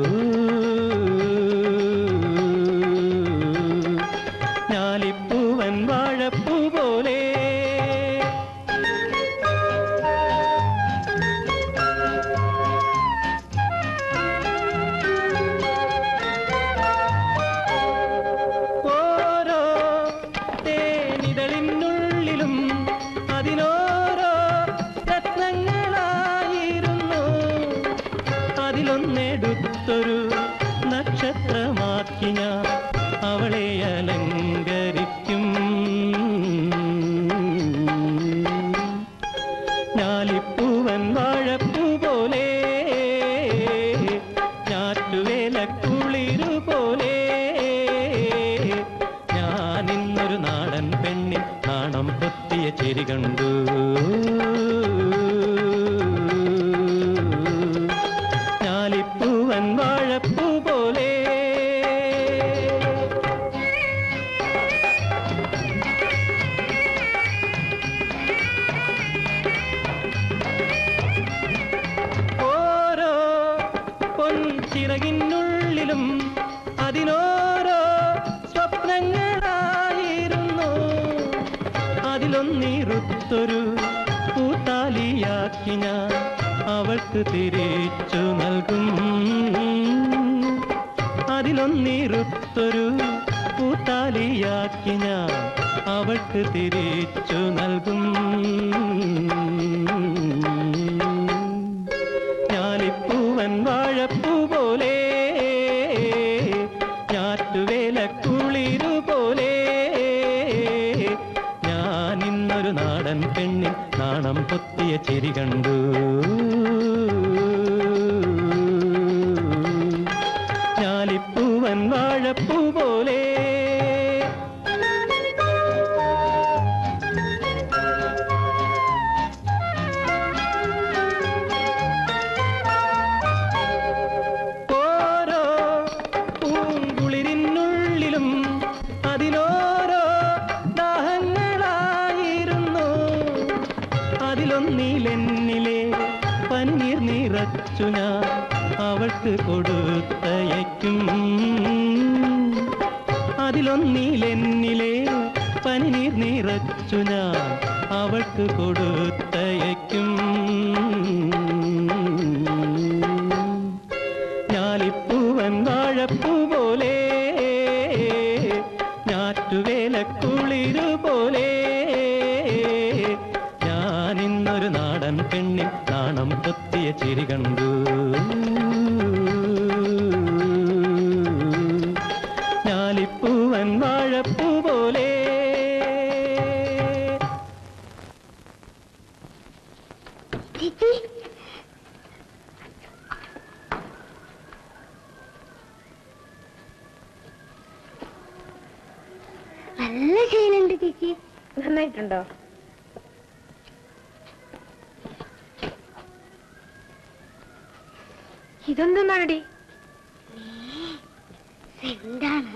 ഞാലിപ്പൂവൻ വാഴപ്പൂ പോലെ ഓരോ തേനിതളിനുള്ളിലും അതിനോരോ രത്നങ്ങളായിരുന്നു അതിലൊന്നെടുത്തൊരു നക്ഷത്രമാക്കി ഞാൻ അവളെ അലങ്കരിക്കും ഞാലിപ്പൂവൻ വാഴപ്പൂ പോലെ ഞാറ്റുവേല കുളിരു പോലെ ഞാൻ ഇന്നൊരു നാടൻ പെണ്ണിൻ നാണം പൊത്തിയ ചിരി കണ്ടു ഞാലിപ്പൂവൻ വാഴപ്പൂ പോലെ ഓരോ പൊൻചിറകിനുള്ളിലും അതിനോരോ സ്വപ്നങ്ങളായിരുന്നു അതിലൊന്നിറുത്തൊരു പൂത്താലിയാക്കി ഞാൻ അവൾക്ക് തിരിച്ചു നൽകും അതിലൊന്നിറുത്തൊരു പൂത്താലിയാക്കി ഞാൻ അവൾക്ക് തിരിച്ചു നൽകും ഞാലിപ്പൂവൻ വാഴപ്പൂ പോലെ ഞാറ്റുവേല കുളിരു പോലെ ഞാൻ ഇന്നൊരു നാടൻ പെണ്ണിൻ നാണം പൊത്തിയ ചിരി കണ്ടു ഞാലിപ്പൂവൻ വാഴപ്പൂ പോലെ ഓരോ പൂങ്കുളിരിനുള്ളിലും അതിനോരോ ദാഹങ്ങളായിരുന്നു അതിലൊന്നിലെന്നിലെ പന്നീർ നിറച്ചു ഞാൻ അവൾക്ക് കൊടുത്തയക്കും അതിലൊന്നിലെന്നിലെ പനിനീർ നിറച്ചു ഞാൻ അവൾക്ക് കൊടുത്തയക്കും ഞാലിപ്പൂവൻ വാഴപ്പൂ പോലെ ഞാറ്റുവേല കുളിരു പോലെ ഞാൻ ഇന്നൊരു നാടൻ പെണ്ണിൻ നാണം പൊത്തിയ ചിരി കണ്ടു ഞാലിപ്പൂവൻ വാഴപ്പൂ പോലെ ചേച്ചി നല്ല ചെയ്യുന്നുണ്ട് ചേച്ചി നന്നായിട്ടുണ്ടോ ഇതെന്തെന്നാടി എന്താണ്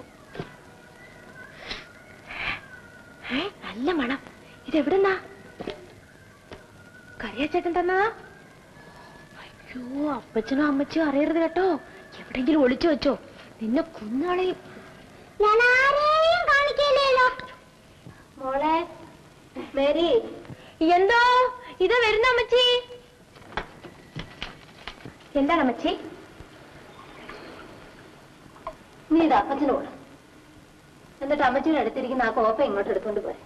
ഏ നല്ല മണം ഇതെവിടുന്നാ കറിയാച്ചേട്ടൻ തന്നതാ അയ്യോ അപ്പച്ചനും അമ്മച്ചിയും അറിയരുത് കേട്ടോ എവിടെങ്കിലും ഒളിച്ചു വെച്ചോ നിന്നെ കുന്നാളെയും ഞാൻ ആരെയും കാണിക്കില്ലല്ലോ മോളെ മേരി എന്തോ ഇത് വരുന്ന അമ്മച്ചി എന്താണ് അമ്മച്ചി നീ ഇത് അപ്പച്ചനോട് എന്നിട്ട് അമ്മച്ചിയുടെ അടുത്തിരിക്കുന്ന ആ കോപ്പ ഇങ്ങോട്ട് എടുത്തോണ്ട് പോരെ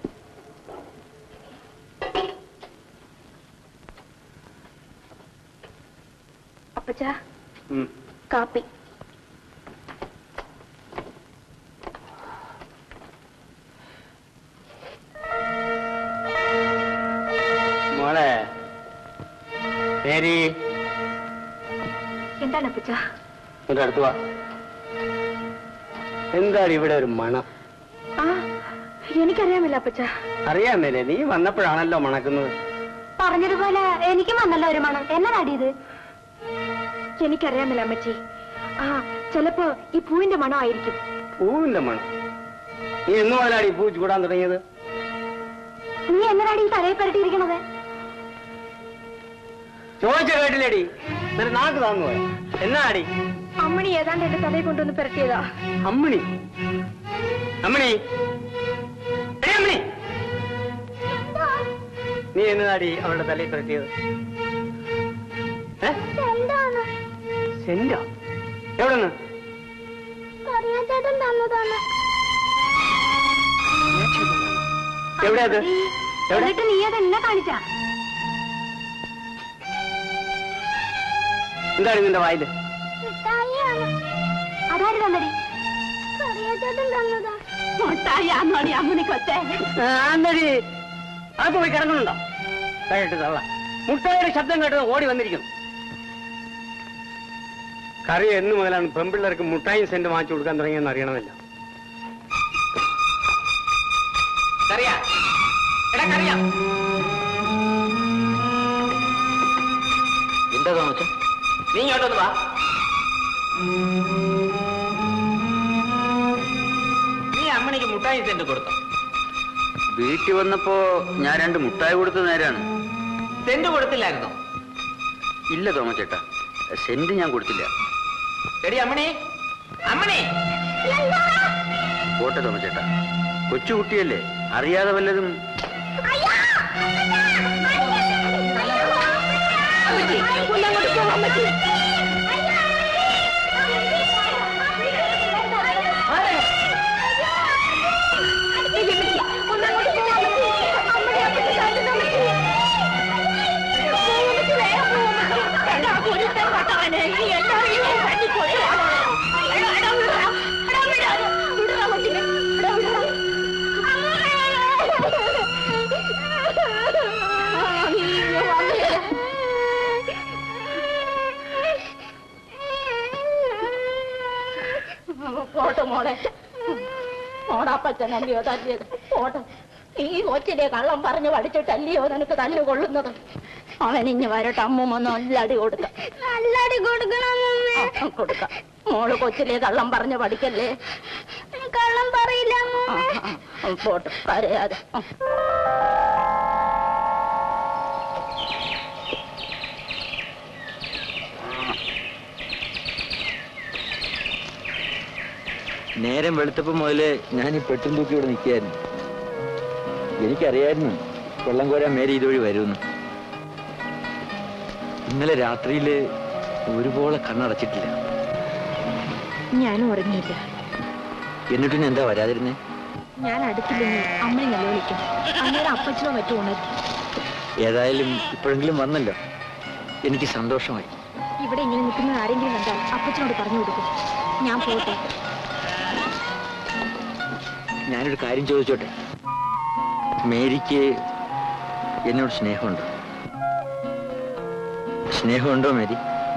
അപ്പച്ച കാപ്പി മോളെ പേരി എന്താണ് അപ്പച്ച എന്റെ അടുത്ത് വാ എന്താണ് ഇവിടെ ഒരു മണം ആ എനിക്കറിയാമില്ല അപ്പച്ച അറിയാൻ മേലെ നീ വന്നപ്പോഴാണല്ലോ മണക്കുന്നത് പറഞ്ഞതുപോലെ എനിക്കും വന്നല്ലോ ഒരു മണം എന്നതാടി ഇത് എനിക്കറിയാമില്ല അമ്മച്ചി ആ ചിലപ്പോ ഈ പൂവിന്റെ മണമായിരിക്കും പൂവിന്റെ മണം നീ എന്ന് മുതലാടി പൂ ചൂടാൻ തുടങ്ങിയത് ആരാടി ഈ തലയിൽ പരട്ടിയിരിക്കണത് ചോദിച്ച കേട്ടില്ലേടി എന്നിട്ട് നാക്ക് താന്നു പോയ എന്നാടി അമ്മണി ഏതാണ്ട് എന്റെ തലയിൽ കൊണ്ടുവന്ന് പുരട്ടിയതാ അമ്മിണി അമ്മിണി എടീ അമ്മിണി നീ എന്നതാടി അവളുടെ തലയിൽ പുരട്ടിയത് ഏ? എന്താണ് സെന്റോ എവിടെ നിന്ന് കറിയാച്ചേട്ടൻ തന്നതാണ് എവിടെയാ അത് എവിടെ എന്നിട്ട് നീ അത് എന്നെ കാണിച്ചാ എന്താണ് നിന്റെ വായില് മിഠായിയാണ് അതാര് തന്നടി കറിയാച്ചേട്ടൻ തന്നതാ മുട്ടായി ആന്നോടി അമ്മണി കൊച്ചേ ആന്നടി അത് പോയി കിടങ്ങുന്നുണ്ടോ കേട്ട് തള്ള മുട്ടായുടെ ശബ്ദം കേട്ടത് ഓടി വന്നിരിക്കുന്നു കറി എന്ന് മുതലാണ് പെമ്പിള്ളേർക്ക് മുട്ടായും സെന്റ് വാങ്ങിച്ചു കൊടുക്കാൻ തുടങ്ങിയെന്ന് അറിയണമല്ലോ കറിയാ എടാ കറിയാ എന്താ തോമച്ച നീ ഇങ്ങോട്ടൊന്ന് വാ നീ അമ്മണിക്ക് മുട്ടായി സെന്റ് കൊടുത്തോ വീട്ടിൽ വന്നപ്പോ ഞാൻ രണ്ട് മുട്ടായി കൊടുത്ത നേരാണ് സെന്റ് കൊടുത്തില്ലായിരുന്നോ ഇല്ല തോമച്ചേട്ടാ സെന്റ് ഞാൻ കൊടുത്തില്ല എടി അമ്മണി അമ്മണി പോട്ടെ തോമച്ചേട്ടാ കൊച്ചുകുട്ടിയല്ലേ അറിയാതെ വല്ലതും പോട്ടെ മോളെ മോടാപ്പച്ചനല്ലയോ തല്ലിയത് പോട്ടെ ഈ കൊച്ചിലെ കള്ളം പറഞ്ഞു പഠിച്ചിട്ടല്ലയോ നിനക്ക് തല്ല് കൊള്ളുന്നത് അവൻ ഇഞ്ഞ് വരട്ടെ അമ്മൂമ്മ നല്ല അടി കൊടുക്കാം നല്ലടി കൊടുക്കണം അമ്മമ്മേ. ആ, കൊടുക്കാം മോള് കൊച്ചിലെ കള്ളം പറഞ്ഞു പഠിക്കല്ലേ കള്ളം പറയില്ല ആ, അമ്മമ്മേ. ആ, പോട്ടെ കരയാതെ ആ. നേരം വെളുത്തപ്പം മുതലേ ഞാൻ ഈ പെട്ടും തൂക്കി ഇവിടെ നിൽക്കുകയായിരുന്നു എനിക്കറിയായിരുന്നു വെള്ളം കോരാൻ മേരെ ഇതുവഴി വരുമെന്ന് ഇന്നലെ രാത്രിയിൽ ഒരുപോലെ കണ്ണടച്ചിട്ടില്ല ഞാനും ഉറങ്ങിയില്ല എന്നിട്ടും എന്താ വരാതിരുന്നേ ഞാൻ അടുത്തില്ലെങ്കിൽ അമ്മയെ നല്ല വിളിക്കും അന്നേരം അപ്പച്ചനോ മറ്റോ ഉണരും ഏതായാലും ഇപ്പോഴെങ്കിലും വന്നല്ലോ എനിക്ക് സന്തോഷമായി ഇവിടെ ഇങ്ങനെ നിൽക്കുന്ന ആരെങ്കിലും കണ്ടാൽ അപ്പച്ചനോട് പറഞ്ഞു കൊടുക്കും ഞാൻ പോട്ടെ ഞാനൊരു കാര്യം ചോദിച്ചോട്ടെ മേരിക്ക് എന്നോട് സ്നേഹമുണ്ടോ സ്നേഹമുണ്ടോ മേരി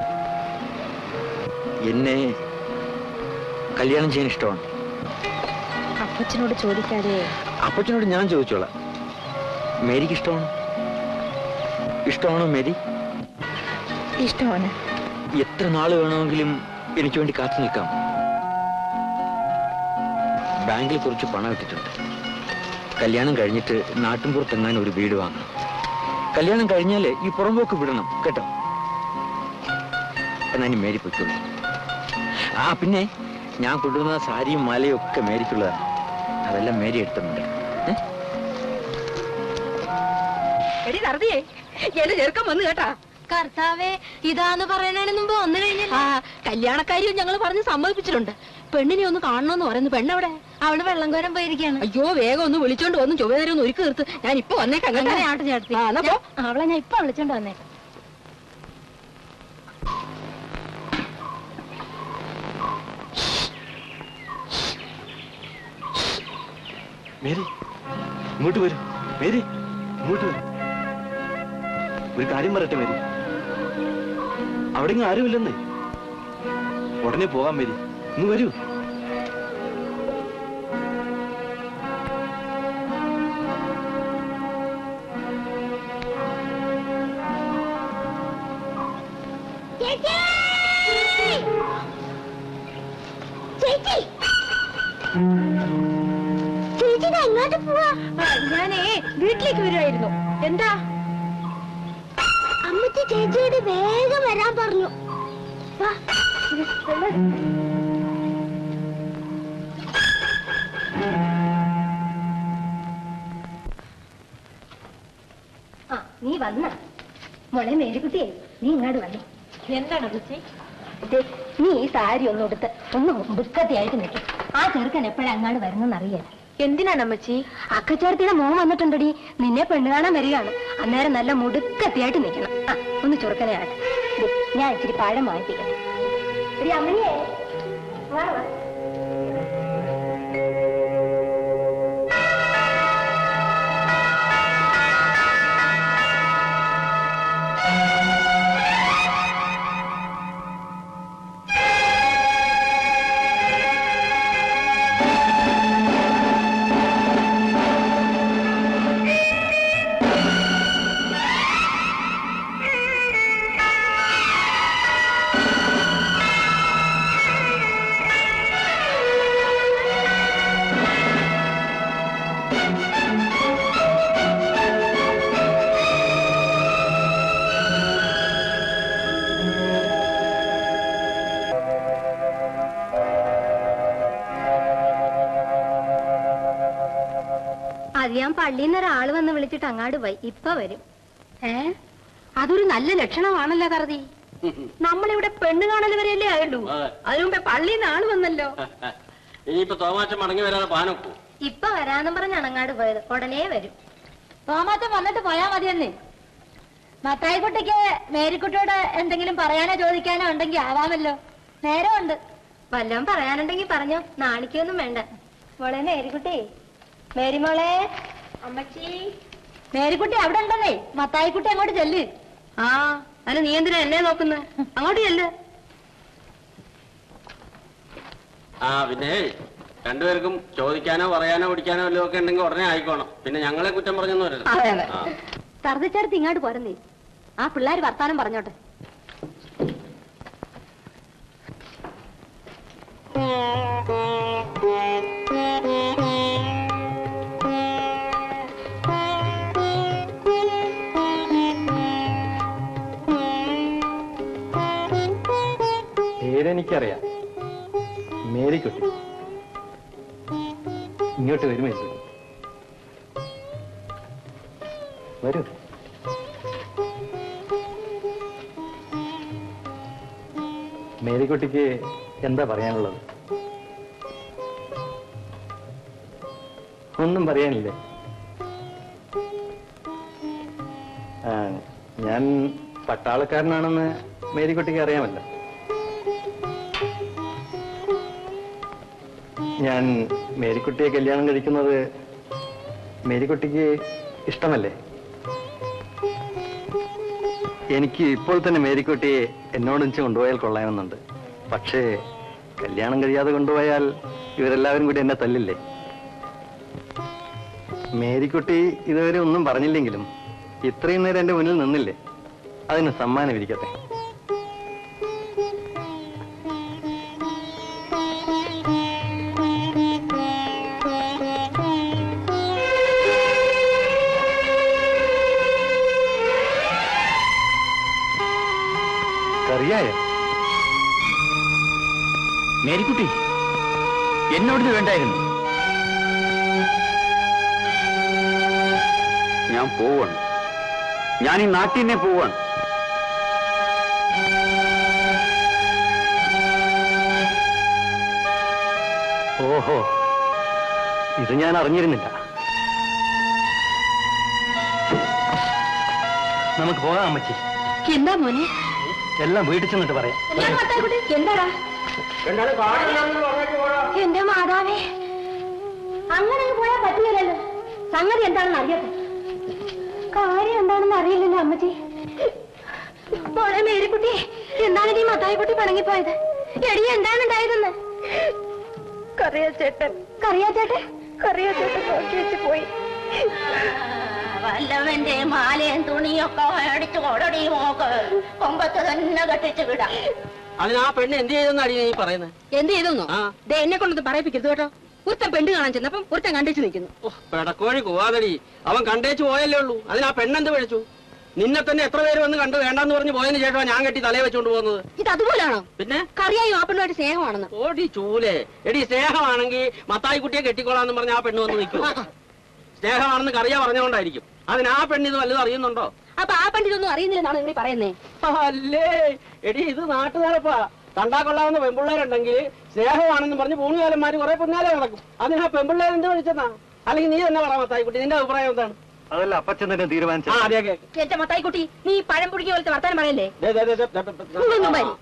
എന്നെ കല്യാണം ചെയ്യാൻ ഇഷ്ടമാണ് അപ്പച്ചനോട് ചോദിക്കാതെ അപ്പച്ചനോട് ഞാൻ ചോദിച്ചോളാം മേരിക്ക് ഇഷ്ടമാണോ ഇഷ്ടമാണോ മേരി ഇഷ്ടമാണ് എത്ര നാൾ വേണമെങ്കിലും എനിക്ക് വേണ്ടി കാത്തു നിൽക്കാം ബാങ്കിൽ കുറച്ച് പണം ഇട്ടിട്ടുണ്ട് കല്യാണം കഴിഞ്ഞിട്ട് നാട്ടിൻപുറത്തെങ്ങാനും ഒരു വീട് വാങ്ങണം കല്യാണം കഴിഞ്ഞാല് ഈ പുറമ്പോക്ക് വിടണം കേട്ടോ എന്നാ ഇനി മേരി പൊയ്ക്കോളൂ ആ പിന്നെ ഞാൻ കൊണ്ടുവന്ന സാരിയും മാലയും ഒക്കെ മേരിക്കുള്ളതാണ് അതെല്ലാം മേരി എടുത്തിട്ടുണ്ട് ഏ? എടി നടത്തിയേ എന്റെ ചെറുക്കം വന്നു കേട്ടാ കർത്താവേ ഇതാന്ന് പറയുന്നതിന് മുമ്പ് വന്നു കഴിഞ്ഞില്ല ആ കല്യാണക്കാരിയും ഞങ്ങൾ പറഞ്ഞ് സമ്മതിപ്പിച്ചിട്ടുണ്ട് പെണ്ണിനെ ഒന്ന് കാണണമെന്ന് പറയുന്നു പെണ്ണെവിടെ അവള് വെള്ളം കോരം പോയിരിക്കാണ് അയ്യോ വേഗം ഒന്ന് വിളിച്ചോണ്ട് വന്ന് ചൊവ്വേരം ഒന്ന് ഒരുക്കി തീർത്ത് ഞാൻ ഇപ്പൊ വന്നേക്കാം കേട്ടോ. അങ്ങനെ ആട്ടെ ചേട്ടത്തി ആ, എന്നാ പോ. ഞാൻ- അവളെ ഞാൻ ഇപ്പൊ വിളിച്ചോണ്ട് വന്നേക്കാം മേരി ഇങ്ങോട്ട് വരൂ മേരി ഇങ്ങോട്ട് വരൂ ഒരു കാര്യം പറയട്ടെ മേരി അവിടെ ഇങ്ങ് ആരുമില്ലെന്നേ ഉടനെ പോകാം മേരി ഇന്ന് വരൂ ചേച്ചി ചേച്ചി ചേച്ചി ഇത് എങ്ങോട്ട് പോവാ ഞാനേ വീട്ടിലേക്ക് വരുമായിരുന്നു എന്താ അമ്മച്ചി ചേച്ചിയോട് വേഗം വരാൻ പറഞ്ഞു വാ. ആ നീ വന്ന മോളെ മേരിക്കുട്ടിയെ നീ ഇങ്ങോട്ട് വന്നേ എന്താണ് അമ്മച്ചി ദേ, നീ ഈ സാരി ഒന്ന് ഉടുത്ത് ഒന്ന് ബുക്കത്തിയായിട്ട് നിൽക്കും ആ ചെറുക്കൻ എപ്പോഴാ അങ്ങാട് വരുന്നെന്ന് അറിയാം എന്തിനാണ് അമ്മച്ചി അക്കച്ചേർത്തിയുടെ മോൻ വന്നിട്ടുണ്ടടി നിന്നെ പെണ്ണ് കാണാൻ വരികയാണ് അന്നേരം നല്ല മുടുക്കത്തിയായിട്ട് നിൽക്കണം ആ ഒന്ന് ചുറുക്കനെ ആട്ടെ ദേ, ഞാൻ ഇച്ചിരി പഴം വാങ്ങിപ്പിക്കട്ടെ എടി അമ്മനിയേ വാ, വാ. അത് ഞാൻ പള്ളിയിൽ നിന്ന് ഒരാൾ വന്ന് വിളിച്ചിട്ട് അങ്ങാട് പോയി ഇപ്പൊ വരും ഏ അതൊരു നല്ല ലക്ഷണമാണല്ലോ കറുതി നമ്മളിവിടെ പെണ്ണ് കാണൽ വരെയല്ലേ ആയുള്ളൂ അതെ. അതിനു മുമ്പേ പള്ളിയിൽ നിന്ന് ആള് വന്നല്ലോ ഇനിയിപ്പോ തോമാച്ചൻ മടങ്ങി വരാതെ പാനൊക്കൂ ഇപ്പൊ വരാന്നും പറഞ്ഞ് അങ്ങാട് പോയത് ഉടനെ വരും തോമാറ്റം വന്നിട്ട് പോയാ മതിയെന്നേ മത്തായിക്കുട്ടിക്ക് മേരിക്കുട്ടിയോട് എന്തെങ്കിലും പറയാനോ ചോദിക്കാനോ ഉണ്ടെങ്കിൽ ആവാമല്ലോ നേരമുണ്ട് വല്ലതും പറയാനുണ്ടെങ്കിൽ പറഞ്ഞോ നാണിക്കൊന്നും വേണ്ട മോളെ മേരിക്കുട്ടി മേരിമോളെ അമ്മച്ചി മേരിക്കുട്ടി അവിടെ ഉണ്ടെന്നേ മത്തായിക്കുട്ടി അങ്ങോട്ട് ചെല്ല് ആ അതിന് നീ എന്തിനാ എന്നെ നോക്കുന്നത് അങ്ങോട്ട് ചെല്ല് ആ പിന്നെ രണ്ടുപേർക്കും ചോദിക്കാനോ പറയാനോ പിടിക്കാനോ വല്ലതും ഒക്കെ ഉണ്ടെങ്കിൽ ഉടനെ ആയിക്കോണം പിന്നെ ഞങ്ങളെ കുറ്റം പറഞ്ഞൊന്നും വരരുത് അതെ, അതെ. ആ. തറുതിച്ചേർത്ത് ഇങ്ങോട്ട് പോരുന്നേ ആ പിള്ളേർ വർത്താനം പറഞ്ഞോട്ടെ പേരെനിക്കറിയാം മേരിക്കുട്ടി ഇങ്ങോട്ട് വരുമേ വരൂ മേരിക്കുട്ടിക്ക് എന്താ പറയാനുള്ളത് ഒന്നും പറയാനില്ലേ ആ ഞാൻ പട്ടാളക്കാരനാണെന്ന് മേരിക്കുട്ടിക്ക് അറിയാമല്ലോ ഞാൻ മേരിക്കുട്ടിയെ കല്യാണം കഴിക്കുന്നത് മേരിക്കുട്ടിക്ക് ഇഷ്ടമല്ലേ എനിക്ക് ഇപ്പോൾ തന്നെ മേരിക്കുട്ടിയെ എന്നോടൊന്നിച്ച് കൊണ്ടുപോയാൽ കൊള്ളാമെന്നുണ്ട് പക്ഷേ കല്യാണം കഴിയാതെ കൊണ്ടുപോയാൽ ഇവരെല്ലാവരും കൂടി എന്നെ തല്ലില്ലേ മേരിക്കുട്ടി ഇതുവരെ ഒന്നും പറഞ്ഞില്ലെങ്കിലും ഇത്രയും നേരം എന്റെ മുന്നിൽ നിന്നില്ലേ അതിന് സമ്മാനം ഇരിക്കട്ടെ കറിയായോ മേരിക്കുട്ടി എന്നോടിത് വേണ്ടായിരുന്നു ഞാൻ പോവാണ് ഞാൻ ഈ നാട്ടിൽ തന്നെ പോവാണ് ഓഹോ ഇത് ഞാൻ അറിഞ്ഞിരുന്നില്ല നമുക്ക് പോകാം അമ്മച്ചി എന്താ മോനെ എല്ലാം വീട്ടിൽ ചെന്നിട്ട് പറയാം എന്താടാ എന്റെ മാതാവേ അങ്ങനെ അങ്ങ് പോയാൽ പറ്റില്ലല്ലോ സംഗതി എന്താണെന്ന് അറിയട്ടെ കാര്യം എന്താണെന്ന് അറിയില്ലല്ലോ അമ്മച്ചി മോളെ മേരിക്കുട്ടി എന്താണ് നീ മത്തായിക്കുട്ടി പിണങ്ങിപ്പോയത് എടി എന്താണ് ഉണ്ടായതെന്ന് കറിയാച്ചേട്ടൻ കറിയാച്ചേട്ടെ കറിയാച്ചേട്ടൻ നോക്കി വെച്ച് പോയി വല്ലവന്റെ മാലയും തുണിയൊക്കെ മേടിച്ചു കൊടടി മോക്ക് കൊമ്പത്ത് തന്നെ കെട്ടിച്ചു വിടാം അതിന് ആ പെണ്ണ് എന്ത് ചെയ്തെന്നാണ് നീ പറയുന്നത് എന്ത് ചെയ്തെന്നോ ആ. ദേ എന്നെ കൊണ്ടത് പറയിപ്പിക്കരുത് കേട്ടോ ഒരുത്തൻ പെണ്ണ് കാണാൻ ചെന്നപ്പം ഒരുത്തൻ കണ്ടിച്ച് നിൽക്കുന്നു പെടക്കോഴി പോവാതടി അവൻ കണ്ടേച്ച് പോയല്ലേ ഉള്ളൂ അതിന് ആ പെണ്ണെന്ത് വിളിച്ചു നിന്നെ തന്നെ എത്ര പേര് വന്ന് കണ്ട് വേണ്ടെന്ന് പറഞ്ഞ് പോയതിന് ശേഷമാണ് ഞാൻ കെട്ടി തലയെ വെച്ചോണ്ട് പോകുന്നത് ഇത് അതുപോലാണോ പിന്നെ കറിയായും ആ പെണ്ണുമായിട്ട് സ്നേഹമാണെന്ന് ഓടി ചൂലേ എടി സ്നേഹമാണെങ്കിൽ മത്തായി കുട്ടിയെ കെട്ടിക്കോളാന്ന് പറഞ്ഞ ആ പെണ്ണ് വന്ന് നിൽക്കും സ്നേഹമാണെന്ന് കറിയ പറഞ്ഞുകൊണ്ടായിരിക്കും അതിന് ആ പെണ്ണ് ഇത് വല്ലതും അറിയുന്നുണ്ടോ അപ്പൊ ആ പെണ്ണിതൊന്നും അറിയുന്നില്ലെന്നാണ് നിങ്ങൾ പറയുന്നേ അല്ലേ എടി ഇത് നാട്ടുകാരപ്പാ കണ്ടാ കൊള്ളാവുന്ന പെൺപിള്ളേരുണ്ടെങ്കിൽ സ്നേഹമാണെന്ന് പറഞ്ഞ് പൂണുകാലന്മാര് കുറെ പിന്നാലെ നടക്കും അതിന് ആ പെൺപിള്ളേർ എന്ത് വിളിച്ചെന്നാ അല്ലെങ്കിൽ നീ തന്നെ പറ മത്തായി കുട്ടി നിന്റെ അഭിപ്രായം എന്താണ് അതല്ല അപ്പച്ചൻ തന്നെ ആ തീരുമാനിച്ചത് അതെ അതെ എന്റെ മത്തായിക്കുട്ടി നീ ഈ പഴം പുടിക്കുക പോലത്തെ വർത്താനം പറയല്ലേ ദേ, ദേ, ദേ, ദേ, ദേ, ദേ, ദേ. ഇങ്ങൊന്നും വരി.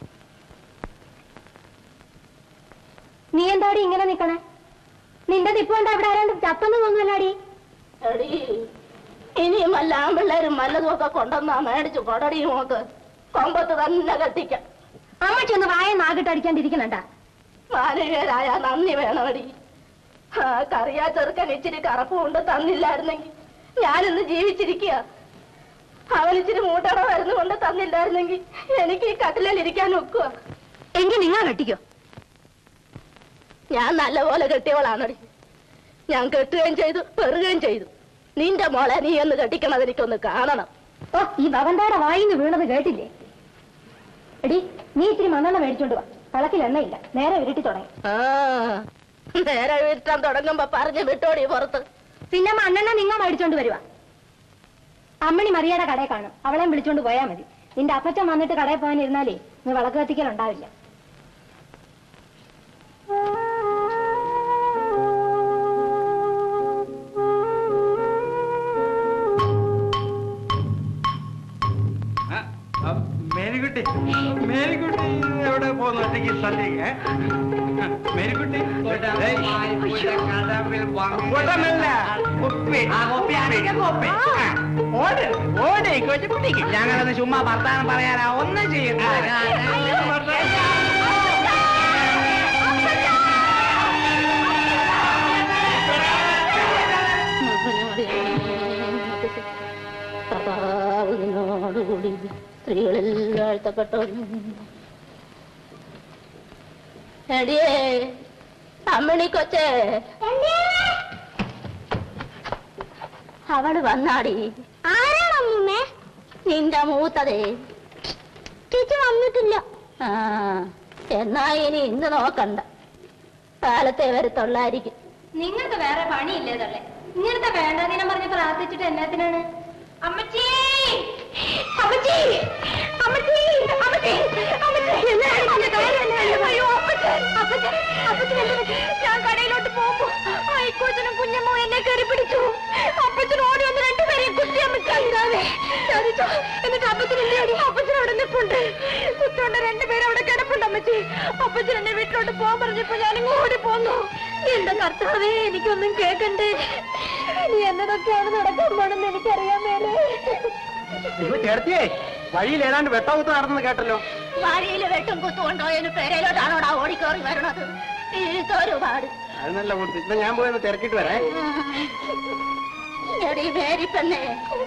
നീ എന്താടി ഇങ്ങനെ നിക്കണേ നിന്റെ നിപ്പ് കൊണ്ട് അവിടെ ആരാണ്ട് ചത്തൊന്നും തോന്നുമല്ലാടി എടീ ഇനിയും വല്ല ആമ്പിള്ളേരും വല്ലതും ഒക്കെ കൊണ്ടുവന്നാ മേടിച്ചു കൊടടി നോക്ക് കൊമ്പത്ത് തന്നെ കത്തിക്കാം അമ്മച്ചി ഒന്ന് വായ നാകിട്ടടിക്കാണ്ടിരിക്കണണ്ട മാനവീയരായ നന്ദി വേണമടി ആ കറിയാ ചെറുക്കൻ ഇച്ചിരി കറപ്പ് കൊണ്ട് തന്നില്ലായിരുന്നെങ്കിൽ ഞാനിന്ന് ജീവിച്ചിരിക്കുക അവൻ ഇച്ചിരി മൂട്ടട മരുന്ന് കൊണ്ട് തന്നില്ലായിരുന്നെങ്കിൽ എനിക്ക് ഈ കട്ടിലിൽ ഇരിക്കാൻ ഒക്കുക എങ്കിൽ നിങ്ങൾ കെട്ടിക്കോ ഞാൻ നല്ലപോലെ കെട്ടിയവളാണടി ഞാൻ കെട്ടുകയും ചെയ്തു പെറുകയും ചെയ്തു നിന്റെ മോളെ നീ ഒന്ന് കെട്ടിക്കണത് എനിക്കൊന്ന് കാണണം ഓ ഈ ഭവന്താടെ വായിന്ന് വീണത് കേട്ടില്ലേ എടി നീ ഇത്തിരി മണ്ണെണ്ണ മേടിച്ചോണ്ട് വാ കളക്കിൽ എണ്ണയില്ല നേരെ ഉരുട്ടി തുടങ്ങി ആ നേരെ വീട്ടാൻ തുടങ്ങുമ്പോ പറഞ്ഞു വിട്ടോടി പുറത്ത് പിന്നെ മണ്ണെണ്ണ നിങ്ങൾ മേടിച്ചോണ്ട് വരുവാ അമ്മണി മറിയയുടെ കടയിൽ കാണും അവളെ വിളിച്ചോണ്ട് പോയാ മതി നിന്റെ അപ്പച്ചൻ വന്നിട്ട് കടയിൽ പോകാനിരുന്നാലേ നീ വിളക്ക് കത്തിക്കൽ ഉണ്ടാവില്ല മേരിക്കുട്ടി മേരിക്കുട്ടി എവിടെ പോകുന്നു ഒറ്റയ്ക്ക് സ്ഥലത്തേക്ക് മേരിക്കുട്ടി ഓട് ഓട് കൊച്ചുകുട്ടിക്ക് ഞങ്ങളൊന്ന് ചുമ്മാ വർത്താനം പറയാനാ ഒന്നും ചെയ്യണ്ട കർത്താവിനോടുകൂടി സ്ത്രീകളിൽ വാഴ്ത്തപ്പെട്ടവരും എടിയേ അമ്മണി കൊച്ചേ അവള് വന്നാടി ആരാണമ്മേ നിന്റെ മൂത്തതേ ചേച്ചി വന്നിട്ടില്ല ആ എന്നാ ഇനി ഇന്ന് നോക്കണ്ട കാലത്തെ വരത്തുള്ളായിരിക്കും നിങ്ങൾക്ക് വേറെ പണിയില്ലേതല്ലേ ഇങ്ങനത്തെ വേണ്ടതിനം പറഞ്ഞ് പ്രാർത്ഥിച്ചിട്ട് എന്നാത്തിനാണ് അമ്മച്ചി അമ്മച്ചി അമ്മച്ചി അമ്മച്ചി അമ്മച്ചി അയ്യോ അപ്പച്ചൻ അപ്പച്ചൻ അപ്പച്ചൻ എന്ത് പറ്റി? ഞാൻ കടയിലോട്ട് പോകുമ്പോ ഐക്കോച്ചനും കുഞ്ഞമ്മോ എന്നെ കയറി പിടിച്ചു അപ്പച്ചൻ ഓടി വന്ന് രണ്ടുപേരെയും കുത്തി അമ്മച്ചാതെ ചതിച്ചു എന്നിട്ട് അപ്പച്ചൻ എന്റെ അടി അപ്പച്ചൻ അവിടെ നിൽപ്പുണ്ട് കുത്തോണ്ട് രണ്ടുപേരും അവിടെ കിടപ്പുണ്ട് അമ്മച്ചി അപ്പച്ചൻ എന്നെ വീട്ടിലോട്ട് പോകാൻ പറഞ്ഞപ്പോ ഞാൻ ഓടി പോന്നു എന്റെ കർത്താവേ എനിക്കൊന്നും കേക്കണ്ടേ ഇനി എന്നതൊക്കെയാണ് നടക്കാൻ പോണെന്ന് എനിക്കറിയാൻ മേലെ ചേർത്തിയേ വഴിയിൽ ഏതാണ്ട് വെട്ടവുത്ത് നടന്നു കേട്ടല്ലോ വഴിയിൽ വെട്ടും കുത്തുകൊണ്ടോയതിന് പെരയിലോട്ടാണോടാ ഓടിക്കേറി വരണത് ഒരുപാട് അത് നല്ല കുട്ടി ഇന്ന് ഞാൻ പോയെന്ന് തിരക്കിട്ട് വരാം എടി മേരി പെണ്ണേ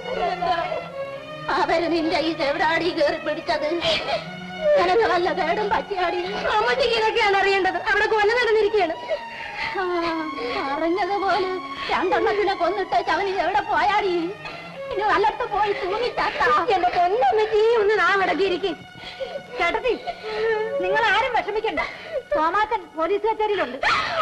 അവര് നിന്റെ ഈ ചെവിടാടി കയറി പിടിച്ചത് നിനക്ക് വല്ല കേടും പറ്റിയാടി അമ്മച്ചിക്ക് ഇതൊക്കെയാണ് അറിയേണ്ടത് അവിടെ കൊല നടന്നിരിക്കുകയാണ് ആ, പറഞ്ഞതുപോലെ രണ്ടെണ്ണത്തിനെ കൊന്നിട്ട് ചവനി എവിടെ പോയാടി ഇനി വല്ലത്ത് പോയി തൂങ്ങിച്ചാട്ടാ എന്റെ പൊന്നമ്മച്ചി ഒന്ന് നാ മടക്കിയിരിക്കും ചേട്ടത്തി നിങ്ങൾ ആരും വിഷമിക്കണ്ട തോമാക്കൻ പോലീസ് കച്ചേരിയിലുണ്ട്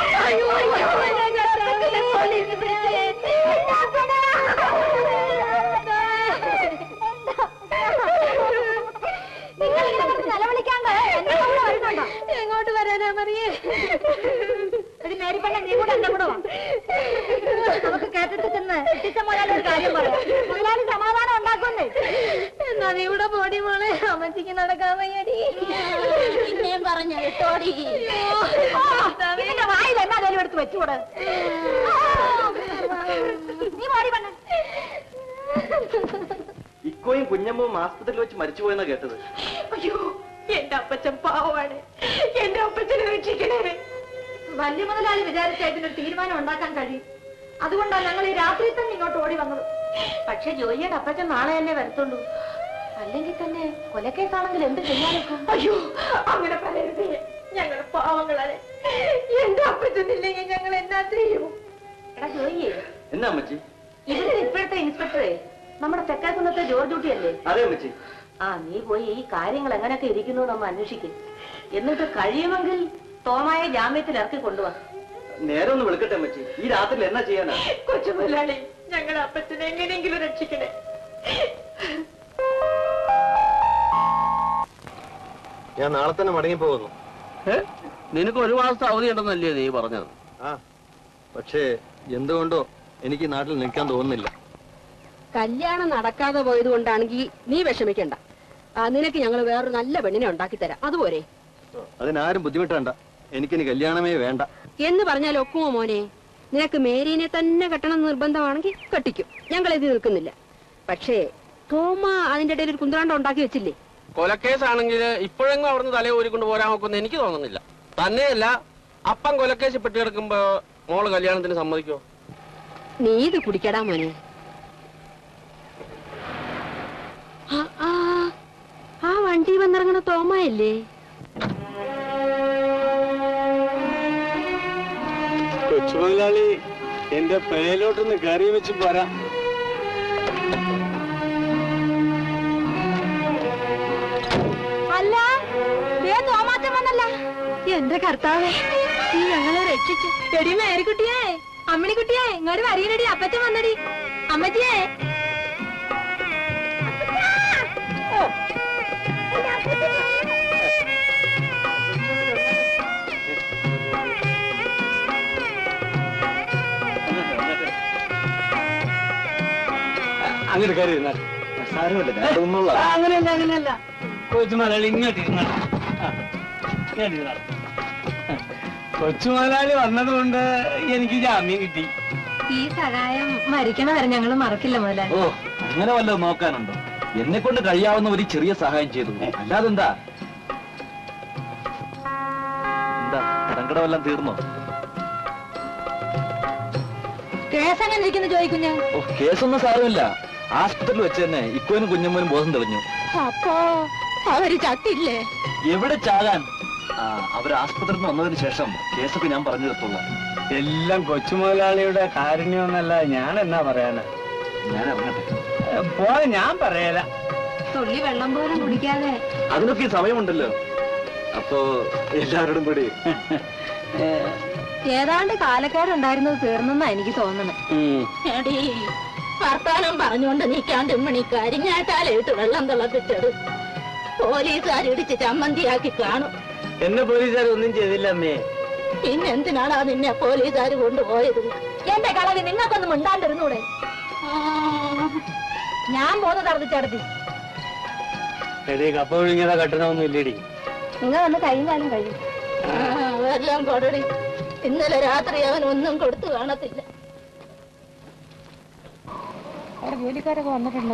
എങ്ങോട്ട് വരാനാ മറിയേ ഒരു മേരിപ്പണ്ണ നീ കൂടെ എന്റെ കൂടെ വാ നമുക്ക് കേട്ടിട്ട് ചെന്ന് എത്തിച്ച മുതലാളി ഒരു കാര്യം പറയാം മുതലാളി സമാധാനം ഉണ്ടാക്കുന്നേ എന്നാ നീ കൂടെ പോടി മോളെ അമ്മച്ചിക്ക് നടക്കാൻ വയ്യടി പിന്നെയും പറഞ്ഞു വിട്ടോടി നിന്റെ വായിൽ എന്നാ വേലും എടുത്ത് വെച്ചുകൂടെ നീ പാടി പണ്ണ ഇക്കോയും കുഞ്ഞമ്മവും ആസ്പത്രിയിൽ വെച്ച് മരിച്ചുപോയെന്നാ കേട്ടത് അയ്യോ എന്റെ അപ്പച്ചൻ പാവാണ് എന്റെ അപ്പച്ചനെ രക്ഷിക്കണേ വലിയ മുതലാളി വിചാരിച്ച ഇതിനൊരു തീരുമാനം ഉണ്ടാക്കാൻ കഴിയും അതുകൊണ്ടാണ് ഞങ്ങൾ ഈ രാത്രി തന്നെ ഇങ്ങോട്ട് ഓടി വന്നത് പക്ഷെ ജോയിയുടെ അപ്പച്ചൻ നാളെ തന്നെ വരത്തുള്ളൂ അല്ലെങ്കിൽ തന്നെ കൊലക്കേസാണെങ്കിൽ എന്ത് ചെയ്യാനൊക്കെ അയ്യോ അങ്ങനെ പറയരുതേ ഞങ്ങൾ പാവങ്ങളെ എന്റെ അപ്പച്ചനില്ലെങ്കിൽ ഞങ്ങൾ എന്നാ ചെയ്യും എടാ ജോയിയെ എന്നാ അമ്മച്ചി ഇവിടുത്തെ ഇപ്പോഴത്തെ ഇൻസ്പെക്ടറെ നമ്മുടെ തെക്കാക്കുന്നത്തെ ജോർജ് കുട്ടിയല്ലേ അതെ അമ്മച്ചി ആ നീ പോയി ഈ കാര്യങ്ങൾ എങ്ങനെയൊക്കെ ഇരിക്കുന്നു നമ്മ അന്വേഷിക്കും എന്നിട്ട് കഴിയുമെങ്കിൽ തോമായ ജാമ്യത്തിൽ ഇറക്കി കൊണ്ടുവാ നേരെ ഒന്ന് വിളിക്കട്ടെ അമ്മച്ചി ഈ രാത്രിയിൽ എന്നാ ചെയ്യാനാ കൊച്ചു മുതലാളി ഞങ്ങളുടെ അപ്പച്ചനെ എങ്ങനെയെങ്കിലും രക്ഷിക്കണേ ഞാൻ നാളെ തന്നെ മടങ്ങി പോകുന്നു നിനക്ക് ഒരു മാസത്തെ അവധി ഉണ്ടെന്നല്ലേ നീ പറഞ്ഞത് ആ പക്ഷേ എന്തുകൊണ്ടോ എനിക്ക് ഈ നാട്ടിൽ നിൽക്കാൻ തോന്നുന്നില്ല കല്യാണം നടക്കാതെ പോയത് കൊണ്ടാണെങ്കിൽ നീ വിഷമിക്കണ്ട ആ, നിനക്ക് ഞങ്ങൾ വേറൊരു നല്ല പെണ്ണിനെ ഉണ്ടാക്കി തരാം അതുപോരെ അതിനാരും ബുദ്ധിമുട്ടണ്ട എനിക്കിനി കല്യാണമേ വേണ്ട എന്ന് പറഞ്ഞാൽ ഒക്കുമോ മോനെ നിനക്ക് മേരീനെ തന്നെ കെട്ടണം നിർബന്ധമാണെങ്കിൽ കെട്ടിക്കും ഞങ്ങൾ ഇത് നിൽക്കുന്നില്ല പക്ഷേ തോമ അതിന്റെ ഇടയിൽ ഒരു കുന്ത്രാണ്ടം ഉണ്ടാക്കി വെച്ചില്ലേ കൊലക്കേസാണെങ്കിൽ ഇപ്പോഴെങ്കിലും അവിടുന്ന് തലയെ ഊരിക്കൊണ്ട് പോരാൻ നോക്കുന്ന എനിക്ക് തോന്നുന്നില്ല തന്നെയല്ല അപ്പം കൊലക്കേസ് പെട്ടിയെടുക്കുമ്പോ മോള് കല്യാണത്തിന് സമ്മതിക്കോ നീ ഇത് കുടിക്കടാ മോനെ ആ, ആ, ആ വണ്ടി വന്നിറങ്ങണ തോമയല്ലേ കൊച്ചുമുതലാളി എന്റെ പേലോട്ടൊന്ന് കറി വെച്ച് പോരാ അല്ല ദേ തോമാറ്റം വന്നല്ല എന്റെ കർത്താവേ നീ ഞങ്ങളെ രക്ഷിച്ചു എടി മേരിക്കുട്ടിയേ അമ്മിണിക്കുട്ടിയേ ഇങ്ങോട്ട് വരീനടി അപ്പച്ചൻ വന്നടി അമ്മച്ചിയേ അങ്ങോട്ട് കയറി ഇരുന്നാൽ സാരമില്ല ഞാൻ തോന്നുന്നുള്ള അങ്ങനെയല്ല അങ്ങനെയല്ല കൊച്ചുമുതലാളി ഇങ്ങോട്ട് ഇരുന്നാ ഇങ്ങോട്ട് ഇരുന്നാ കൊച്ചുമുതലാളി വന്നതുകൊണ്ട് എനിക്ക് ജാമ്യം കിട്ടി ഈ സഹായം മരിക്കണ വരെ ഞങ്ങൾ മറക്കില്ല മുതലാളി ഓ അങ്ങനെ വല്ലതും നോക്കാനുണ്ടോ എന്നെ കൊണ്ട് കഴിയാവുന്ന ഒരു ചെറിയ സഹായം ചെയ്തു അല്ലാതെന്താ എന്താ സങ്കടമെല്ലാം തീർന്നോ കേസ് എങ്ങനെ ഇരിക്കുന്നു ചോദിക്കുഞ്ഞ് ഓ കേസൊന്നും സാരമില്ല ആസ്പത്രിയിൽ വെച്ച് തന്നെ ഇക്കോനും കുഞ്ഞമ്മനും ബോധം തെളിഞ്ഞു അപ്പോ അവര് ചത്തില്ലേ എവിടെ ചാകാൻ ആ, അവർ ആസ്പത്രിയിൽ നിന്ന് വന്നതിന് ശേഷം കേസൊക്കെ ഞാൻ പറഞ്ഞു തീർത്തോളാം എല്ലാം കൊച്ചുമുതലാളിയുടെ കാരുണ്യമൊന്നല്ല ഞാൻ എന്നാ പറയാനാ ഞാൻ ഇറങ്ങട്ടെ പോയ ഞാൻ പറയല തുള്ളി വെള്ളം പോലും കുടിക്കാതെ അതിനൊക്കെ ഈ സമയമുണ്ടല്ലോ അപ്പോ എല്ലാവരോടും കൂടി ഏതാണ്ട് കാലക്കാരുണ്ടായിരുന്നത് തീർന്നെന്നാ എനിക്ക് തോന്നുന്നത് എടീ വർത്താനം പറഞ്ഞുകൊണ്ട് നിൽക്കാണ്ട് മണി കരിഞ്ഞാട്ടാലിട്ട് വെള്ളം തിളപ്പിച്ചത് പോലീസുകാരിടിച്ച് ചമ്മന്തിയാക്കി കാണും എന്നെ പോലീസുകാർ ഒന്നും ചെയ്തില്ല അമ്മേ പിന്നെന്തിനാണാ നിന്നെ പോലീസുകാർ കൊണ്ടുപോയത് എന്റെ കളവി നിങ്ങൾക്കൊന്നും മിണ്ടാണ്ടിരുന്നൂടെ ഞാൻ പോന്ന് തടത്തിച്ചടത്തി എടീ കപ്പ വിഴുങ്ങിയതാ കട്ടണമൊന്നും ഇല്ലേടി നിങ്ങൾ വന്ന് കൈയും കാലം കഴിയും ആ, എല്ലാം കൊടടി ഇന്നലെ രാത്രി അവൻ ഒന്നും കൊടുത്തു കാണത്തില്ല ജോലിക്കാരൊക്കെ വന്നിട്ടുണ്ടോ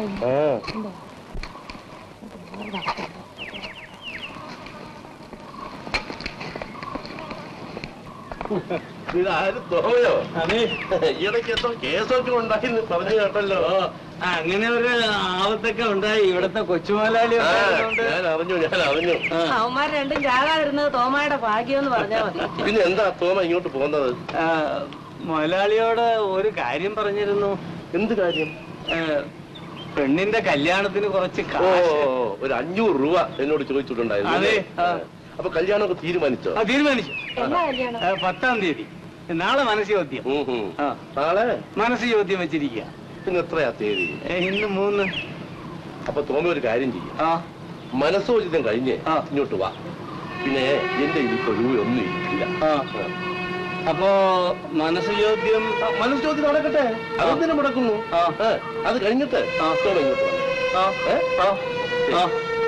ഇതാരും തോമയോ ഈയിടയ്ക്ക് എന്തോ കേസൊക്കെ ഉണ്ടായി പറഞ്ഞു കേട്ടല്ലോ അങ്ങനെ ഒരു ആപത്തൊക്കെ ഉണ്ടായി ഇവിടത്തെ കൊച്ചുമുതലാളി ആ, ഉണ്ടായതുകൊണ്ട് ഞാൻ അറിഞ്ഞു ഞാൻ അറിഞ്ഞു അവന്മാർ രണ്ടും ചാകാതിരുന്നത് തോമയുടെ ഭാഗ്യം എന്ന് പറഞ്ഞാൽ മതി പിന്നെ എന്താ തോമ ഇങ്ങോട്ട് പോകുന്നത് ആ, മുതലാളിയോട് ഒരു കാര്യം പറഞ്ഞിരുന്നു എന്ത് കാര്യം ഏ, പെണ്ണിന്റെ കല്യാണത്തിന് കുറച്ച് ഓ കാശ് ഒരു അഞ്ഞൂറ് രൂപ എന്നോട് ചോദിച്ചിട്ടുണ്ടായിരുന്നു അതെ, ആ. അപ്പൊ കല്യാണമൊക്കെ തീരുമാനിച്ചോ ആ, തീരുമാനിച്ചു എന്നാ കല്യാണം ഏ, പത്താം തീയതി നാളെ മനസ്സ് ചോദ്യം ഉം, ഉം. ആ. നാളെ മനസ്സ് ചോദ്യം വെച്ചിരിക്കുക പിന്നെ എത്രയാ തീയതി ഏ, ഇന്ന് മൂന്ന് അപ്പൊ തോമ ഒരു കാര്യം ചെയ്യും ആ മനസ്സോചിതം കഴിഞ്ഞ് ആ. ഇങ്ങോട്ട് വാ പിന്നെ എന്റെ ഇപ്പൊ രൂപയൊന്നും ഇല്ല ആ. അപ്പോ മനസ്സ് ചോദ്യം മനസ്സോചിതം നടക്കട്ടെ അതെന്തിനു മുടക്കുന്നു ആ. ഏ, അത് കഴിഞ്ഞിട്ട് ആ. തോമ ഇങ്ങോട്ട് വന്നേ. ആ ഏ? ആ ആ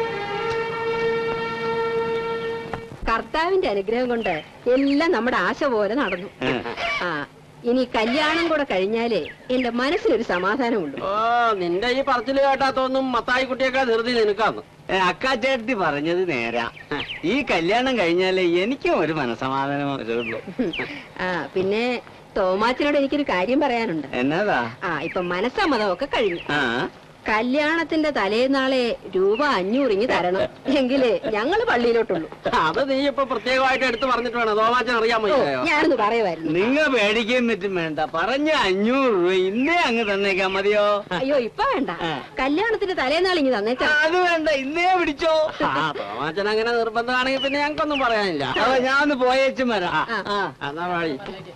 കർത്താവിന്റെ അനുഗ്രഹം കൊണ്ട് എല്ലാം നമ്മുടെ ആശ പോലെ നടന്നു ആ ഇനി കല്യാണം കൂടെ കഴിഞ്ഞാലേ എന്റെ മനസ്സിനൊരു സമാധാനമുണ്ട് ഓ നിന്റെ ഈ പറച്ചില് കേട്ടാത്തൊന്നും മത്തായി കുട്ടിയേക്കാൾ ധൃതി നിനക്കാന്ന് ഏ, അക്കാച്ചേട്ടി പറഞ്ഞത് നേരാ ഈ കല്യാണം കഴിഞ്ഞാലേ എനിക്കും ഒരു മനസമാധാനം വരുള്ളൂ ആ പിന്നെ തോമാച്ചനോട് എനിക്കൊരു കാര്യം പറയാനുണ്ട് എന്നതാ ആ ഇപ്പൊ മനസ്സമ്മതമൊക്കെ കഴിഞ്ഞു ആ കല്യാണത്തിന്റെ തലേന്നാളെ രൂപ അഞ്ഞൂറിങ്ങി തരണം എങ്കിലേ ഞങ്ങള് പള്ളിയിലോട്ടുള്ളൂ അത് നീ ഇപ്പൊ പ്രത്യേകമായിട്ട് എടുത്തു പറഞ്ഞിട്ട് വേണം തോമാച്ചൻ അറിയാൻ ഓ, വയ്യോ ഞാനൊന്ന് പറയുമായിരുന്നു നിങ്ങ പേടിക്കുന്നിട്ടും വേണ്ട പറഞ്ഞ അഞ്ഞൂറ് രൂപ ഇന്നേ അങ്ങ് തന്നേക്കാൻ മതിയോ അയ്യോ ഇപ്പൊ വേണ്ട കല്യാണത്തിന്റെ തലേന്നാൾ ഇങ്ങി തന്നേച്ചാ അത് വേണ്ട ഇന്നേ പിടിച്ചോ ആ തോമാച്ചൻ അങ്ങനെ നിർബന്ധമാണെങ്കിൽ പിന്നെ ഞങ്ങൾക്കൊന്നും പറയാനില്ല അപ്പൊ ഞാൻ ഒന്ന് പോയേച്ചും വരാം ആ, എന്നാ പാടി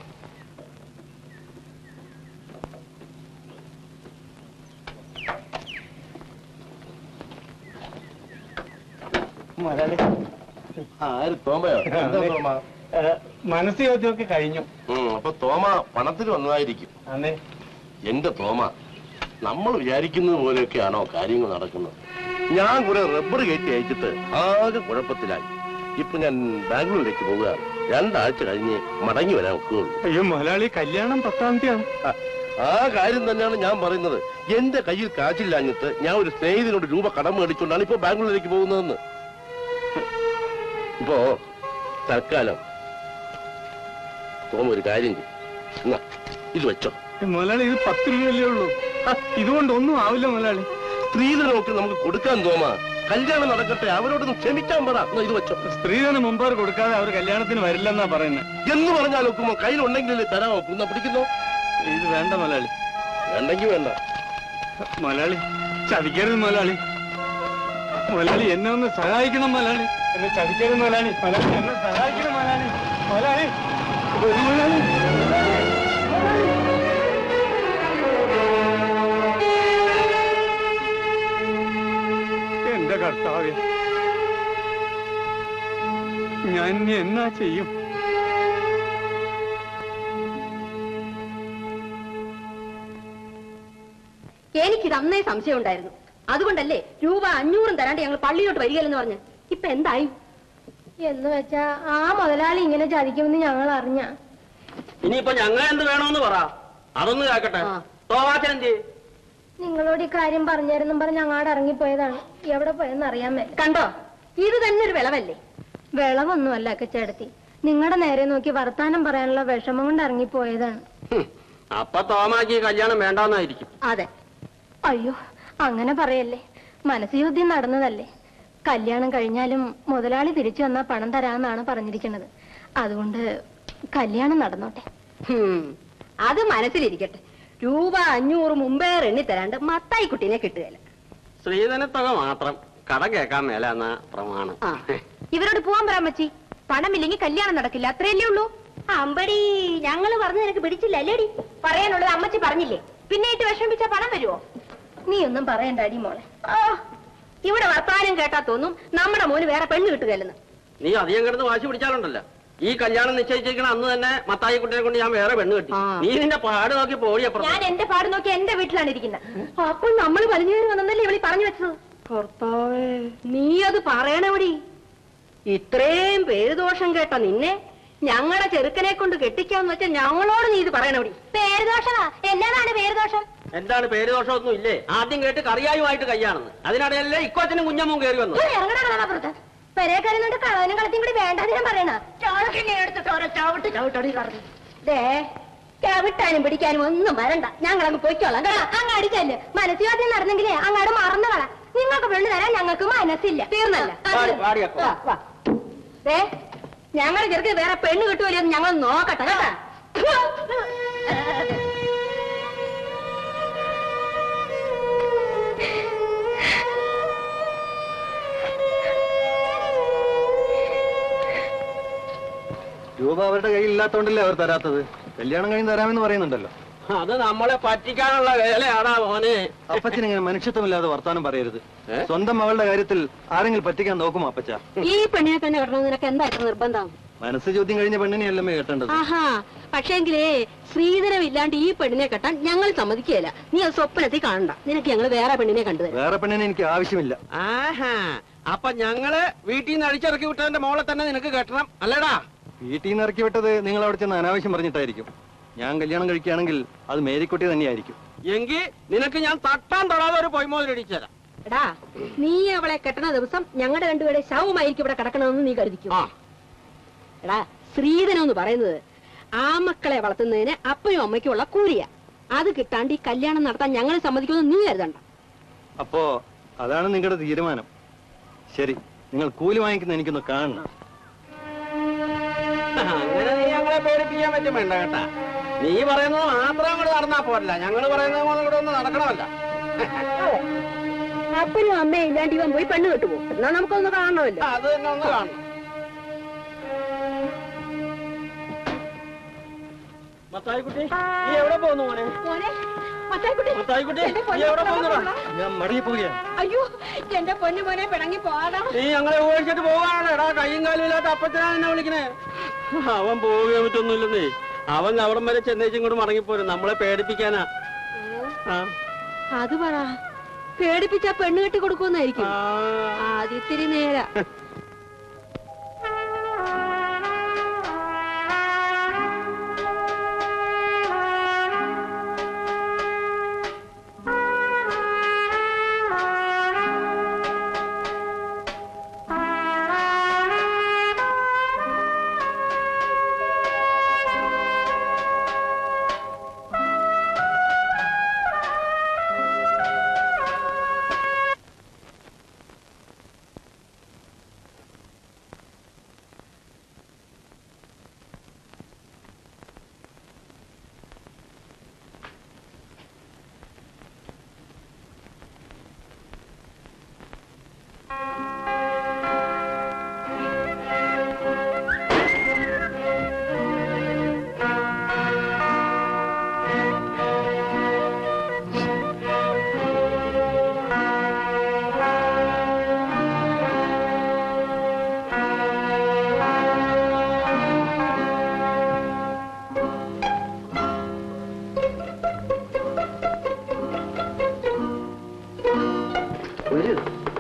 ആര് തോമയോ എന്താ തോമ മനസ്സ് ചോദ്യമൊക്കെ കഴിഞ്ഞു ഉം, അപ്പൊ തോമ പണത്തിന് വന്നതായിരിക്കും അതെ എന്റെ തോമ നമ്മൾ വിചാരിക്കുന്നത് പോലെയൊക്കെയാണോ കാര്യങ്ങൾ നടക്കുന്നത് ഞാൻ കുറെ റബ്ബർ കയറ്റി അയച്ചിട്ട് ആകെ കുഴപ്പത്തിലായി ഇപ്പൊ ഞാൻ ബാംഗ്ലൂരിലേക്ക് പോവുകയാണ് രണ്ടാഴ്ച കഴിഞ്ഞ് മടങ്ങി വരാൻ ഒക്കുകയുള്ളൂ അയ്യോ മുതലാളി കല്യാണം പത്താം തീയതി ആ, ആ കാര്യം തന്നെയാണ് ഞാൻ പറയുന്നത് എന്റെ കയ്യിൽ കാശില്ലാഞ്ഞിട്ട് ഞാൻ ഒരു സ്നേഹിതനോട് രൂപ കടം മേടിച്ചുകൊണ്ടാണ് ഇപ്പൊ ബാംഗ്ലൂരിലേക്ക് പോകുന്നതെന്ന് ഇപ്പോ തൽക്കാലം തോമ ഒരു കാര്യം ചെയ്യും എന്നാ ഇത് വെച്ചോ മുതലാളി ഇത് പത്ത് രൂപയല്ലേ ഉള്ളൂ ഇതുകൊണ്ട് ഒന്നും ആവില്ല മുതലാളി സ്ത്രീധനമൊക്കെ നമുക്ക് കൊടുക്കാൻ തോമാ കല്യാണം നടക്കട്ടെ അവരോടൊന്നും ക്ഷമിക്കാൻ പറ എന്നാ ഇത് വെച്ചോ സ്ത്രീധനം മുമ്പേർ കൊടുക്കാതെ അവർ കല്യാണത്തിന് വരില്ലെന്നാ പറയുന്നത് എന്ന് പറഞ്ഞാൽ ഒക്കുമോ കയ്യിലുണ്ടെങ്കിലല്ലേ തരാമോ എന്നാ പിടിക്കുന്നോ ഇത് വേണ്ട മുതലാളി വേണ്ടെങ്കിൽ വേണ്ട മുതലാളി ചതിക്കരുത് മുതലാളി മുതലാളി എന്നെ ഒന്ന് സഹായിക്കണം മുതലാളി എന്നെ ചതിക്കരുത് മുതലാളി മുതലാളി എന്നെ സഹായിക്കണം മുതലാളി മുതലാളി ഒരു മുതലാളി എന്റെ കർത്താവേ ഞാൻ ഇനി എന്നാ ചെയ്യും എനിക്കിത് അന്നേ സംശയം ഉണ്ടായിരുന്നു അതുകൊണ്ടല്ലേ രൂപ അഞ്ഞൂറും തരാണ്ട് ഞങ്ങൾ പള്ളിയിലോട്ട് വരികയില്ലെന്ന് പറഞ്ഞ് ഇപ്പൊ എന്തായി എന്ന് വെച്ചാ ആ മുതലാളി ഇങ്ങനെ ചതിക്കുമെന്ന് ഞങ്ങൾ അറിഞ്ഞ ഇനിയിപ്പോ ഞങ്ങൾ എന്ത് വേണോന്ന് പറ അതൊന്ന് കേക്കട്ടെ തോമാച്ചൻ എന്ത് ചെയ്യും? നിങ്ങളോട് ഈ കാര്യം പറഞ്ഞായിരുന്നു പറഞ്ഞ് അങ്ങാട് ഇറങ്ങിപ്പോയതാണ് എവിടെ പോയെന്ന് അറിയാൻ മേല കണ്ടോ ഇത് തന്നെ ഒരു വിളവല്ലേ വിളവൊന്നുമല്ല അക്കച്ചേടത്തി നിങ്ങളുടെ നേരെ നോക്കി വർത്താനം പറയാനുള്ള വിഷമം കൊണ്ട് ഇറങ്ങിപ്പോയതാണ് ഹും, അപ്പൊ തോമാക്ക് ഈ കല്യാണം വേണ്ടാന്നായിരിക്കും അതെ അയ്യോ അങ്ങനെ പറയല്ലേ മനസ്സ് യുദ്ധം നടന്നതല്ലേ കല്യാണം കഴിഞ്ഞാലും മുതലാളി തിരിച്ചു വന്നാ പണം തരാമെന്നാണ് പറഞ്ഞിരിക്കുന്നത് അതുകൊണ്ട് കല്യാണം നടന്നോട്ടെ ഹും, അത് മനസ്സിലിരിക്കട്ടെ രൂപ അഞ്ഞൂറ് മുമ്പേ എണ്ണി തരാണ്ട് മത്തായി കുട്ടീനെ കിട്ടുകയില്ല സ്ത്രീധനത്തുക മാത്രം കട കേൾക്കാൻ മേല എന്ന പ്രമാണം ഇവരോട് പോവാൻ പറയാൻ പറ്റി പണമില്ലെങ്കിൽ കല്യാണം നടക്കില്ല അത്രയല്ലേ ഉള്ളൂ അമ്പടി ഞങ്ങള് പറഞ്ഞു നിനക്ക് പിടിച്ചില്ല അല്ലേടി പറയാനുള്ളത് അമ്മച്ചി പറഞ്ഞില്ലേ പിന്നെ ഇട്ട് വിഷമിപ്പിച്ച പണം വരുമോ നീ ഒന്നും പറയണ്ട അടി മോളെ ആ, ഇവിടെ വർത്താനം കേട്ടാ തോന്നും നമ്മുടെ മോന് വേറെ പെണ്ണ് കിട്ടുകയല്ലെന്ന് നീ അധികം കിടന്ന് വാശി പിടിച്ചാലുണ്ടല്ലോ ഈ കല്യാണം നിശ്ചയിച്ചിരിക്കണ അന്ന് തന്നെ മത്തായി കുട്ടിയെ കൊണ്ട് ഞാൻ വേറെ പെണ്ണ് കെട്ടി നീ നിന്റെ പാട് നോക്കി പോടിയപ്പുറം ഞാൻ എന്റെ പാട് നോക്കി എന്റെ വീട്ടിലാണ് ഇരിക്കുന്നത് അപ്പോൾ നമ്മൾ വലിഞ്ഞു കയറി വന്നല്ലേ ഇവളി പറഞ്ഞു വെച്ചത് കർത്താവേ നീ അത് പറയണവടി ഇത്രയും പേരുദോഷം കേട്ട നിന്നെ ഞങ്ങളുടെ ചെറുക്കനെ കൊണ്ട് കെട്ടിക്കാന്ന് വെച്ചാൽ ഞങ്ങളോട് നീ ഇത് പറയണവടി പേരുദോഷമാ എന്നതാണ് പേരുദോഷം എന്താണ് പേര് ദോഷമൊന്നും ഇല്ലേ ആദ്യം കേട്ട് കറിയായുമായിട്ട് കയ്യാണെന്ന് അതിനിടയല്ലേ ഇക്കോച്ചനും കുഞ്ഞമ്മും കയറി വന്നു ഇറങ്ങടാ പെരേ കരുന്നുണ്ട് കളവനും കളത്തിയും കൂടി വേണ്ടാന്ന് ഞാൻ പറയണ എടുത്തിട്ട് ഓരോ ചവിട്ട് ചവിട്ടടി പറഞ്ഞു ദേ ചവിട്ടാനും പിടിക്കാനും ഒന്നും വരണ്ട ഞങ്ങൾ അങ്ങ് പൊയ്ക്കോളാം കേട്ടോ അങ്ങ് അടിച്ചല്ലേ മനസ്സിലാദ്യം നടന്നെങ്കിലേ അങ്ങാട് മറന്നു കള നിങ്ങൾക്ക് പെണ്ണ് തരാൻ ഞങ്ങൾക്ക് മനസ്സില്ല തീർന്നല്ല പാടി, പാടിയപ്പോ. വാ, വാ. ദേ ഞങ്ങളുടെ ചെറുക്ക് വേറെ പെണ്ണ് കിട്ടുമല്ലോ എന്ന് ഞങ്ങൾ നോക്കട്ടെ കേട്ടാ രൂപ അവരുടെ കയ്യിൽ ഇല്ലാത്തോണ്ടല്ലേ അവർ തരാത്തത് കല്യാണം കഴിഞ്ഞ് തരാമെന്ന് പറയുന്നുണ്ടല്ലോ അത് നമ്മളെ പറ്റിക്കാനുള്ള വേലയാടാ മോനെ അപ്പച്ചൻ ഇങ്ങനെ മനുഷ്യത്വമില്ലാതെ വർത്താനം പറയരുത് സ്വന്തം മകളുടെ കാര്യത്തിൽ ആരെങ്കിലും പറ്റിക്കാൻ നോക്കും അപ്പച്ച ഈ പെണ്ണിനെ തന്നെ കെട്ടണമെന്ന് നിനക്ക് എന്താ ഇത്ര നിർബന്ധം മനസ്സ് ചോദ്യം കഴിഞ്ഞ പെണ്ണിനെയല്ലമ്മേ കെട്ടേണ്ടത് ആഹാ പക്ഷേങ്കിലേ ശ്രീധരം ഇല്ലാണ്ട് ഈ പെണ്ണിനെ കെട്ടാൻ ഞങ്ങൾ സമ്മതിക്കുകയില്ല നീ അത് സ്വപ്നത്തിൽ കാണണ്ട നിനക്ക് ഞങ്ങൾ വേറെ പെണ്ണിനെ കണ്ടുതരാം വേറെ പെണ്ണിനെ എനിക്ക് ആവശ്യമില്ല ആഹാ അപ്പൊ ഞങ്ങള് വീട്ടിൽ നിന്ന് അടിച്ചിറക്കി വിട്ടതിന്റെ മോളെ തന്നെ നിനക്ക് കെട്ടണം അല്ലേടാ വീട്ടിൽ നിന്ന് ഇറക്കി വിട്ടത് നിങ്ങൾ അവിടെ ചെന്ന് അനാവശ്യം പറഞ്ഞിട്ടായിരിക്കും ഞാൻ കല്യാണം കഴിക്കുകയാണെങ്കിൽ അത് മേരിക്കുട്ടി തന്നെയായിരിക്കും എങ്കിൽ നിനക്ക് ഞാൻ തട്ടാൻ തൊടാതെ ഒരു പൊയ്മോതിരടിച്ചു തരാം എടാ നീ അവളെ കെട്ടണ ദിവസം ഞങ്ങളുടെ രണ്ടുപേരുടെ ശവമായിരിക്കും ഇവിടെ കിടക്കണമെന്ന് നീ കരുതിക്കും എടാ ശ്രീധനം എന്ന് പറയുന്നത് ആ മക്കളെ വളർത്തുന്നതിന് അപ്പനും അമ്മയ്ക്കും ഉള്ള കൂലിയ അത് കിട്ടാണ്ട് ഈ കല്യാണം നടത്താൻ ഞങ്ങൾ സമ്മതിക്കുമെന്ന് നീ കരുതണ്ട അപ്പോ അതാണ് നിങ്ങളുടെ തീരുമാനം ശരി നിങ്ങൾ കൂലി വാങ്ങിക്കുന്ന എനിക്കൊന്ന് കാണണം അങ്ങനെ നീ ഞങ്ങളെ പേടിപ്പിക്കാൻ പറ്റും വേണ്ട കേട്ടാ നീ പറയുന്നത് മാത്രം അങ്ങോട്ട് നടന്നാ പോരല്ല ഞങ്ങൾ പറയുന്നത് കൂടെ ഒന്ന് നടക്കണമല്ല അപ്പനും അമ്മയും ഇല്ലാണ്ട് ഇവൻ പോയി പെണ്ണ് കെട്ടുപോ എന്നാ നമുക്കൊന്ന് കാണണമല്ലോ അത് തന്നെ ഒന്ന് കാണണം മത്തായിക്കുട്ടി നീ എവിടെ പോകുന്നു മോനെ മോനെ മത്തായിക്കുട്ടി മത്തായിക്കുട്ടി എന്റെ നീ പൊന്നു എവിടെ പോകുന്നടാ മോനെ. ഞാൻ മടങ്ങി പോവുകയാണ് അയ്യോ എന്റെ പൊന്നു മോനെ പിണങ്ങി പോവാടാ നീ ഞങ്ങളെ ഉപേക്ഷിച്ചിട്ട് പോവാണ് എടാ കയ്യും കാലും ഇല്ലാത്ത അപ്പച്ചനാ എന്നെ വിളിക്കണേ അവൻ പോവുകയോ പറ്റൊന്നുമില്ലെന്നേ അവൻ അവിടം വരെ ചെന്നേച്ചും ഇങ്ങോട്ട് മടങ്ങിപ്പോരും നമ്മളെ പേടിപ്പിക്കാനാ ആ അത് പറ പേടിപ്പിച്ച പെണ്ണ് കെട്ടി കൊടുക്കുമെന്നായിരിക്കും ആദ്യത്തിരി നേരാ ഒരു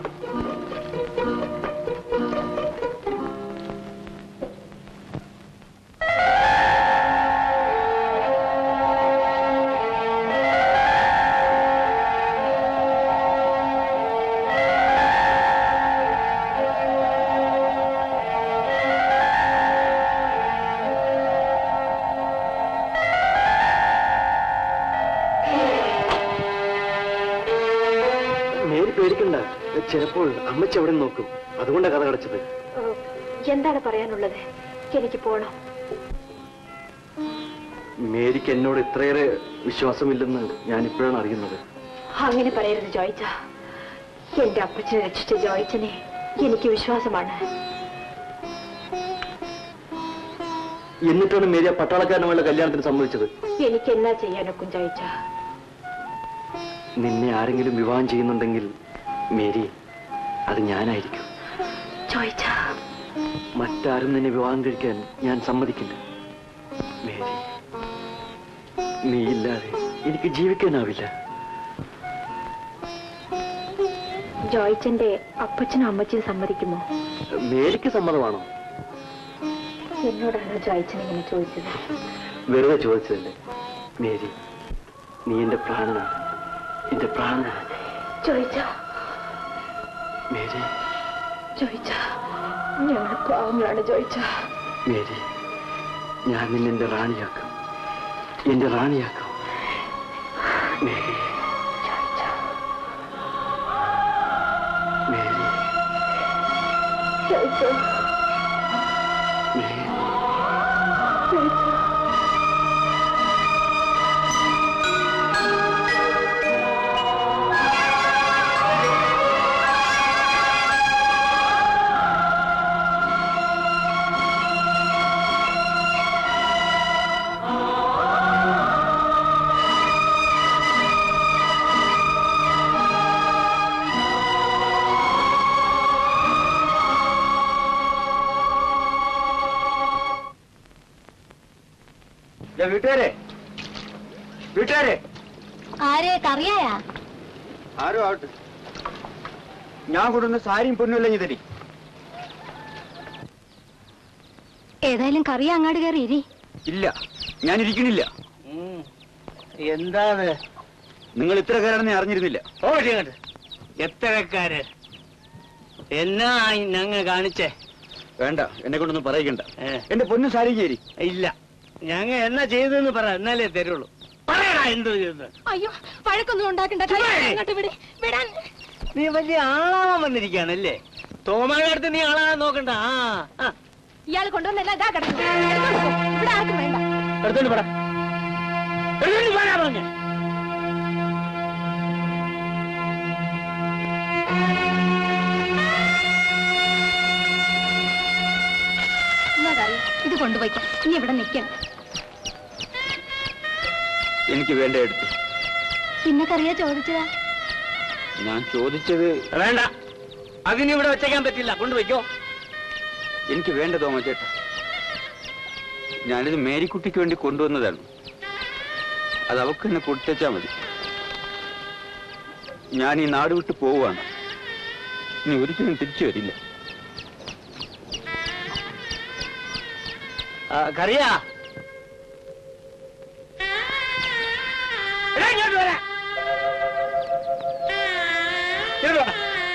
മേരി പേടിക്കണ്ട ചിലപ്പോൾ അമ്മച്ചി അവിടെ നോക്കും അതുകൊണ്ടാണ് കഥ കടച്ചത് എന്താണ് പറയാനുള്ളത് എനിക്ക് പോണം മേരിക്ക് എന്നോട് ഇത്രയേറെ വിശ്വാസമില്ലെന്ന് ഞാൻ ഇപ്പോഴാണ് അറിയുന്നത് അങ്ങനെ പറയരുത് ജോയിച്ച എന്റെ അപ്പച്ചനെ രക്ഷിച്ച ജോയിച്ചനെ എനിക്ക് വിശ്വാസമാണ് എന്നിട്ടാണ് മേരി ആ പട്ടാളക്കാരനുമായുള്ള കല്യാണത്തിന് സമ്മതിച്ചത് എനിക്ക് എന്നാ ചെയ്യാനൊക്കും ജോയിച്ച നിന്നെ ആരെങ്കിലും വിവാഹം ചെയ്യുന്നുണ്ടെങ്കിൽ മേരി അത് ഞാനായിരിക്കും ജോയിച്ച മറ്റാരും നിന്നെ വിവാഹം കഴിക്കാൻ ഞാൻ സമ്മതിക്കില്ല മേരി നീയില്ലാതെ എനിക്ക് ജീവിക്കാനാവില്ല ജോയിച്ചന്റെ അപ്പച്ചനും അമ്മച്ചിയും സമ്മതിക്കുമോ മേരിക്ക് സമ്മതമാണോ എന്നോടാണ് ജോയിച്ചൻ ഇങ്ങനെ ചോദിച്ചത് വെറുതെ ചോദിച്ചതല്ലേ മേരി നീ എന്റെ പ്രാണനാണ് എന്റെ പ്രാണനാണ് ജോയിച്ച മേരി ജോയിച്ച ഞങ്ങൾ പാവങ്ങളാണ് ജോയിച്ച മേരി ഞാൻ നിന്നെ എന്റെ റാണിയാക്കും എന്റെ റാണിയാക്കും മേരി മേരി ജോയിച്ച മേരി ജോയിച്ച വീട്ടുകാരെ വീട്ടുകാരെ ആരെ കറിയായ ആരോ ആവട്ടെ ഞാൻ കൊടുന്ന സാരിയും പൊന്നുമല്ല ഇനി തരി ഏതായാലും കറി അങ്ങാട് കയറി ഇരി ഇല്ല ഞാൻ ഇരിക്കണില്ല എന്താ നിങ്ങൾ ഇത്ര കാരാണെന്ന് അറിഞ്ഞിരുന്നില്ല ഓടിങ്ങോട്ട് എത്രക്കാര് എന്നാ ഞങ്ങ കാണിച്ചേ വേണ്ട എന്നെ കൊണ്ടൊന്നും പറയിക്കണ്ട ഏ. എന്റെ പൊന്നു സാരി ചേരി ഇല്ല ഞങ്ങ എന്നാ ചെയ്തെന്ന് പറ എന്നാലേ തരുള്ളൂ പറയടാ എന്ത് ചെയ്യുന്നത് അയ്യോ വഴക്കൊന്നും ഉണ്ടാക്കണ്ട കൈ അങ്ങോട്ട് വിട് വിടാൻ നീ വലിയ ആളാവാൻ വന്നിരിക്കുകയാണല്ലേ തോമായുടെ അടുത്ത് നീ ആളാകാൻ നോക്കണ്ട ആ ആ. ഇയാൾ കൊണ്ടുവന്നല്ല ഇതാ കിടക്കുന്നു എടുത്തോണ്ട് പോ. ഇവിടെ ആർക്കും വേണ്ട എടുത്തോണ്ട് പോടാ എടുത്തോണ്ട് പോരാ പറഞ്ഞ എന്നാ കറി ഇത് കൊണ്ടുപോയിക്കാം ഇനി ഇവിടെ നിൽക്കണം എനിക്ക് വേണ്ട എടുത്തു പിന്നെ കറിയാ ചോദിച്ചതാ ഞാൻ ചോദിച്ചത് വേണ്ട അതിന് ഇവിടെ വെച്ചേക്കാൻ പറ്റില്ല കൊണ്ടുപോയിക്കോ എനിക്ക് വേണ്ട തോമച്ചേട്ട ഞാനിത് മേരിക്കുട്ടിക്ക് വേണ്ടി കൊണ്ടുവന്നതാണ് അത് അവക്ക് തന്നെ കൊടുത്തേച്ചാ മതി ഞാൻ ഈ നാട് വിട്ട് പോവുകയാണ് ഇനി ഒരിക്കലും തിരിച്ചു വരില്ല ആ, കറിയാ എടാ, ഇങ്ങോട്ട് വരാ. ഇങ്ങോട്ട് വാ.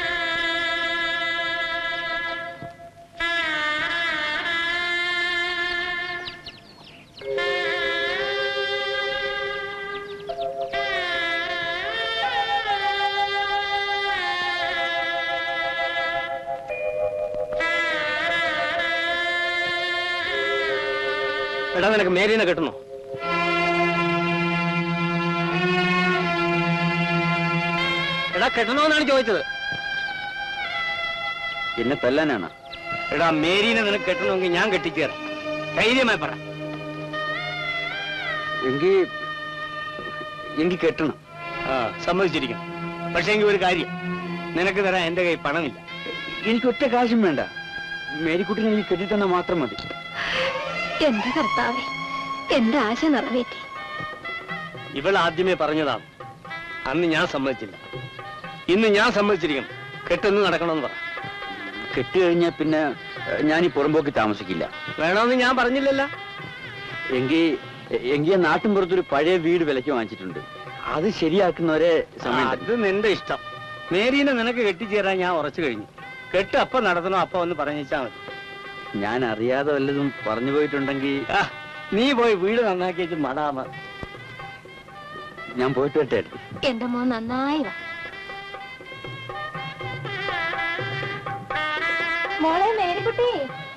എടാ നിനക്ക് മേരീനെ കിട്ടണോ എടാ കെട്ടണോന്നാണ് ചോദിച്ചത് എന്നെ തല്ലാനാണ് എടാ മേരീനെ നിനക്ക് കെട്ടണമെങ്കിൽ ഞാൻ കെട്ടിച്ചേരാം ധൈര്യമായി പറ എങ്കിൽ എങ്കിൽ കെട്ടണം ആ സമ്മതിച്ചിരിക്കണം പക്ഷേ എങ്കിൽ ഒരു കാര്യം നിനക്ക് തരാൻ എന്റെ കയ്യിൽ പണമില്ല എനിക്ക് ഒറ്റ കാശും വേണ്ട മേരിക്കുട്ടിനെ എനിക്ക് കെട്ടിത്തന്ന മാത്രം മതി എന്റെ കർത്താവേ എന്റെ ആശ നിറവേറ്റി ഇവൾ ആദ്യമേ പറഞ്ഞതാണ് അന്ന് ഞാൻ സമ്മതിച്ചില്ല ഇന്ന് ഞാൻ സമ്മതിച്ചിരിക്കണം കെട്ടൊന്നും നടക്കണമെന്ന് പറ കെട്ടി കഴിഞ്ഞാൽ പിന്നെ ഏഹ്, ഞാൻ ഈ പുറമ്പോക്കി താമസിക്കില്ല വേണമെന്ന് ഞാൻ പറഞ്ഞില്ലല്ലോ എങ്കിൽ എങ്കിൽ നാട്ടിൻ പുറത്തൊരു പഴയ വീട് വിലയ്ക്ക് വാങ്ങിച്ചിട്ടുണ്ട് അത് ശരിയാക്കുന്നവരെ സമയം അത് നിന്റെ ഇഷ്ടം മേരീനെ നിനക്ക് കെട്ടിച്ചേരാൻ ഞാൻ ഉറച്ചു കഴിഞ്ഞു കെട്ട് അപ്പൊ നടത്തണോ അപ്പൊ ഒന്ന് പറഞ്ഞാ മതി ഞാൻ അറിയാതെ വല്ലതും പറഞ്ഞു പോയിട്ടുണ്ടെങ്കിൽ ആ, നീ പോയി വീട് നന്നാക്കി വെച്ച് മടാമ ഞാൻ പോയിട്ട് വരട്ടെ എന്റെ മോൻ നന്നായി വാ മോളെ മേരിക്കുട്ടി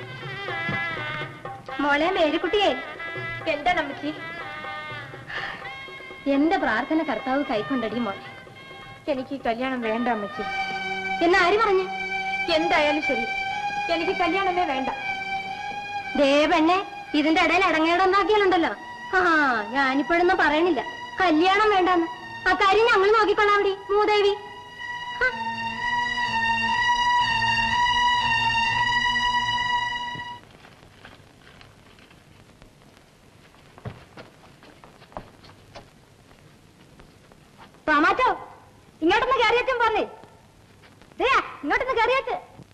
മോളെ മേരിക്കുട്ടിയെ എന്താ നമ്മച്ചി എന്റെ പ്രാർത്ഥന കർത്താവ് കൈക്കൊണ്ടടി മോളെ എനിക്ക് ഈ കല്യാണം വേണ്ട അമ്മച്ചി എന്ന് ആര് പറഞ്ഞു എന്തായാലും ശരി എനിക്ക് കല്യാണമേ വേണ്ട ദേ പെണ്ണെ ഇതിന്റെ ഇടയിൽ അടങ്ങേടുണ്ടാക്കിയാലുണ്ടല്ലോ ആ ഞാനിപ്പോഴൊന്നും പറയണില്ല കല്യാണം വേണ്ടെന്ന് ആ കാര്യം ഞങ്ങൾ നോക്കിക്കൊള്ളാം അവിടെ മൂദേവി ടൊമാറ്റോ ഇങ്ങോട്ടൊന്ന് കയറിയച്ചും പോന്നേ ദേ ഇങ്ങോട്ടൊന്ന് കയറിയച്ച്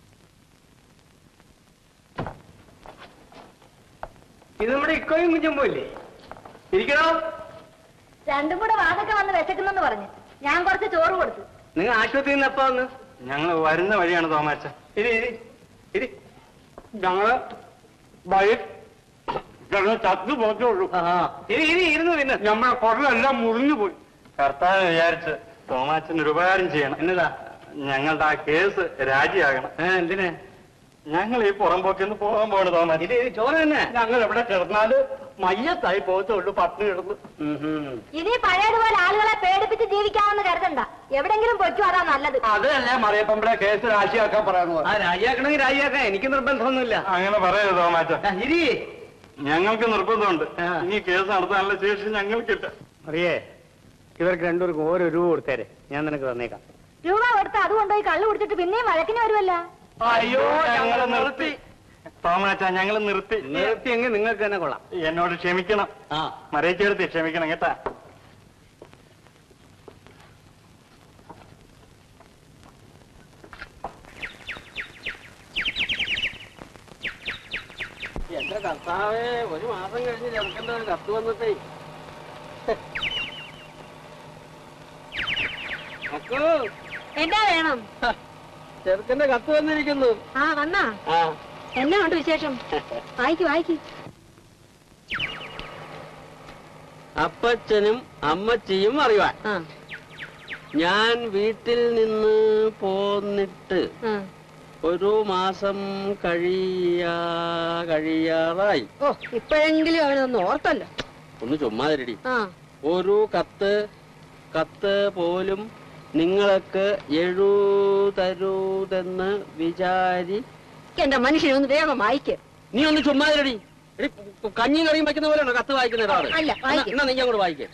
ഇത് നമ്മുടെ ഇക്കോയും കുഞ്ഞുമ്പോ ഇല്ലേ ഇരിക്കണോ രണ്ടും കൂടെ വാതൊക്കെ വന്ന് വിശക്കുന്നെന്ന് പറഞ്ഞു ഞാൻ കുറച്ച് ചോറ് കൊടുത്തു നിങ്ങൾ ആശുപത്രിയിൽ നിന്ന് എപ്പോ വന്ന് ഞങ്ങൾ വരുന്ന വഴിയാണ് തോമാച്ച ഇരി ഇരി ഇരി ഞങ്ങള് വഴി ഞങ്ങൾ ചത്തു പോകത്തേ ഉള്ളൂ ആ ഇരി ഇരി ഇരുന്നു പിന്നെ നമ്മളെ കുടലെല്ലാം മുറിഞ്ഞു പോയി കർത്താവ് വിചാരിച്ച് തോമാച്ചന് ഒരു ഉപകാരം ചെയ്യണം എന്നതാ ഞങ്ങളുടെ ആ കേസ് രാജിയാകണം ഏ എന്തിനാ ഞങ്ങൾ ഈ പുറമ്പോക്കിന്ന് പോകാൻ പോകണം തോമാച്ച ഇത് ഇത് ചോറ് തന്നെ ഞങ്ങൾ എവിടെ കിടന്നാല് മയ്യത്തായി പോകത്തേ ഉള്ളൂ പട്ടിണി കിടന്ന് ഇനി പഴയതുപോലെ ആളുകളെ പേടിപ്പിച്ച് ജീവിക്കാമെന്ന് കരുതണ്ട എവിടെങ്കിലും പൊയ്ക്കോ അതാ നല്ലത് അതല്ലേ മറിയപ്പമ്പളെ കേസ് രാജിയാക്കാൻ പറയുന്നത് ആ രാജിയാക്കണമെങ്കിൽ രാജിയാക്കാം എനിക്ക് നിർബന്ധമൊന്നുമില്ല അങ്ങനെ പറയരുത് തോമാച്ച ആ, ഇരി ഞങ്ങൾക്ക് നിർബന്ധമുണ്ട് ആ. ഈ കേസ് നടത്താനുള്ള ശേഷി ഞങ്ങൾക്കില്ല അറിയേ ഇവർക്ക് രണ്ടുപേർക്കും ഓരോ രൂപ കൊടുത്തേരെ ഞാൻ നിനക്ക് തന്നേക്കാം രൂപ കൊടുത്ത് അത് കൊണ്ടുപോയി കള്ളു കുടിച്ചിട്ട് പിന്നെയും വഴക്കിന് വരുമല്ലോ അയ്യോ ഞങ്ങൾ നിർത്തി തോമാച്ച ഞങ്ങൾ നിർത്തി നിർത്തിയെങ്കിൽ നിങ്ങൾക്ക് തന്നെ കൊള്ളാം എന്നോട് ക്ഷമിക്കണം ആ മരയിച്ചെടുത്ത് ക്ഷമിക്കണം കേട്ടാ എന്റെ കർത്താവേ ഒരു മാസം കഴിഞ്ഞ് ചെറുക്കന്റെ ഒരു കത്ത് വന്നിട്ടേ അക്കു എന്താ വേണം ചെറുക്കന്റെ കത്ത് വന്നിരിക്കുന്നു ആ വന്നാ ആ എന്നാ ഉണ്ട് വിശേഷം വായിക്ക് വായിക്ക് അപ്പച്ചനും അമ്മച്ചിയും അറിവാൻ ഞാൻ വീട്ടിൽ നിന്ന് പോന്നിട്ട് ഒരു മാസം കഴിയാ കഴിയാറായി ഓ ഇപ്പോഴെങ്കിലും അവനൊന്ന് ഓർത്തല്ലോ ഒന്ന് ചുമ്മാതിരടി ആ ഒരു കത്ത് കത്ത് പോലും നിങ്ങൾക്ക് എഴുതരുതെന്ന് വിചാരി എന്റെ മനുഷ്യനെ ഒന്ന് വേഗം വായിക്ക് നീ ഒന്ന് ചുമ്മാതിരടി എടി, കഞ്ഞി കറിയും വയ്ക്കുന്ന പോലെയാണോ കത്ത് വായിക്കുന്ന ഒരാള് അല്ല, വായിക്ക്. എന്നാ നീ അങ്ങോട്ട് വായിക്കേ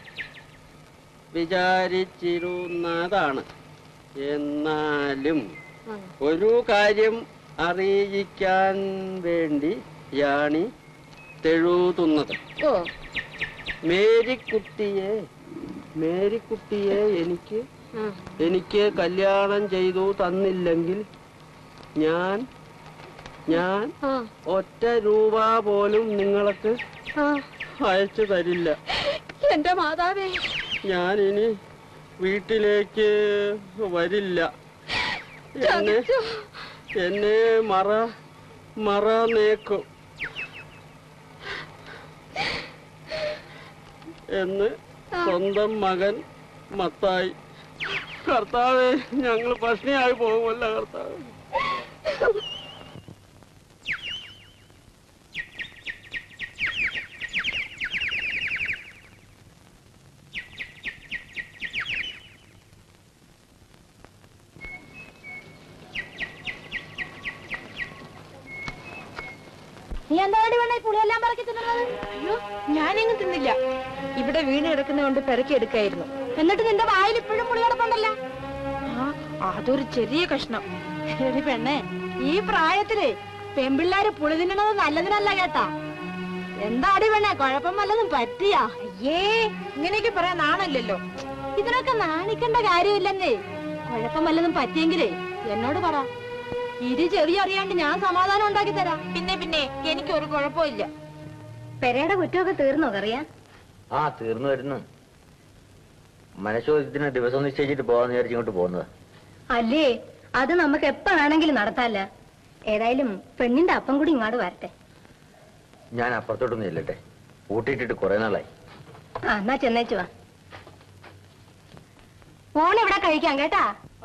വിചാരിച്ചിരുന്നതാണ് എന്നാലും ഒരു കാര്യം അറിയിക്കാൻ വേണ്ടി യാണി തെഴുതുന്നത് ഓ മേരിക്കുട്ടിയെ മേരിക്കുട്ടിയെ എനിക്ക് എനിക്ക് കല്യാണം ചെയ്തു തന്നില്ലെങ്കിൽ ഞാൻ ഞാൻ ഒറ്റ രൂപ പോലും നിങ്ങൾക്ക് അയച്ചു തരില്ല എന്റെ മാതാവേ ഞാൻ ഇനി വീട്ടിലേക്ക് വരില്ല എന്നെ എന്നെ മറ മറ നേക്കും എന്ന് സ്വന്തം മകൻ മത്തായി കർത്താവേ ഞങ്ങൾ പഷ്ണിയായി പോകുമല്ല കർത്താവ് നീ എന്താടി വേണേ പുളിയെല്ലാം പറക്കി തിന്നുന്നത് അയ്യോ ഞാനെങ്ങും തിന്നില്ല ഇവിടെ വീണ് കിടക്കുന്നതുകൊണ്ട് പെരക്കി എടുക്കായിരുന്നു എന്നിട്ട് നിന്റെ വായിൽ ഇപ്പോഴും പുളി കിടപ്പുണ്ടല്ലോ ആ അതൊരു ചെറിയ കഷ്ണം എടി പെണ്ണെ ഈ പ്രായത്തില് പെമ്പിള്ളാര് പുളി തിന്നണത് നല്ലതിനല്ല കേട്ടാ എന്താടി പെണ്ണെ കുഴപ്പം വല്ലതും പറ്റിയാ അയ്യേ ഇങ്ങനെയൊക്കെ പറയാൻ നാണല്ലോ ഇതിനൊക്കെ നാണിക്കേണ്ട കാര്യമില്ലെന്നേ കുഴപ്പം വല്ലതും പറ്റിയെങ്കിലേ എന്നോട് പറ ഇരു ചെറിയ അറിയാണ്ട് ഞാൻ സമാധാനം ഉണ്ടാക്കി തരാം പിന്നെ പിന്നെ എനിക്ക് ഒരു കുഴപ്പമില്ല പെരയുടെ കുറ്റമൊക്കെ തീർന്നോ കറിയാ ആ തീർന്നു വരുന്നു മനഃശോധത്തിന് ദിവസം നിശ്ചയിച്ചിട്ട് പോകാന്ന് വിചാരിച്ച് ഇങ്ങോട്ട് പോകുന്നത് അല്ലേ അത് നമുക്ക് എപ്പ വേണമെങ്കിലും നടത്താല്ല ഏതായാലും പെണ്ണിന്റെ അപ്പം കൂടി ഇങ്ങോട്ട് വരട്ടെ ഞാൻ അപ്പുറത്തോട്ടൊന്നും ഇല്ലട്ടെ ഊട്ടിയിട്ടിട്ട് കുറെ നാളായി ആ എന്നാ ചെന്നേച്ചു വാ ഊണ് ഇവിടെ കഴിക്കാം കേട്ടാ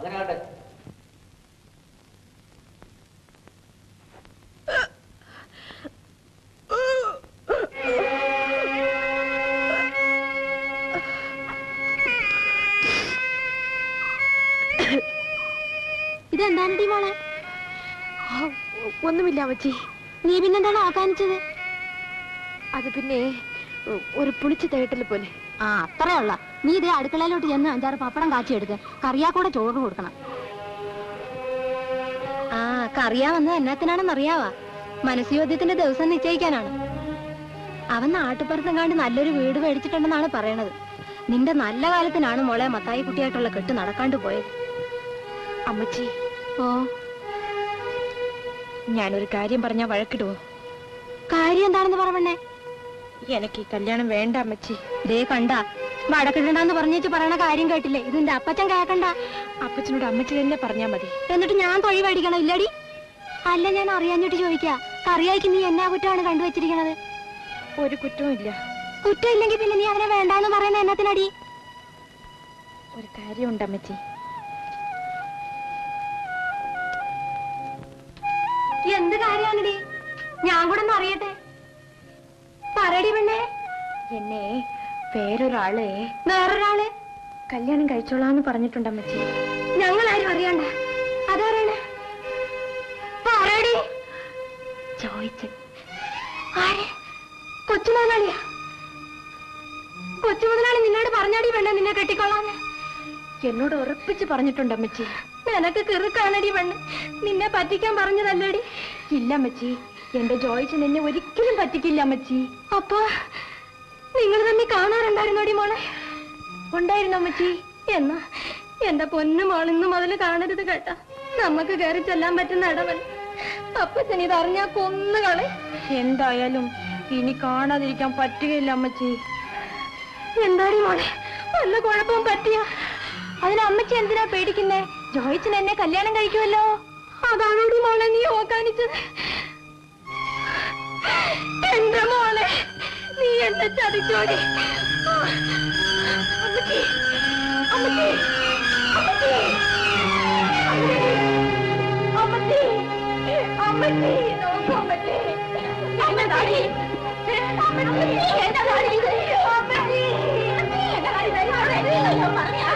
ഇതെന്താണ് മോളെ ഒന്നുമില്ല അമ്മച്ചി നീ പിന്നെന്താണ് ആക്കാനിച്ചത് അത് പിന്നെ ഒരു പുളിച്ച തേട്ടൽ പോലെ ആ അത്രേ ഉള്ള നീ ഇതേ അടുക്കളയിലോട്ട് ചെന്ന് അഞ്ചാറ് പപ്പടം കാച്ചിയെടുക്ക് കറിയാക്കൂടെ ചോറ് കൊടുക്കണം ആ കറിയാ വന്നത് എന്നാത്തിനാണെന്ന് അറിയാവാ മനസ്സുയോദ്യത്തിന്റെ ദിവസം നിശ്ചയിക്കാനാണ് അവൻ നാട്ടുപുറത്തെങ്ങാണ്ട് നല്ലൊരു വീട് മേടിച്ചിട്ടുണ്ടെന്നാണ് പറയണത് നിന്റെ നല്ല കാലത്തിനാണ് മോളെ മത്തായി കുട്ടിയായിട്ടുള്ള കെട്ട് നടക്കാണ്ട് പോയത് അമ്മച്ചി ഓ ഞാനൊരു കാര്യം പറഞ്ഞാ വഴക്കിടുവോ കാര്യം എന്താണെന്ന് പറഞ്ഞേ എനിക്ക് ഈ കല്യാണം വേണ്ട അമ്മച്ചി ദേ കണ്ട വടക്കിടണ്ടെന്ന് പറഞ്ഞേച്ച് പറയണ കാര്യം കേട്ടില്ലേ ഇതിന്റെ അപ്പച്ചൻ കേക്കണ്ട അപ്പച്ചനോട് അമ്മച്ചി തന്നെ പറഞ്ഞാ മതി എന്നിട്ട് ഞാൻ തൊഴി മേടിക്കണം ഇല്ലടി അല്ല ഞാൻ അറിയാഞ്ഞിട്ട് ചോദിക്കാ കറിയായിക്ക് നീ എന്നാ കുറ്റമാണ് കണ്ടുവച്ചിരിക്കണത് ഒരു കുറ്റവും ഇല്ല കുറ്റമില്ലെങ്കിൽ പിന്നെ നീ അവനെ വേണ്ടാന്ന് പറയുന്ന എന്നത്തിനടി ഒരു കാര്യമുണ്ട് അമ്മച്ചി എന്ത് കാര്യമാണടി ഞാൻ കൂടെ ഒന്ന് അറിയട്ടെ പറയടി പെണ്ണേ എന്നെ വേറൊരാളെ വേറൊരാള് കല്യാണം കഴിച്ചോളാന്ന് പറഞ്ഞിട്ടുണ്ട് അമ്മച്ചി ഞങ്ങൾ ആരും അറിയണ്ട അതറിയണേ പറയടി ചോദിച്ചു ആര് കൊച്ചു മുതലാളിയാ കൊച്ചു മുതലാളി നിന്നോട് പറഞ്ഞാടി പെണ്ണെ നിന്നെ കെട്ടിക്കൊള്ളാന്ന് എന്നോട് ഉറപ്പിച്ച് പറഞ്ഞിട്ടുണ്ട് അമ്മച്ചി നിനക്ക് കിറുക്കാണടി പെണ്ണ് നിന്നെ പറ്റിക്കാൻ പറഞ്ഞതല്ലടി ഇല്ല അമ്മച്ചി എന്റെ ജോയിച്ചൻ എന്നെ ഒരിക്കലും പറ്റിക്കില്ല അമ്മച്ചി അപ്പൊ നിങ്ങൾ തമ്മിൽ കാണാറുണ്ടായിരുന്നോടി മോളെ ഉണ്ടായിരുന്നു അമ്മച്ചി എന്നാ എന്റെ പൊന്നു മോൾ ഇന്ന് മുതൽ കാണരുത് കേട്ടാ നമുക്ക് കയറി ചെല്ലാൻ പറ്റുന്ന ഇടവൻ അപ്പച്ചൻ ഇത് അറിഞ്ഞാ കൊന്നുകളെ എന്തായാലും ഇനി കാണാതിരിക്കാൻ പറ്റുകയില്ല അമ്മച്ചി എന്താടി മോളെ വല്ല കുഴപ്പവും പറ്റിയ അതിന് അമ്മച്ചി എന്തിനാ പേടിക്കുന്നേ ജോയിച്ചൻ എന്നെ കല്യാണം കഴിക്കുമല്ലോ അതാണോടി മോളെ നീ ഓക്കാനിച്ചത് എന്റെ മോളെ നീ എന്നെ ചതിച്ചോടി അമ്മച്ചി അമ്മച്ചി അമ്മച്ചി അമ്മച്ചി അമ്മച്ചി നോക്കൂ അമ്മച്ചി എന്നെ താടി അമ്മച്ചി എന്നെ താടി അമ്മച്ചി എന്നെ താടി ഞാൻ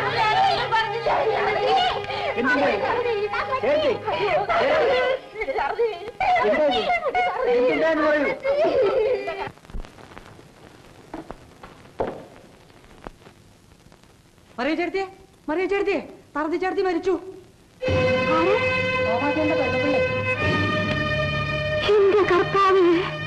മറിയ ചേർത്തിയെ മറിയ ചേർത്തിയെ തറതി ചേർത്തി മരിച്ചു എന്റെ കർത്താവ്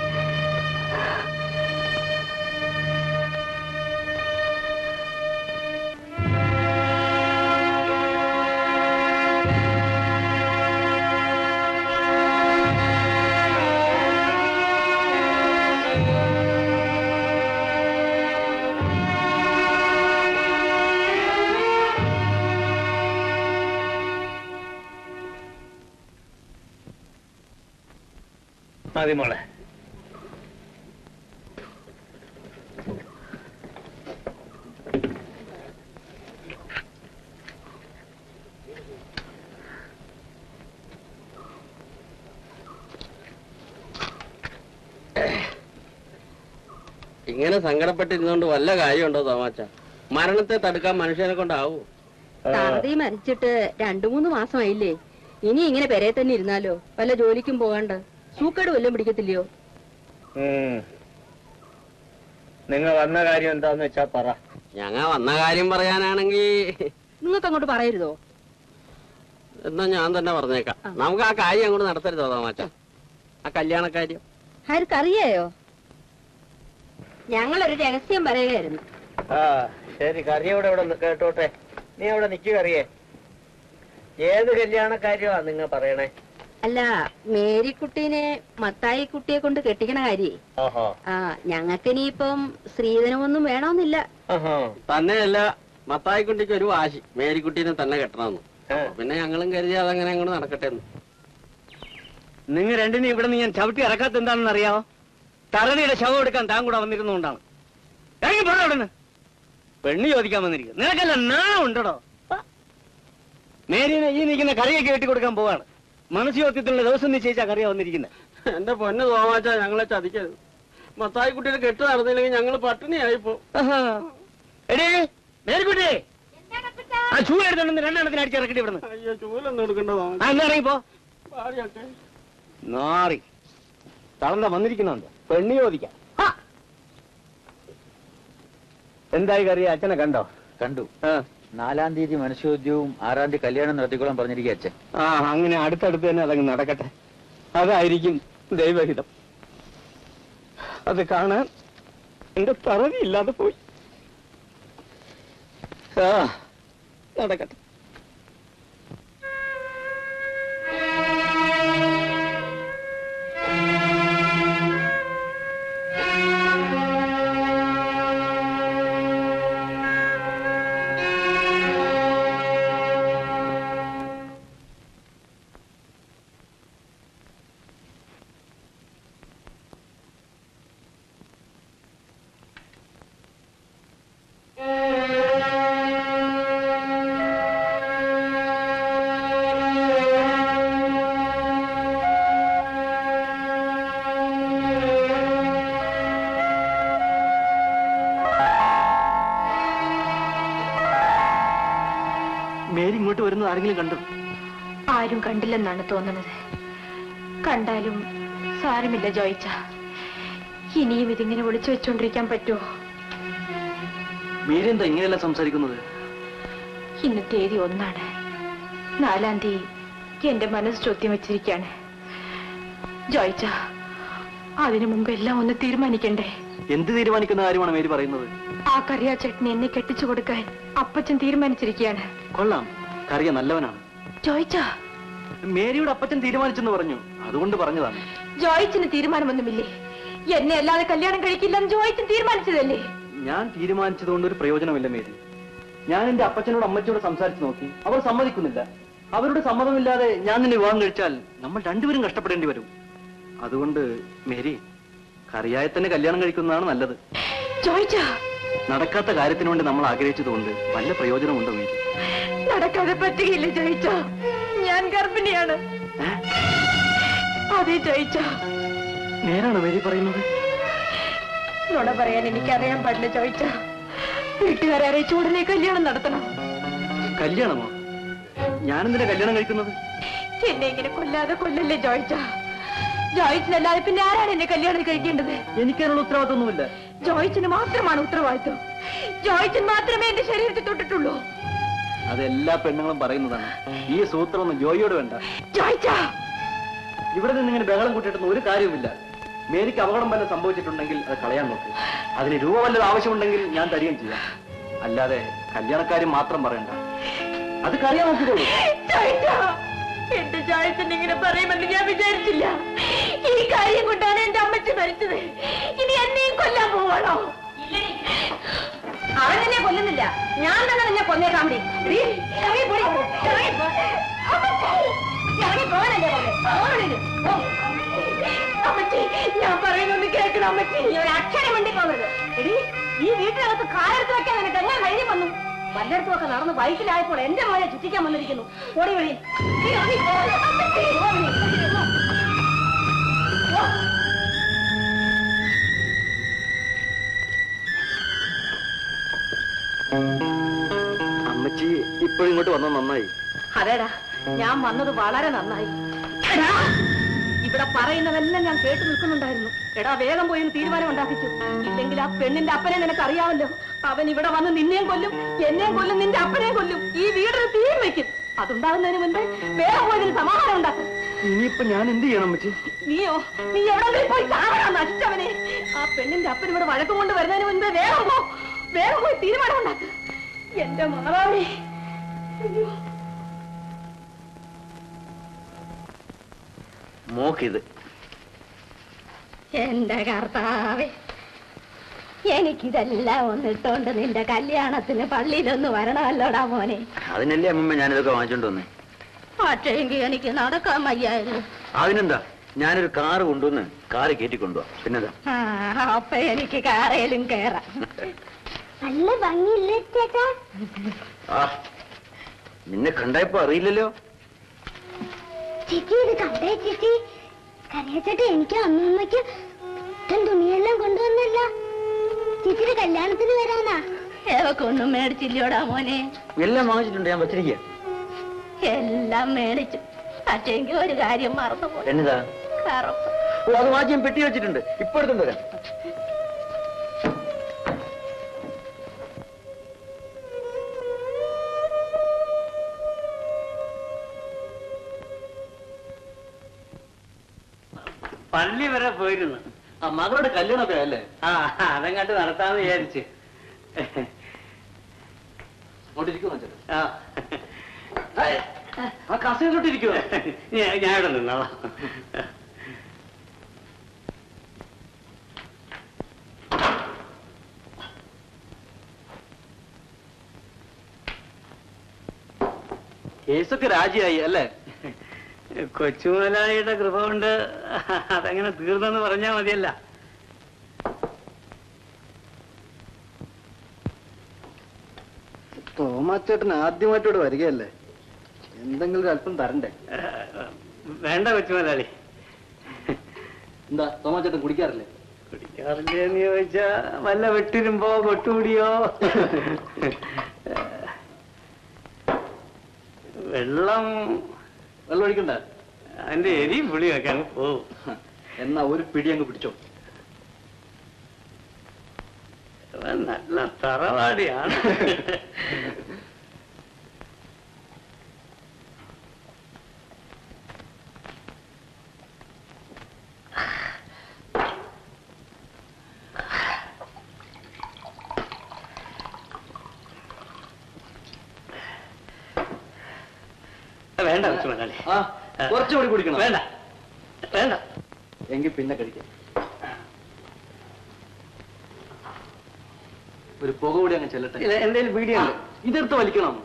മതി മോളെ ഇങ്ങനെ സങ്കടപ്പെട്ടിരുന്നോണ്ട് വല്ല കാര്യമുണ്ടോ തോമാച്ച മരണത്തെ തടുക്കാൻ മനുഷ്യനെ കൊണ്ടാവൂ താറതി മരിച്ചിട്ട് രണ്ടു മൂന്ന് മാസമായില്ലേ ഇനി ഇങ്ങനെ പെരേ തന്നെ ഇരുന്നാലോ വല്ല ജോലിക്കും പോകാണ്ട് സൂക്കേട് വല്ലതും പിടിക്കത്തില്ലയോ നിങ്ങൾ വന്ന കാര്യം എന്താന്ന് വെച്ചാ പറ ഞങ്ങ വന്ന കാര്യം പറയാനാണെങ്കി നിങ്ങൾക്ക് അങ്ങോട്ട് പറയരുതോ എന്നാ ഞാൻ തന്നെ പറഞ്ഞേക്കാം നമുക്ക് ആ കാര്യം അങ്ങോട്ട് നടത്തരുതോ തോമാച്ച ആ കല്യാണ കാര്യം ആർക്കറിയായോ ഞങ്ങളൊരു രഹസ്യം പറയുകയായിരുന്നു ആ ശരി കറി അവിടെ ഇവിടെ നി- കേട്ടോട്ടെ നീ അവിടെ നിൽക്കുക കറിയേ ഏത് കല്യാണ കാര്യമാ നിങ്ങൾ പറയണേ അല്ല മേരിക്കുട്ടീനെ മത്തായി കുട്ടിയെ കൊണ്ട് കെട്ടിക്കണ കാര്യേ ഓഹോ ആ ഞങ്ങൾക്ക് ഇനിയിപ്പം സ്ത്രീധനമൊന്നും വേണമെന്നില്ല ആഹാ തന്നെയല്ല മത്തായിക്കുട്ടിക്ക് ഒരു വാശി മേരിക്കുട്ടീനെ തന്നെ കെട്ടണമെന്ന് അപ്പൊ പിന്നെ ഞങ്ങളും കരുതി അതങ്ങനെ അങ്ങോട്ട് നടക്കട്ടെ എന്ന് നിങ്ങൾ രണ്ടിനും ഇവിടെ നിന്ന് ഞാൻ ചവിട്ടി ഇറക്കാത്ത എന്താണെന്ന് അറിയാമോ തറണിയുടെ ശവം എടുക്കാൻ താൻ കൂടെ വന്നിരുന്നുകൊണ്ടാണ് ഇറങ്ങി പോടാ അവിടെ നിന്ന് പെണ്ണ് ചോദിക്കാൻ വന്നിരിക്കും നിനക്കല്ല നാണം ഉണ്ടോ മേരിനെ ഈ നിൽക്കുന്ന കറിയൊക്കെ വെട്ടി കൊടുക്കാൻ പോവാണ് മനസ്സുയോത്യത്തിലുള്ള ദിവസം നിശ്ചയിച്ചാ കറിയാ വന്നിരിക്കുന്നത് എന്റെ പൊന്ന് തോമാച്ച ഞങ്ങളെ ചതിക്കരുത് മത്തായിക്കുട്ടിയുടെ കെട്ട് നടന്നില്ലെങ്കിൽ ഞങ്ങൾ പട്ടിണിയായിപ്പോ എടേ മേരിക്കുട്ടി ആ ചൂ എടുത്തോണ്ട് രണ്ടെണ്ണത്തിന് അടിച്ചിറക്കട്ടെ ഇവിടുന്ന് അയ്യോ ചൂലൊന്നും എടുക്കണ്ട ആ എന്നാ ഇറങ്ങിപ്പോ ഭാര്യയൊക്കെ നാറി തളന്ത വന്നിരിക്കുന്നുണ്ട് പെണ്ണി ചോദിക്കാം ഹാ. എന്തായി കറിയ അച്ഛനെ കണ്ടോ കണ്ടു നാലാം തീയതി മനുഷ്യോദ്യവും ആറാം തീയതി കല്യാണം നടത്തിക്കോളാൻ പറഞ്ഞിരിക്കുക അച്ഛൻ ആ അങ്ങനെ അടുത്തടുത്ത് തന്നെ അതങ്ങ് നടക്കട്ടെ അതായിരിക്കും ദൈവഹിതം അത് കാണാൻ എന്റെ തറവി ഇല്ലാതെ പോയി ആ നടക്കട്ടെ മേരി ഇങ്ങോട്ട് വരുന്നത് ആരെങ്കിലും കണ്ടു ആരും കണ്ടില്ലെന്നാണ് തോന്നുന്നത് കണ്ടാലും സാരമില്ല ജോയിച്ച ഇനിയും ഇതിങ്ങനെ ഒളിച്ചു വെച്ചോണ്ടിരിക്കാൻ പറ്റുമോ മേരി എന്താ ഇങ്ങനെയല്ല സംസാരിക്കുന്നത് ഇന്ന് തീയതി ഒന്നാണ് നാലാം തീയതി എന്റെ മനസ്സ് ചോദ്യം വെച്ചിരിക്കാണ് ജോയിച്ച അതിനു മുമ്പ് എല്ലാം ഒന്ന് തീരുമാനിക്കണ്ടേ എന്ത് തീരുമാനിക്കുന്ന കാര്യമാണ് മേരി പറയുന്നത് ആ കറിയാ ചട്നി എന്നെ കെട്ടിച്ചു കൊടുക്കാൻ അപ്പച്ചൻ തീരുമാനിച്ചിരിക്കുകയാണ് കൊള്ളാം കറിയ നല്ലവനാണ് ജോയിച്ച മേരിയുടെ അപ്പച്ചൻ തീരുമാനിച്ചെന്ന് പറഞ്ഞു അതുകൊണ്ട് പറഞ്ഞതാണ് ജോയിച്ചിന് തീരുമാനമൊന്നുമില്ലേ എന്നെ അല്ലാതെ കല്യാണം കഴിക്കില്ലെന്ന് ജോയിച്ചൻ തീരുമാനിച്ചതല്ലേ ഞാൻ തീരുമാനിച്ചതുകൊണ്ട് ഒരു പ്രയോജനമില്ല മേരി ഞാൻ എന്റെ അപ്പച്ചനോട് അമ്മച്ചോട് സംസാരിച്ചു നോക്കി അവർ സമ്മതിക്കുന്നില്ല അവരുടെ സമ്മതമില്ലാതെ ഞാൻ നിന്നെ വിവാഹം കഴിച്ചാൽ നമ്മൾ രണ്ടുപേരും കഷ്ടപ്പെടേണ്ടി വരും അതുകൊണ്ട് മേരി അറിയാതെ തന്നെ കല്യാണം കഴിക്കുന്നതാണ് നല്ലത് ചോദിച്ചാ നടക്കാത്ത കാര്യത്തിന് വേണ്ടി നമ്മൾ ആഗ്രഹിച്ചതുകൊണ്ട് വല്ല പ്രയോജനമുണ്ടോ മേരി നടക്കാതെ പറ്റുകയില്ല ജയിച്ച ഞാൻ ഗർഭിണിയാണ് അതെ ജയിച്ച നേരാണ് മേരി പറയുന്നത് നുണ പറയാൻ എനിക്കറിയാൻ പാടില്ല ചോദിച്ച വീട്ടുകാരെ അറിയിച്ചു ഉടനെ കല്യാണം നടത്തണം കല്യാണമോ ഞാനെന്തിനാ കല്യാണം കഴിക്കുന്നത് എന്നെ ഇങ്ങനെ കൊല്ലാതെ കൊല്ലല്ലേ ജോയിച്ച ജോയിച്ചിനല്ലാതെ പിന്നെ ആരാണ് എന്നെ കല്യാണം കഴിക്കേണ്ടത് എനിക്കതിനുള്ള ഉത്തരവാദിത്തമൊന്നുമില്ല ജോയിച്ചിന് മാത്രമാണ് ഉത്തരവാദിത്വം ജോയിച്ചൻ മാത്രമേ എന്റെ ശരീരത്തിൽ തൊട്ടിട്ടുള്ളൂ അതെല്ലാ പെണ്ണുങ്ങളും പറയുന്നതാണ് ഈ സൂത്രമൊന്നും ജോയിയോട് വേണ്ട ജോയിച്ച ഇവിടെ നിന്ന് ഇങ്ങനെ ബഹളം കൂട്ടിയിട്ടൊന്നും ഒരു കാര്യവുമില്ല മേരിക്ക് അപകടം വല്ലതും സംഭവിച്ചിട്ടുണ്ടെങ്കിൽ അത് കളയാൻ നോക്ക് അതിന് രൂപ വല്ലതും ആവശ്യമുണ്ടെങ്കിൽ ഞാൻ തരികയും ചെയ്യാം അല്ലാതെ കല്യാണക്കാര്യം മാത്രം പറയണ്ട അത് കളയാൻ നോക്കിക്കോളൂ ജോയിച്ച എന്റെ ജോയിച്ചൻ ഇങ്ങനെ പറയുമെന്ന് ഞാൻ വിചാരിച്ചില്ല ഈ കാര്യം കൊണ്ടാണ് എന്റെ അമ്മച്ചി മരിച്ചത് ഇനി എന്നെയും കൊല്ലാൻ പോവാണോ അവൻ നിന്നെ കൊല്ലുന്നില്ല ഞാൻ തന്നെ നിന്നെ കൊന്നേക്കാൻ വേണ്ടി എടീ, ഇറങ്ങി പോടി. ഇറങ്ങി പോ. ഇറങ്ങി പോകാനല്ലേ പറഞ്ഞത്? പോകണില്ല. പോ. അമ്മച്ചി ഞാൻ പറയുന്നൊന്ന് കേൾക്കണം അമ്മച്ചി നീ ഒരു അക്ഷരം വേണ്ടി പോകരുത് എടി ഈ വീട്ടിനകത്ത് കാലെടുത്ത് വെക്കാൻ നിനക്ക് എങ്ങനെ ധൈര്യം വന്നു വല്ലയിടത്തും ഒക്കെ നടന്ന് ബൈക്കിലായപ്പോൾ എന്റെ മോനെ ചുറ്റിക്കാൻ വന്നിരിക്കുന്നു ഓടി വഴി നീ ഇറങ്ങി പോ. അമ്മച്ചി, പോ വഴി. പോ. പോ. അമ്മച്ചി ഇപ്പോഴും ഇങ്ങോട്ട് വന്നത് നന്നായി അതേടാ ഞാൻ വന്നത് വളരെ നന്നായി എടാ, ഇവിടെ പറയുന്നതെല്ലാം ഞാൻ കേട്ടു നിൽക്കുന്നുണ്ടായിരുന്നു എടാ വേഗം പോയി ഒന്ന് തീരുമാനം ഉണ്ടാക്കിച്ചു ഇല്ലെങ്കിൽ ആ പെണ്ണിന്റെ അപ്പനെ നിനക്ക് അറിയാമല്ലോ അവൻ ഇവിടെ വന്ന് നിന്നെയും കൊല്ലും എന്നെയും കൊല്ലും നിന്റെ അപ്പനെയും കൊല്ലും ഈ വീടിന് തീയും വെക്കും അതുണ്ടാകുന്നതിന് മുൻപ് വേഗം പോയി ഇതിന് സമാധാനം ഉണ്ടാക്കും ഇനിയിപ്പോ ഞാൻ എന്ത് ചെയ്യണം അമ്മച്ചി നീയോ നീ എവിടെങ്കിലും പോയി കാണാ നശിച്ചവനെ ആ പെണ്ണിന്റെ അപ്പൻ ഇവിടെ വഴക്കം കൊണ്ട് വരുന്നതിന് മുൻപ് വേഗം പോ വേഗം പോയി തീരുമാനം ഉണ്ടാക്ക് എന്റെ മാതാവേ അയ്യോ മോക്കിത് എന്റെ കർത്താവേ എനിക്കിതെല്ലാം ഒന്നിട്ടോണ്ട് നിന്റെ കല്യാണത്തിന് പള്ളിയിലൊന്ന് വരണമല്ലോടാ മോനെ അതിനല്ലേ അമ്മമ്മ ഞാനിതൊക്കെ വാങ്ങിച്ചോണ്ട് വന്നേ പക്ഷേങ്കിൽ എനിക്ക് നടക്കാൻ വയ്യായിരുന്നു അതിനെന്താ ഞാനൊരു കാറ് കൊണ്ടുവന്ന് കാറ് കയറ്റി കൊണ്ടുപോവാ പിന്നെന്താ ആ, അപ്പൊ എനിക്ക് കാറയിലും കേറാം നല്ല ഭംഗിയില്ലേ ചേട്ടാ ആ നിന്നെ കണ്ടായപ്പോ അറിയില്ലല്ലോ ചേച്ചി ഇത് കണ്ടേ ചേച്ചി കറിയച്ചേട്ടാ എനിക്ക് അമ്മമ്മയ്ക്ക് ഇത്തരം തുണിയെല്ലാം കൊണ്ടുവന്നല്ല ചേച്ചിയുടെ കല്യാണത്തിന് വരാനാ ഏവക്കൊന്നും മേടിച്ചില്ലോടാ മോനെ എല്ലാം വാങ്ങിച്ചിട്ടുണ്ട് ഞാൻ വച്ചിരിക്കുക എല്ലാം മേടിച്ചു പക്ഷേങ്കിൽ ഒരു കാര്യം മറന്നുപോയി എന്നതാ കറുപ്പ് ഓ അത് വാങ്ങിച്ച് ഞാൻ പെട്ടി വെച്ചിട്ടുണ്ട് ഇപ്പൊ എടുത്തോണ്ട് വരാം പള്ളി വരെ പോയിരുന്നു ആ മകളുടെ കല്യാണമൊക്കെ അല്ലേ ആ അതങ്ങാട്ട് നടത്താന്ന് വിചാരിച്ച് അങ്ങോട്ടിരിക്കുമോ ചേട്ടാ ആ ആ കസേരയിലോട്ടിരിക്കുമോ ഞാൻ ഞാൻ ഇവിടെ നിന്നോളാം കേസൊക്കെ രാജിയായി അല്ലേ കൊച്ചുമുതലാളിയുടെ കൃപ കൊണ്ട് അതങ്ങനെ തീർന്നെന്ന് പറഞ്ഞാ മതിയല്ല തോമാച്ചേട്ടൻ ആദ്യമായിട്ടോട് വരികയല്ലേ എന്തെങ്കിലും ഒരു അല്പം തരണ്ടേ വേണ്ട കൊച്ചുമുതലാളി എന്താ തോമാച്ചേട്ടൻ കുടിക്കാറില്ലേ കുടിക്കാറില്ലെന്ന് ചോദിച്ചാ വല്ല വെട്ടിരുമ്പോ കൊട്ടുകൂടിയോ വെള്ളം വെള്ളം ഒഴിക്കണ്ട അതിന്റെ എരിയും പുളിയൊക്കെ അങ്ങ് പോവും എന്നാ ഒരു പിടി അങ്ങ് പിടിച്ചോ ഇവൻ നല്ല തറവാടിയാണ് വേണ്ട കൊച്ചുമലയാളി ആ കുറച്ചുകൂടി കുടിക്കണം വേണ്ട വേണ്ട എങ്കിൽ പിന്നെ കഴിക്കാം ഒരു പുക കൂടി അങ്ങ് ചെല്ലട്ടെ ഇത് എന്തേലും പീടിയുണ്ട് ഇതെടുത്ത് വലിക്കണം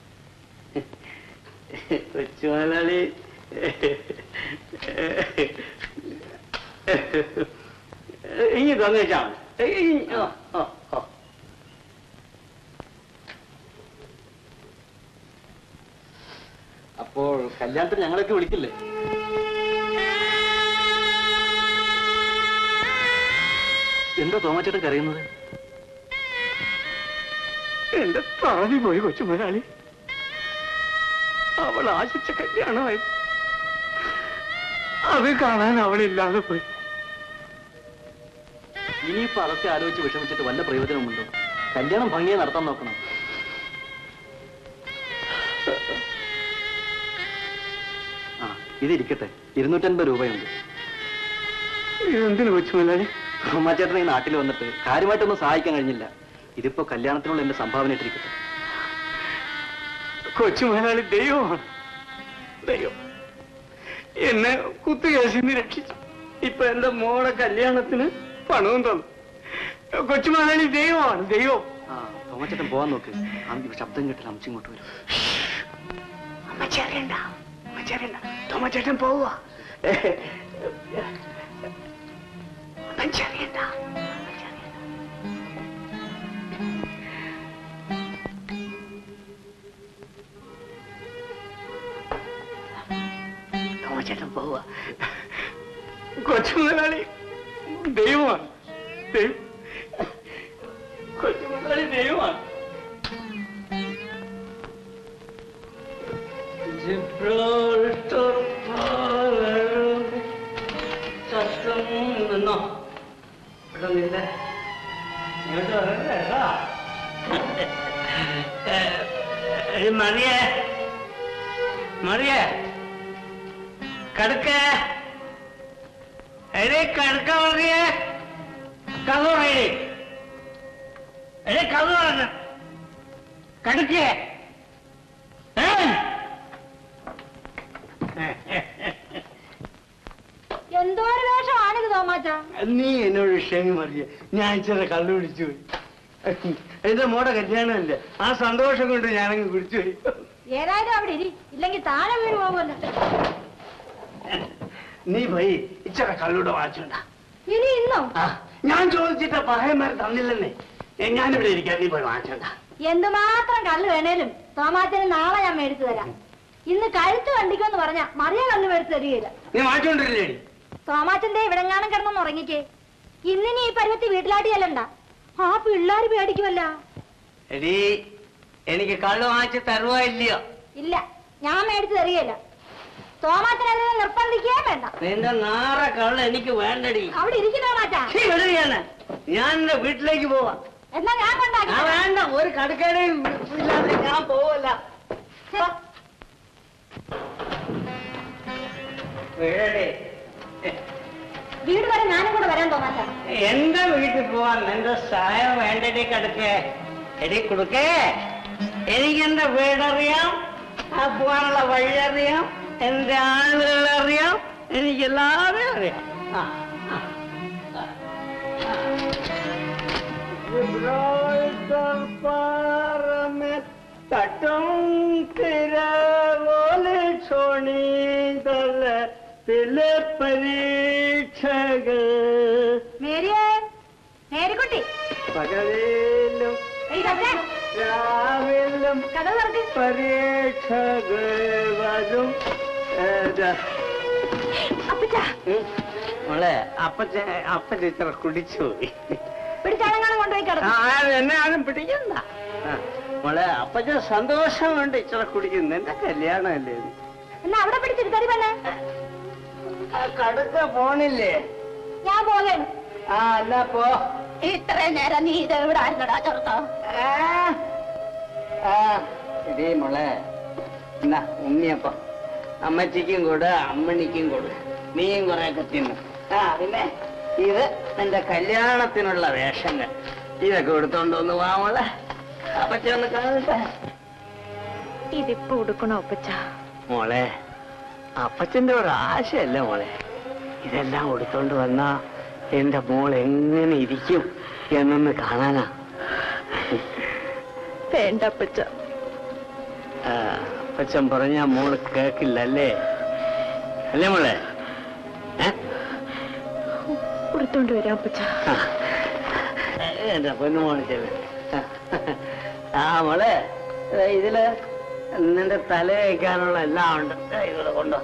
കൊച്ചുമലയാളി ഇനി തന്നേച്ചാ മതി ഇ- ഓ, ഓ, ഓ. അപ്പോൾ കല്യാണത്തിന് ഞങ്ങളൊക്കെ വിളിക്കില്ലേ എന്താ തോമാച്ചേട്ടൻ കരയുന്നത് എന്റെ താവി പോയി കൊച്ചു മുതലാളി അവൾ ആശിച്ച കല്യാണമായി അത് കാണാൻ അവളില്ലാതെ പോയി ഇനിയിപ്പോ അതൊക്കെ ആലോചിച്ച് വിഷമിച്ചിട്ട് വല്ല പ്രയോജനമുണ്ടോ കല്യാണം ഭംഗിയെ നടത്താൻ നോക്കണം ആ ഇതിരിക്കട്ടെ ഇരുന്നൂറ്റൻപത് രൂപയുണ്ട് എന്തിനു കൊച്ചു മുതലാളി തോമാച്ചേട്ടൻ ഈ നാട്ടിൽ വന്നിട്ട് കാര്യമായിട്ടൊന്നും സഹായിക്കാൻ കഴിഞ്ഞില്ല ഇതിപ്പോ കല്യാണത്തിനുള്ള എന്റെ സംഭാവന ഇട്ടിരിക്കട്ടെ കൊച്ചു മുതലാളി ദൈവമാണ് ദൈവം എന്നെ കുത്തുകേസിൽ നിന്ന് രക്ഷിച്ചു ഇപ്പൊ എന്റെ മോളെ കല്യാണത്തിന് പണവും തന്നു കൊച്ചു മുതലാളി ദൈവമാണ് ദൈവം ആ തോമാച്ചേട്ടൻ പോവാൻ നോക്ക് അമ്മ ശബ്ദം കേട്ടില്ല അമ്മച്ചി ഇങ്ങോട്ട് വരും അമ്മച്ചി അറിയണ്ട അമ്മച്ചി അറിയണ്ട തോമച്ചേട്ടൻ പോവുക അമ്മച്ചി അറിയണ്ട തോമച്ചേട്ടൻ പോവുക കൊച്ചു മുതലാളി ദൈവമാണ് ദൈവം കൊച്ചു മുതലാളി ദൈവമാണ് ജിബ്രാൾട്ടർ പാലരുത് ശസ്ത്രം നിന്നോ ഇവിടെ നിന്നെ ഇങ്ങോട്ട് വരണ്ട കേട്ടാ ഏ, മറിയേ മറിയേ കടുക്ക എടേ കടുക്ക മറിയേ കഥ പറയടേ എടേ കഥ പറഞ്ഞ കടുക്കേ ഏ എന്തോ ഒരു വേഷമാണിത് തോമാച്ച നീ എന്നോട് ക്ഷമി മറിയ ഞാൻ ഇച്ചിരി കള്ളു പിടിച്ചു പോയി എന്റെ മോടെ കല്യാണമല്ലേ ആ സന്തോഷം കൊണ്ട് ഞാനങ്ങ് കുടിച്ചു പോയി ഏതായാലും അവിടെ ഇരി ഇല്ലെങ്കിൽ താഴെ വീണ് പോകുമല്ലോ നീ പോയി ഇച്ചിരി കള്ളൂടെ വാങ്ങിച്ചോണ്ട ഇനി ഇന്നോ ആ ഞാൻ ചോദിച്ചിട്ട് പഹയന്മാർ തന്നില്ലെന്നേ ഏ, ഞാനിവിടെ ഇരിക്കാം നീ പോയി വാങ്ങിച്ചോണ്ട എന്തുമാത്രം കള്ള് വേണേലും തോമാച്ചന് നാളെ ഞാൻ മേടിച്ചു തരാം ഇന്ന് കഴുത്ത് കണ്ടിക്കുമെന്ന് പറഞ്ഞ മറിയ കള്ള് മേടിച്ചു തരികയില്ല നീ വാങ്ങിച്ചോണ്ടിരില്ലേടി തോമാച്ചന്റെ ഇവിടെങ്ങാനും കിടന്നൊന്ന് ഉറങ്ങിക്കേ ഇന്നിനി ഈ പരുവത്തി വീട്ടിലാട്ടി ചെല്ലണ്ട ആ പിള്ളേര് പേടിക്കുമല്ല എടീ എനിക്ക് കള്ളു വാങ്ങിച്ച് തരുവോ ഇല്ലയോ ഇല്ല ഞാൻ മേടിച്ചു തരികയില്ല തോമാച്ചൻ അതിനെ നിർബന്ധിക്കേ വേണ്ട നിന്റെ നാറ കള്ള് എനിക്ക് വേണ്ടടി അവിടെ ഇരിക്കുന്ന തോമാച്ചാ ഛീ, വിടുകയാണ് ഞാൻ എന്റെ വീട്ടിലേക്ക് പോവാ എന്നാ ഞാൻ കൊണ്ടാക്കി ആ വേണ്ട ഒരു കടുക്കടയും ഇല്ലാതെ ഞാൻ പോവല്ല വീടേ വീട് വരെ ഞാനും കൂടെ വരാൻ തോമാച്ച എന്റെ വീട്ടിൽ പോവാൻ നിന്റെ സഹായം വേണ്ടടി കടുക്കേ എടി കൊടുക്കേ എനിക്ക് എന്റെ വീടറിയാം ആ പോവാനുള്ള വഴി അറിയാം എന്റെ ആളുകളെ അറിയാം എനിക്ക് എല്ലാവരെയും അറിയാം ആ, ആ, ആ. ജിബ്രാൾട്ടർ പാറമേ തട്ടും തിരവോലെ ക്ഷോണീതല തിലെ പരീക്ഷകൾ മേരിയേ മേരിക്കുട്ടി പകലിലും എടി കത്തേ, രാവിലും കഥ തുറക്ക് പരീക്ഷകൾ വരും അപ്പച്ചാ മോളെ അപ്പച്ച അപ്പച്ച ഇത്ര കുടിച്ചു പോയി പിടിച്ചാണെങ്ങാനും കൊണ്ടുപോയി ആ, കിടക്കും എന്നെ ആരും പിടിക്കണ്ട ആ, മോളെ അപ്പച്ച സന്തോഷം കൊണ്ട് ഇച്ചിരി കുടിക്കുന്നു എന്റെ കല്യാണമല്ലേ ഇത്? എന്നാ അവിടെ പിടിച്ചിരുത്തരി പെണ്ണേ ആ, കടുക്ക പോണില്ലേ ഞാൻ പോകേണ് ആ എന്നാ പോ ഇത്രയും നേരം നീ ഇത് എവിടെ ആയിരുന്നടാ ചെറുത്തോ ആ, ആ ഇതേ മോളെ എന്നാ ഉണ്ണിയപ്പം അമ്മച്ചിക്കും കൂടെ അമ്മണിക്കും കൂടെ നീയും കുറെയൊക്കെ തിന്നു ആ പിന്നെ ഇത് നിന്റെ കല്യാണത്തിനുള്ള വേഷങ്ങൾ ഇതൊക്കെ എടുത്തോണ്ട് ഒന്ന് വാ മോളെ അപ്പച്ച ഒന്ന് കാണട്ടെ ഇതിപ്പോ ഉടുക്കണോ അപ്പച്ച മോളെ അപ്പച്ചന്റെ ഒരു ആശയല്ല മോളെ ഇതെല്ലാം കൊടുത്തോണ്ട് വന്നാ എന്റെ മോൾ എങ്ങനെ ഇരിക്കും എന്നൊന്ന് കാണാനാ വേണ്ട അപ്പച്ച ആ, അപ്പച്ചൻ പറഞ്ഞ മോള് കേക്കില്ലല്ലേ അല്ലേ മോളെ ഏ? ഒരു എടുത്തോണ്ട് വരാം അപ്പച്ച എന്റെ പൊന്നുമോണിച്ചത് ആ മോളെ ദേ ഇതില് നിന്റെ തല വയ്ക്കാനുള്ള എല്ലാം ഉണ്ട് ദേ ഇവിടെ കൊണ്ടോ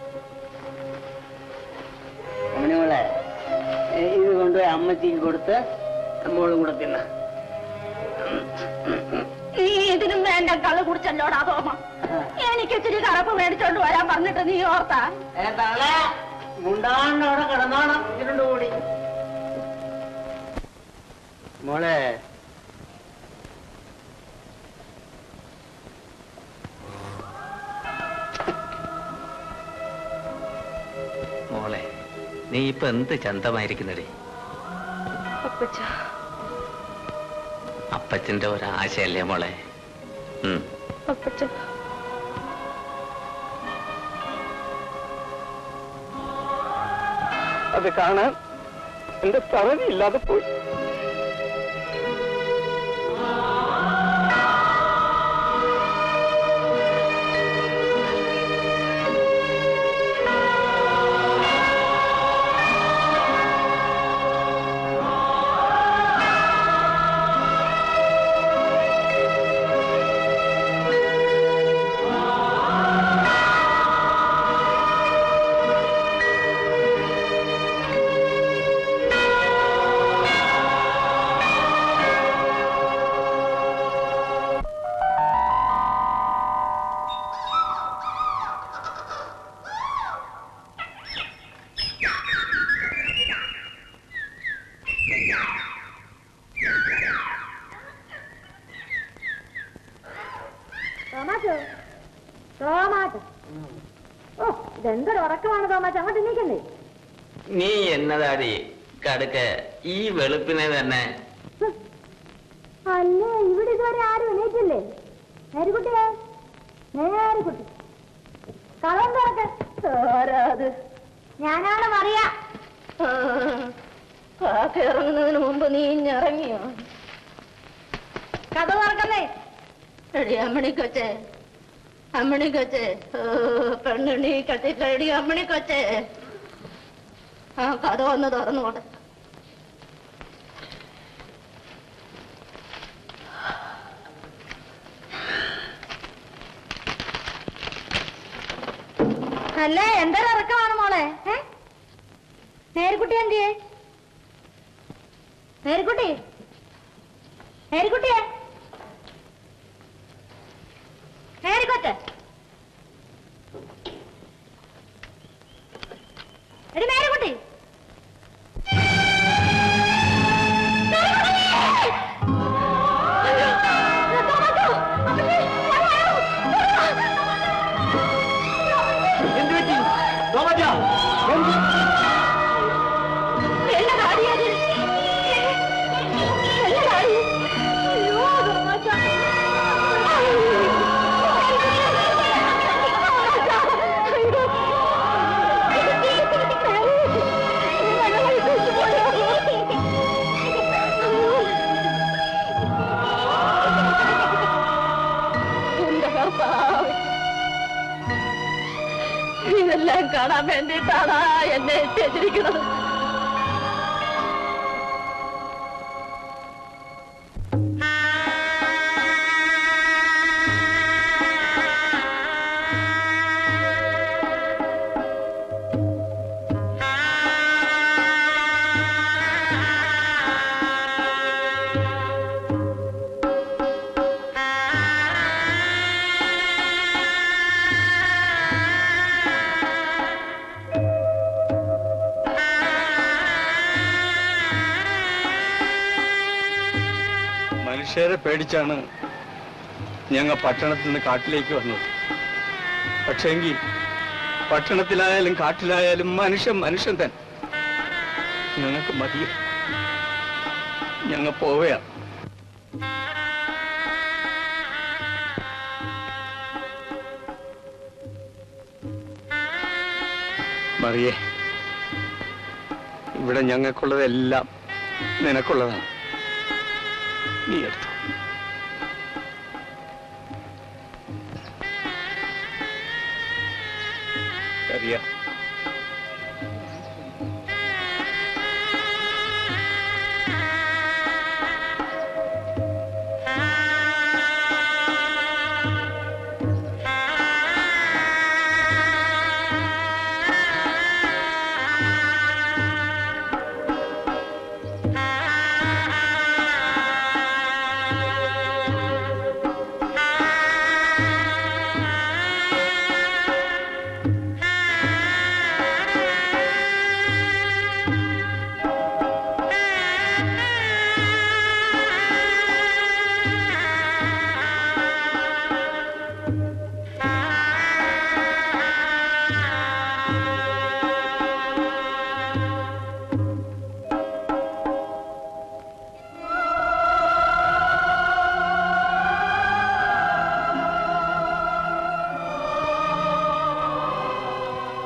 അമ്മണി മോളെ ഏ, ഇത് കൊണ്ടുപോയി അമ്മച്ചിക്ക് കൊടുത്ത് മോളും കൂടെ തിന്ന നീ ഇതിനും വേണ്ട കള്ള് കുടിച്ചല്ലോടാ തോമ എനിക്ക് ഇച്ചിരി കറപ്പ് മേടിച്ചോണ്ട് വരാൻ പറഞ്ഞിട്ട് നീ ഓർത്താ ഏ തളെ മുണ്ടാണ്ട് അവിടെ കിടന്നോണം ഇതിനുണ്ട് കൂടി മോളെ മോളെ നീ ഇപ്പൊ എന്ത് ചന്തമായിരിക്കുന്നടേ അപ്പച്ച അപ്പച്ചന്റെ ഒരാശയല്ലേ മോളെ ഉം. അപ്പച്ച അത് കാണാൻ എന്റെ സ്ഥലം ഇല്ലാതെ പോയി തോമാച്ചോ തോമാച്ചോ ഓ ഇതെന്തൊരു ഉറക്കമാണ് തോമാച്ച അങ്ങോട്ട് എണീക്കണ്ടേ നീ എന്നതാടി കടുക്ക് ഈ വെളുപ്പിനെ തന്നെ അല്ലേ ഇവിടെ ഇതുവരെ ആരും എണീറ്റില്ലേ നേരിക്കുട്ടിയെ നേരിക്കുട്ടി കളം തുറക്ക് ആരാത് ഞാനാണ് മറിയ കാക്ക ഇറങ്ങുന്നതിന് മുമ്പ് നീ ഇറങ്ങിയോ കഥ തുറക്കുന്നേ എടി അമ്മണി കൊച്ചേ അമ്മണി കൊച്ചേ ഓ, പെണ്ണുണ്ണി കത്തില്ല എടി അമ്മണി കൊച്ചേ ആ കഥ ഒന്ന് തുറന്നുകൊടെ അല്ലേ എന്തൊരു ഉറക്കമാണ് മോളെ ഏ നേരിക്കുട്ടി എന്തിയേ നേരിക്കുട്ടി നേരിക്കുട്ടിയെ നേരിക്കൊട്ടെ എടി നേരിക്കുട്ടി എന്ത് പറ്റി തോമജ എന്നതാടിയത് എന്നതാടി അയ്യോ തോമാച്ച എന്റെ കർത്താവേ ഇതെല്ലാം കാണാൻ വേണ്ടിയിട്ടാണ് എന്നെ എത്തിച്ചിരിക്കുന്നത് മനുഷ്യരെ പേടിച്ചാണ് ഞങ്ങൾ പട്ടണത്തിൽ നിന്ന് കാട്ടിലേക്ക് വന്നത് പക്ഷേങ്കിൽ പട്ടണത്തിലായാലും കാട്ടിലായാലും മനുഷ്യൻ മനുഷ്യൻ തന്നെ ഞങ്ങൾക്ക് മതിയോ ഞങ്ങൾ പോവുകയാണ് മറിയേ ഇവിടെ ഞങ്ങൾക്കുള്ളതെല്ലാം നിനക്കുള്ളതാണ് നീ എടുത്തു അറിയാം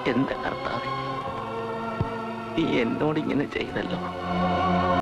എന്റെ കർത്താവെ നീ എന്നോട് ഇങ്ങനെ ചെയ്തല്ലോ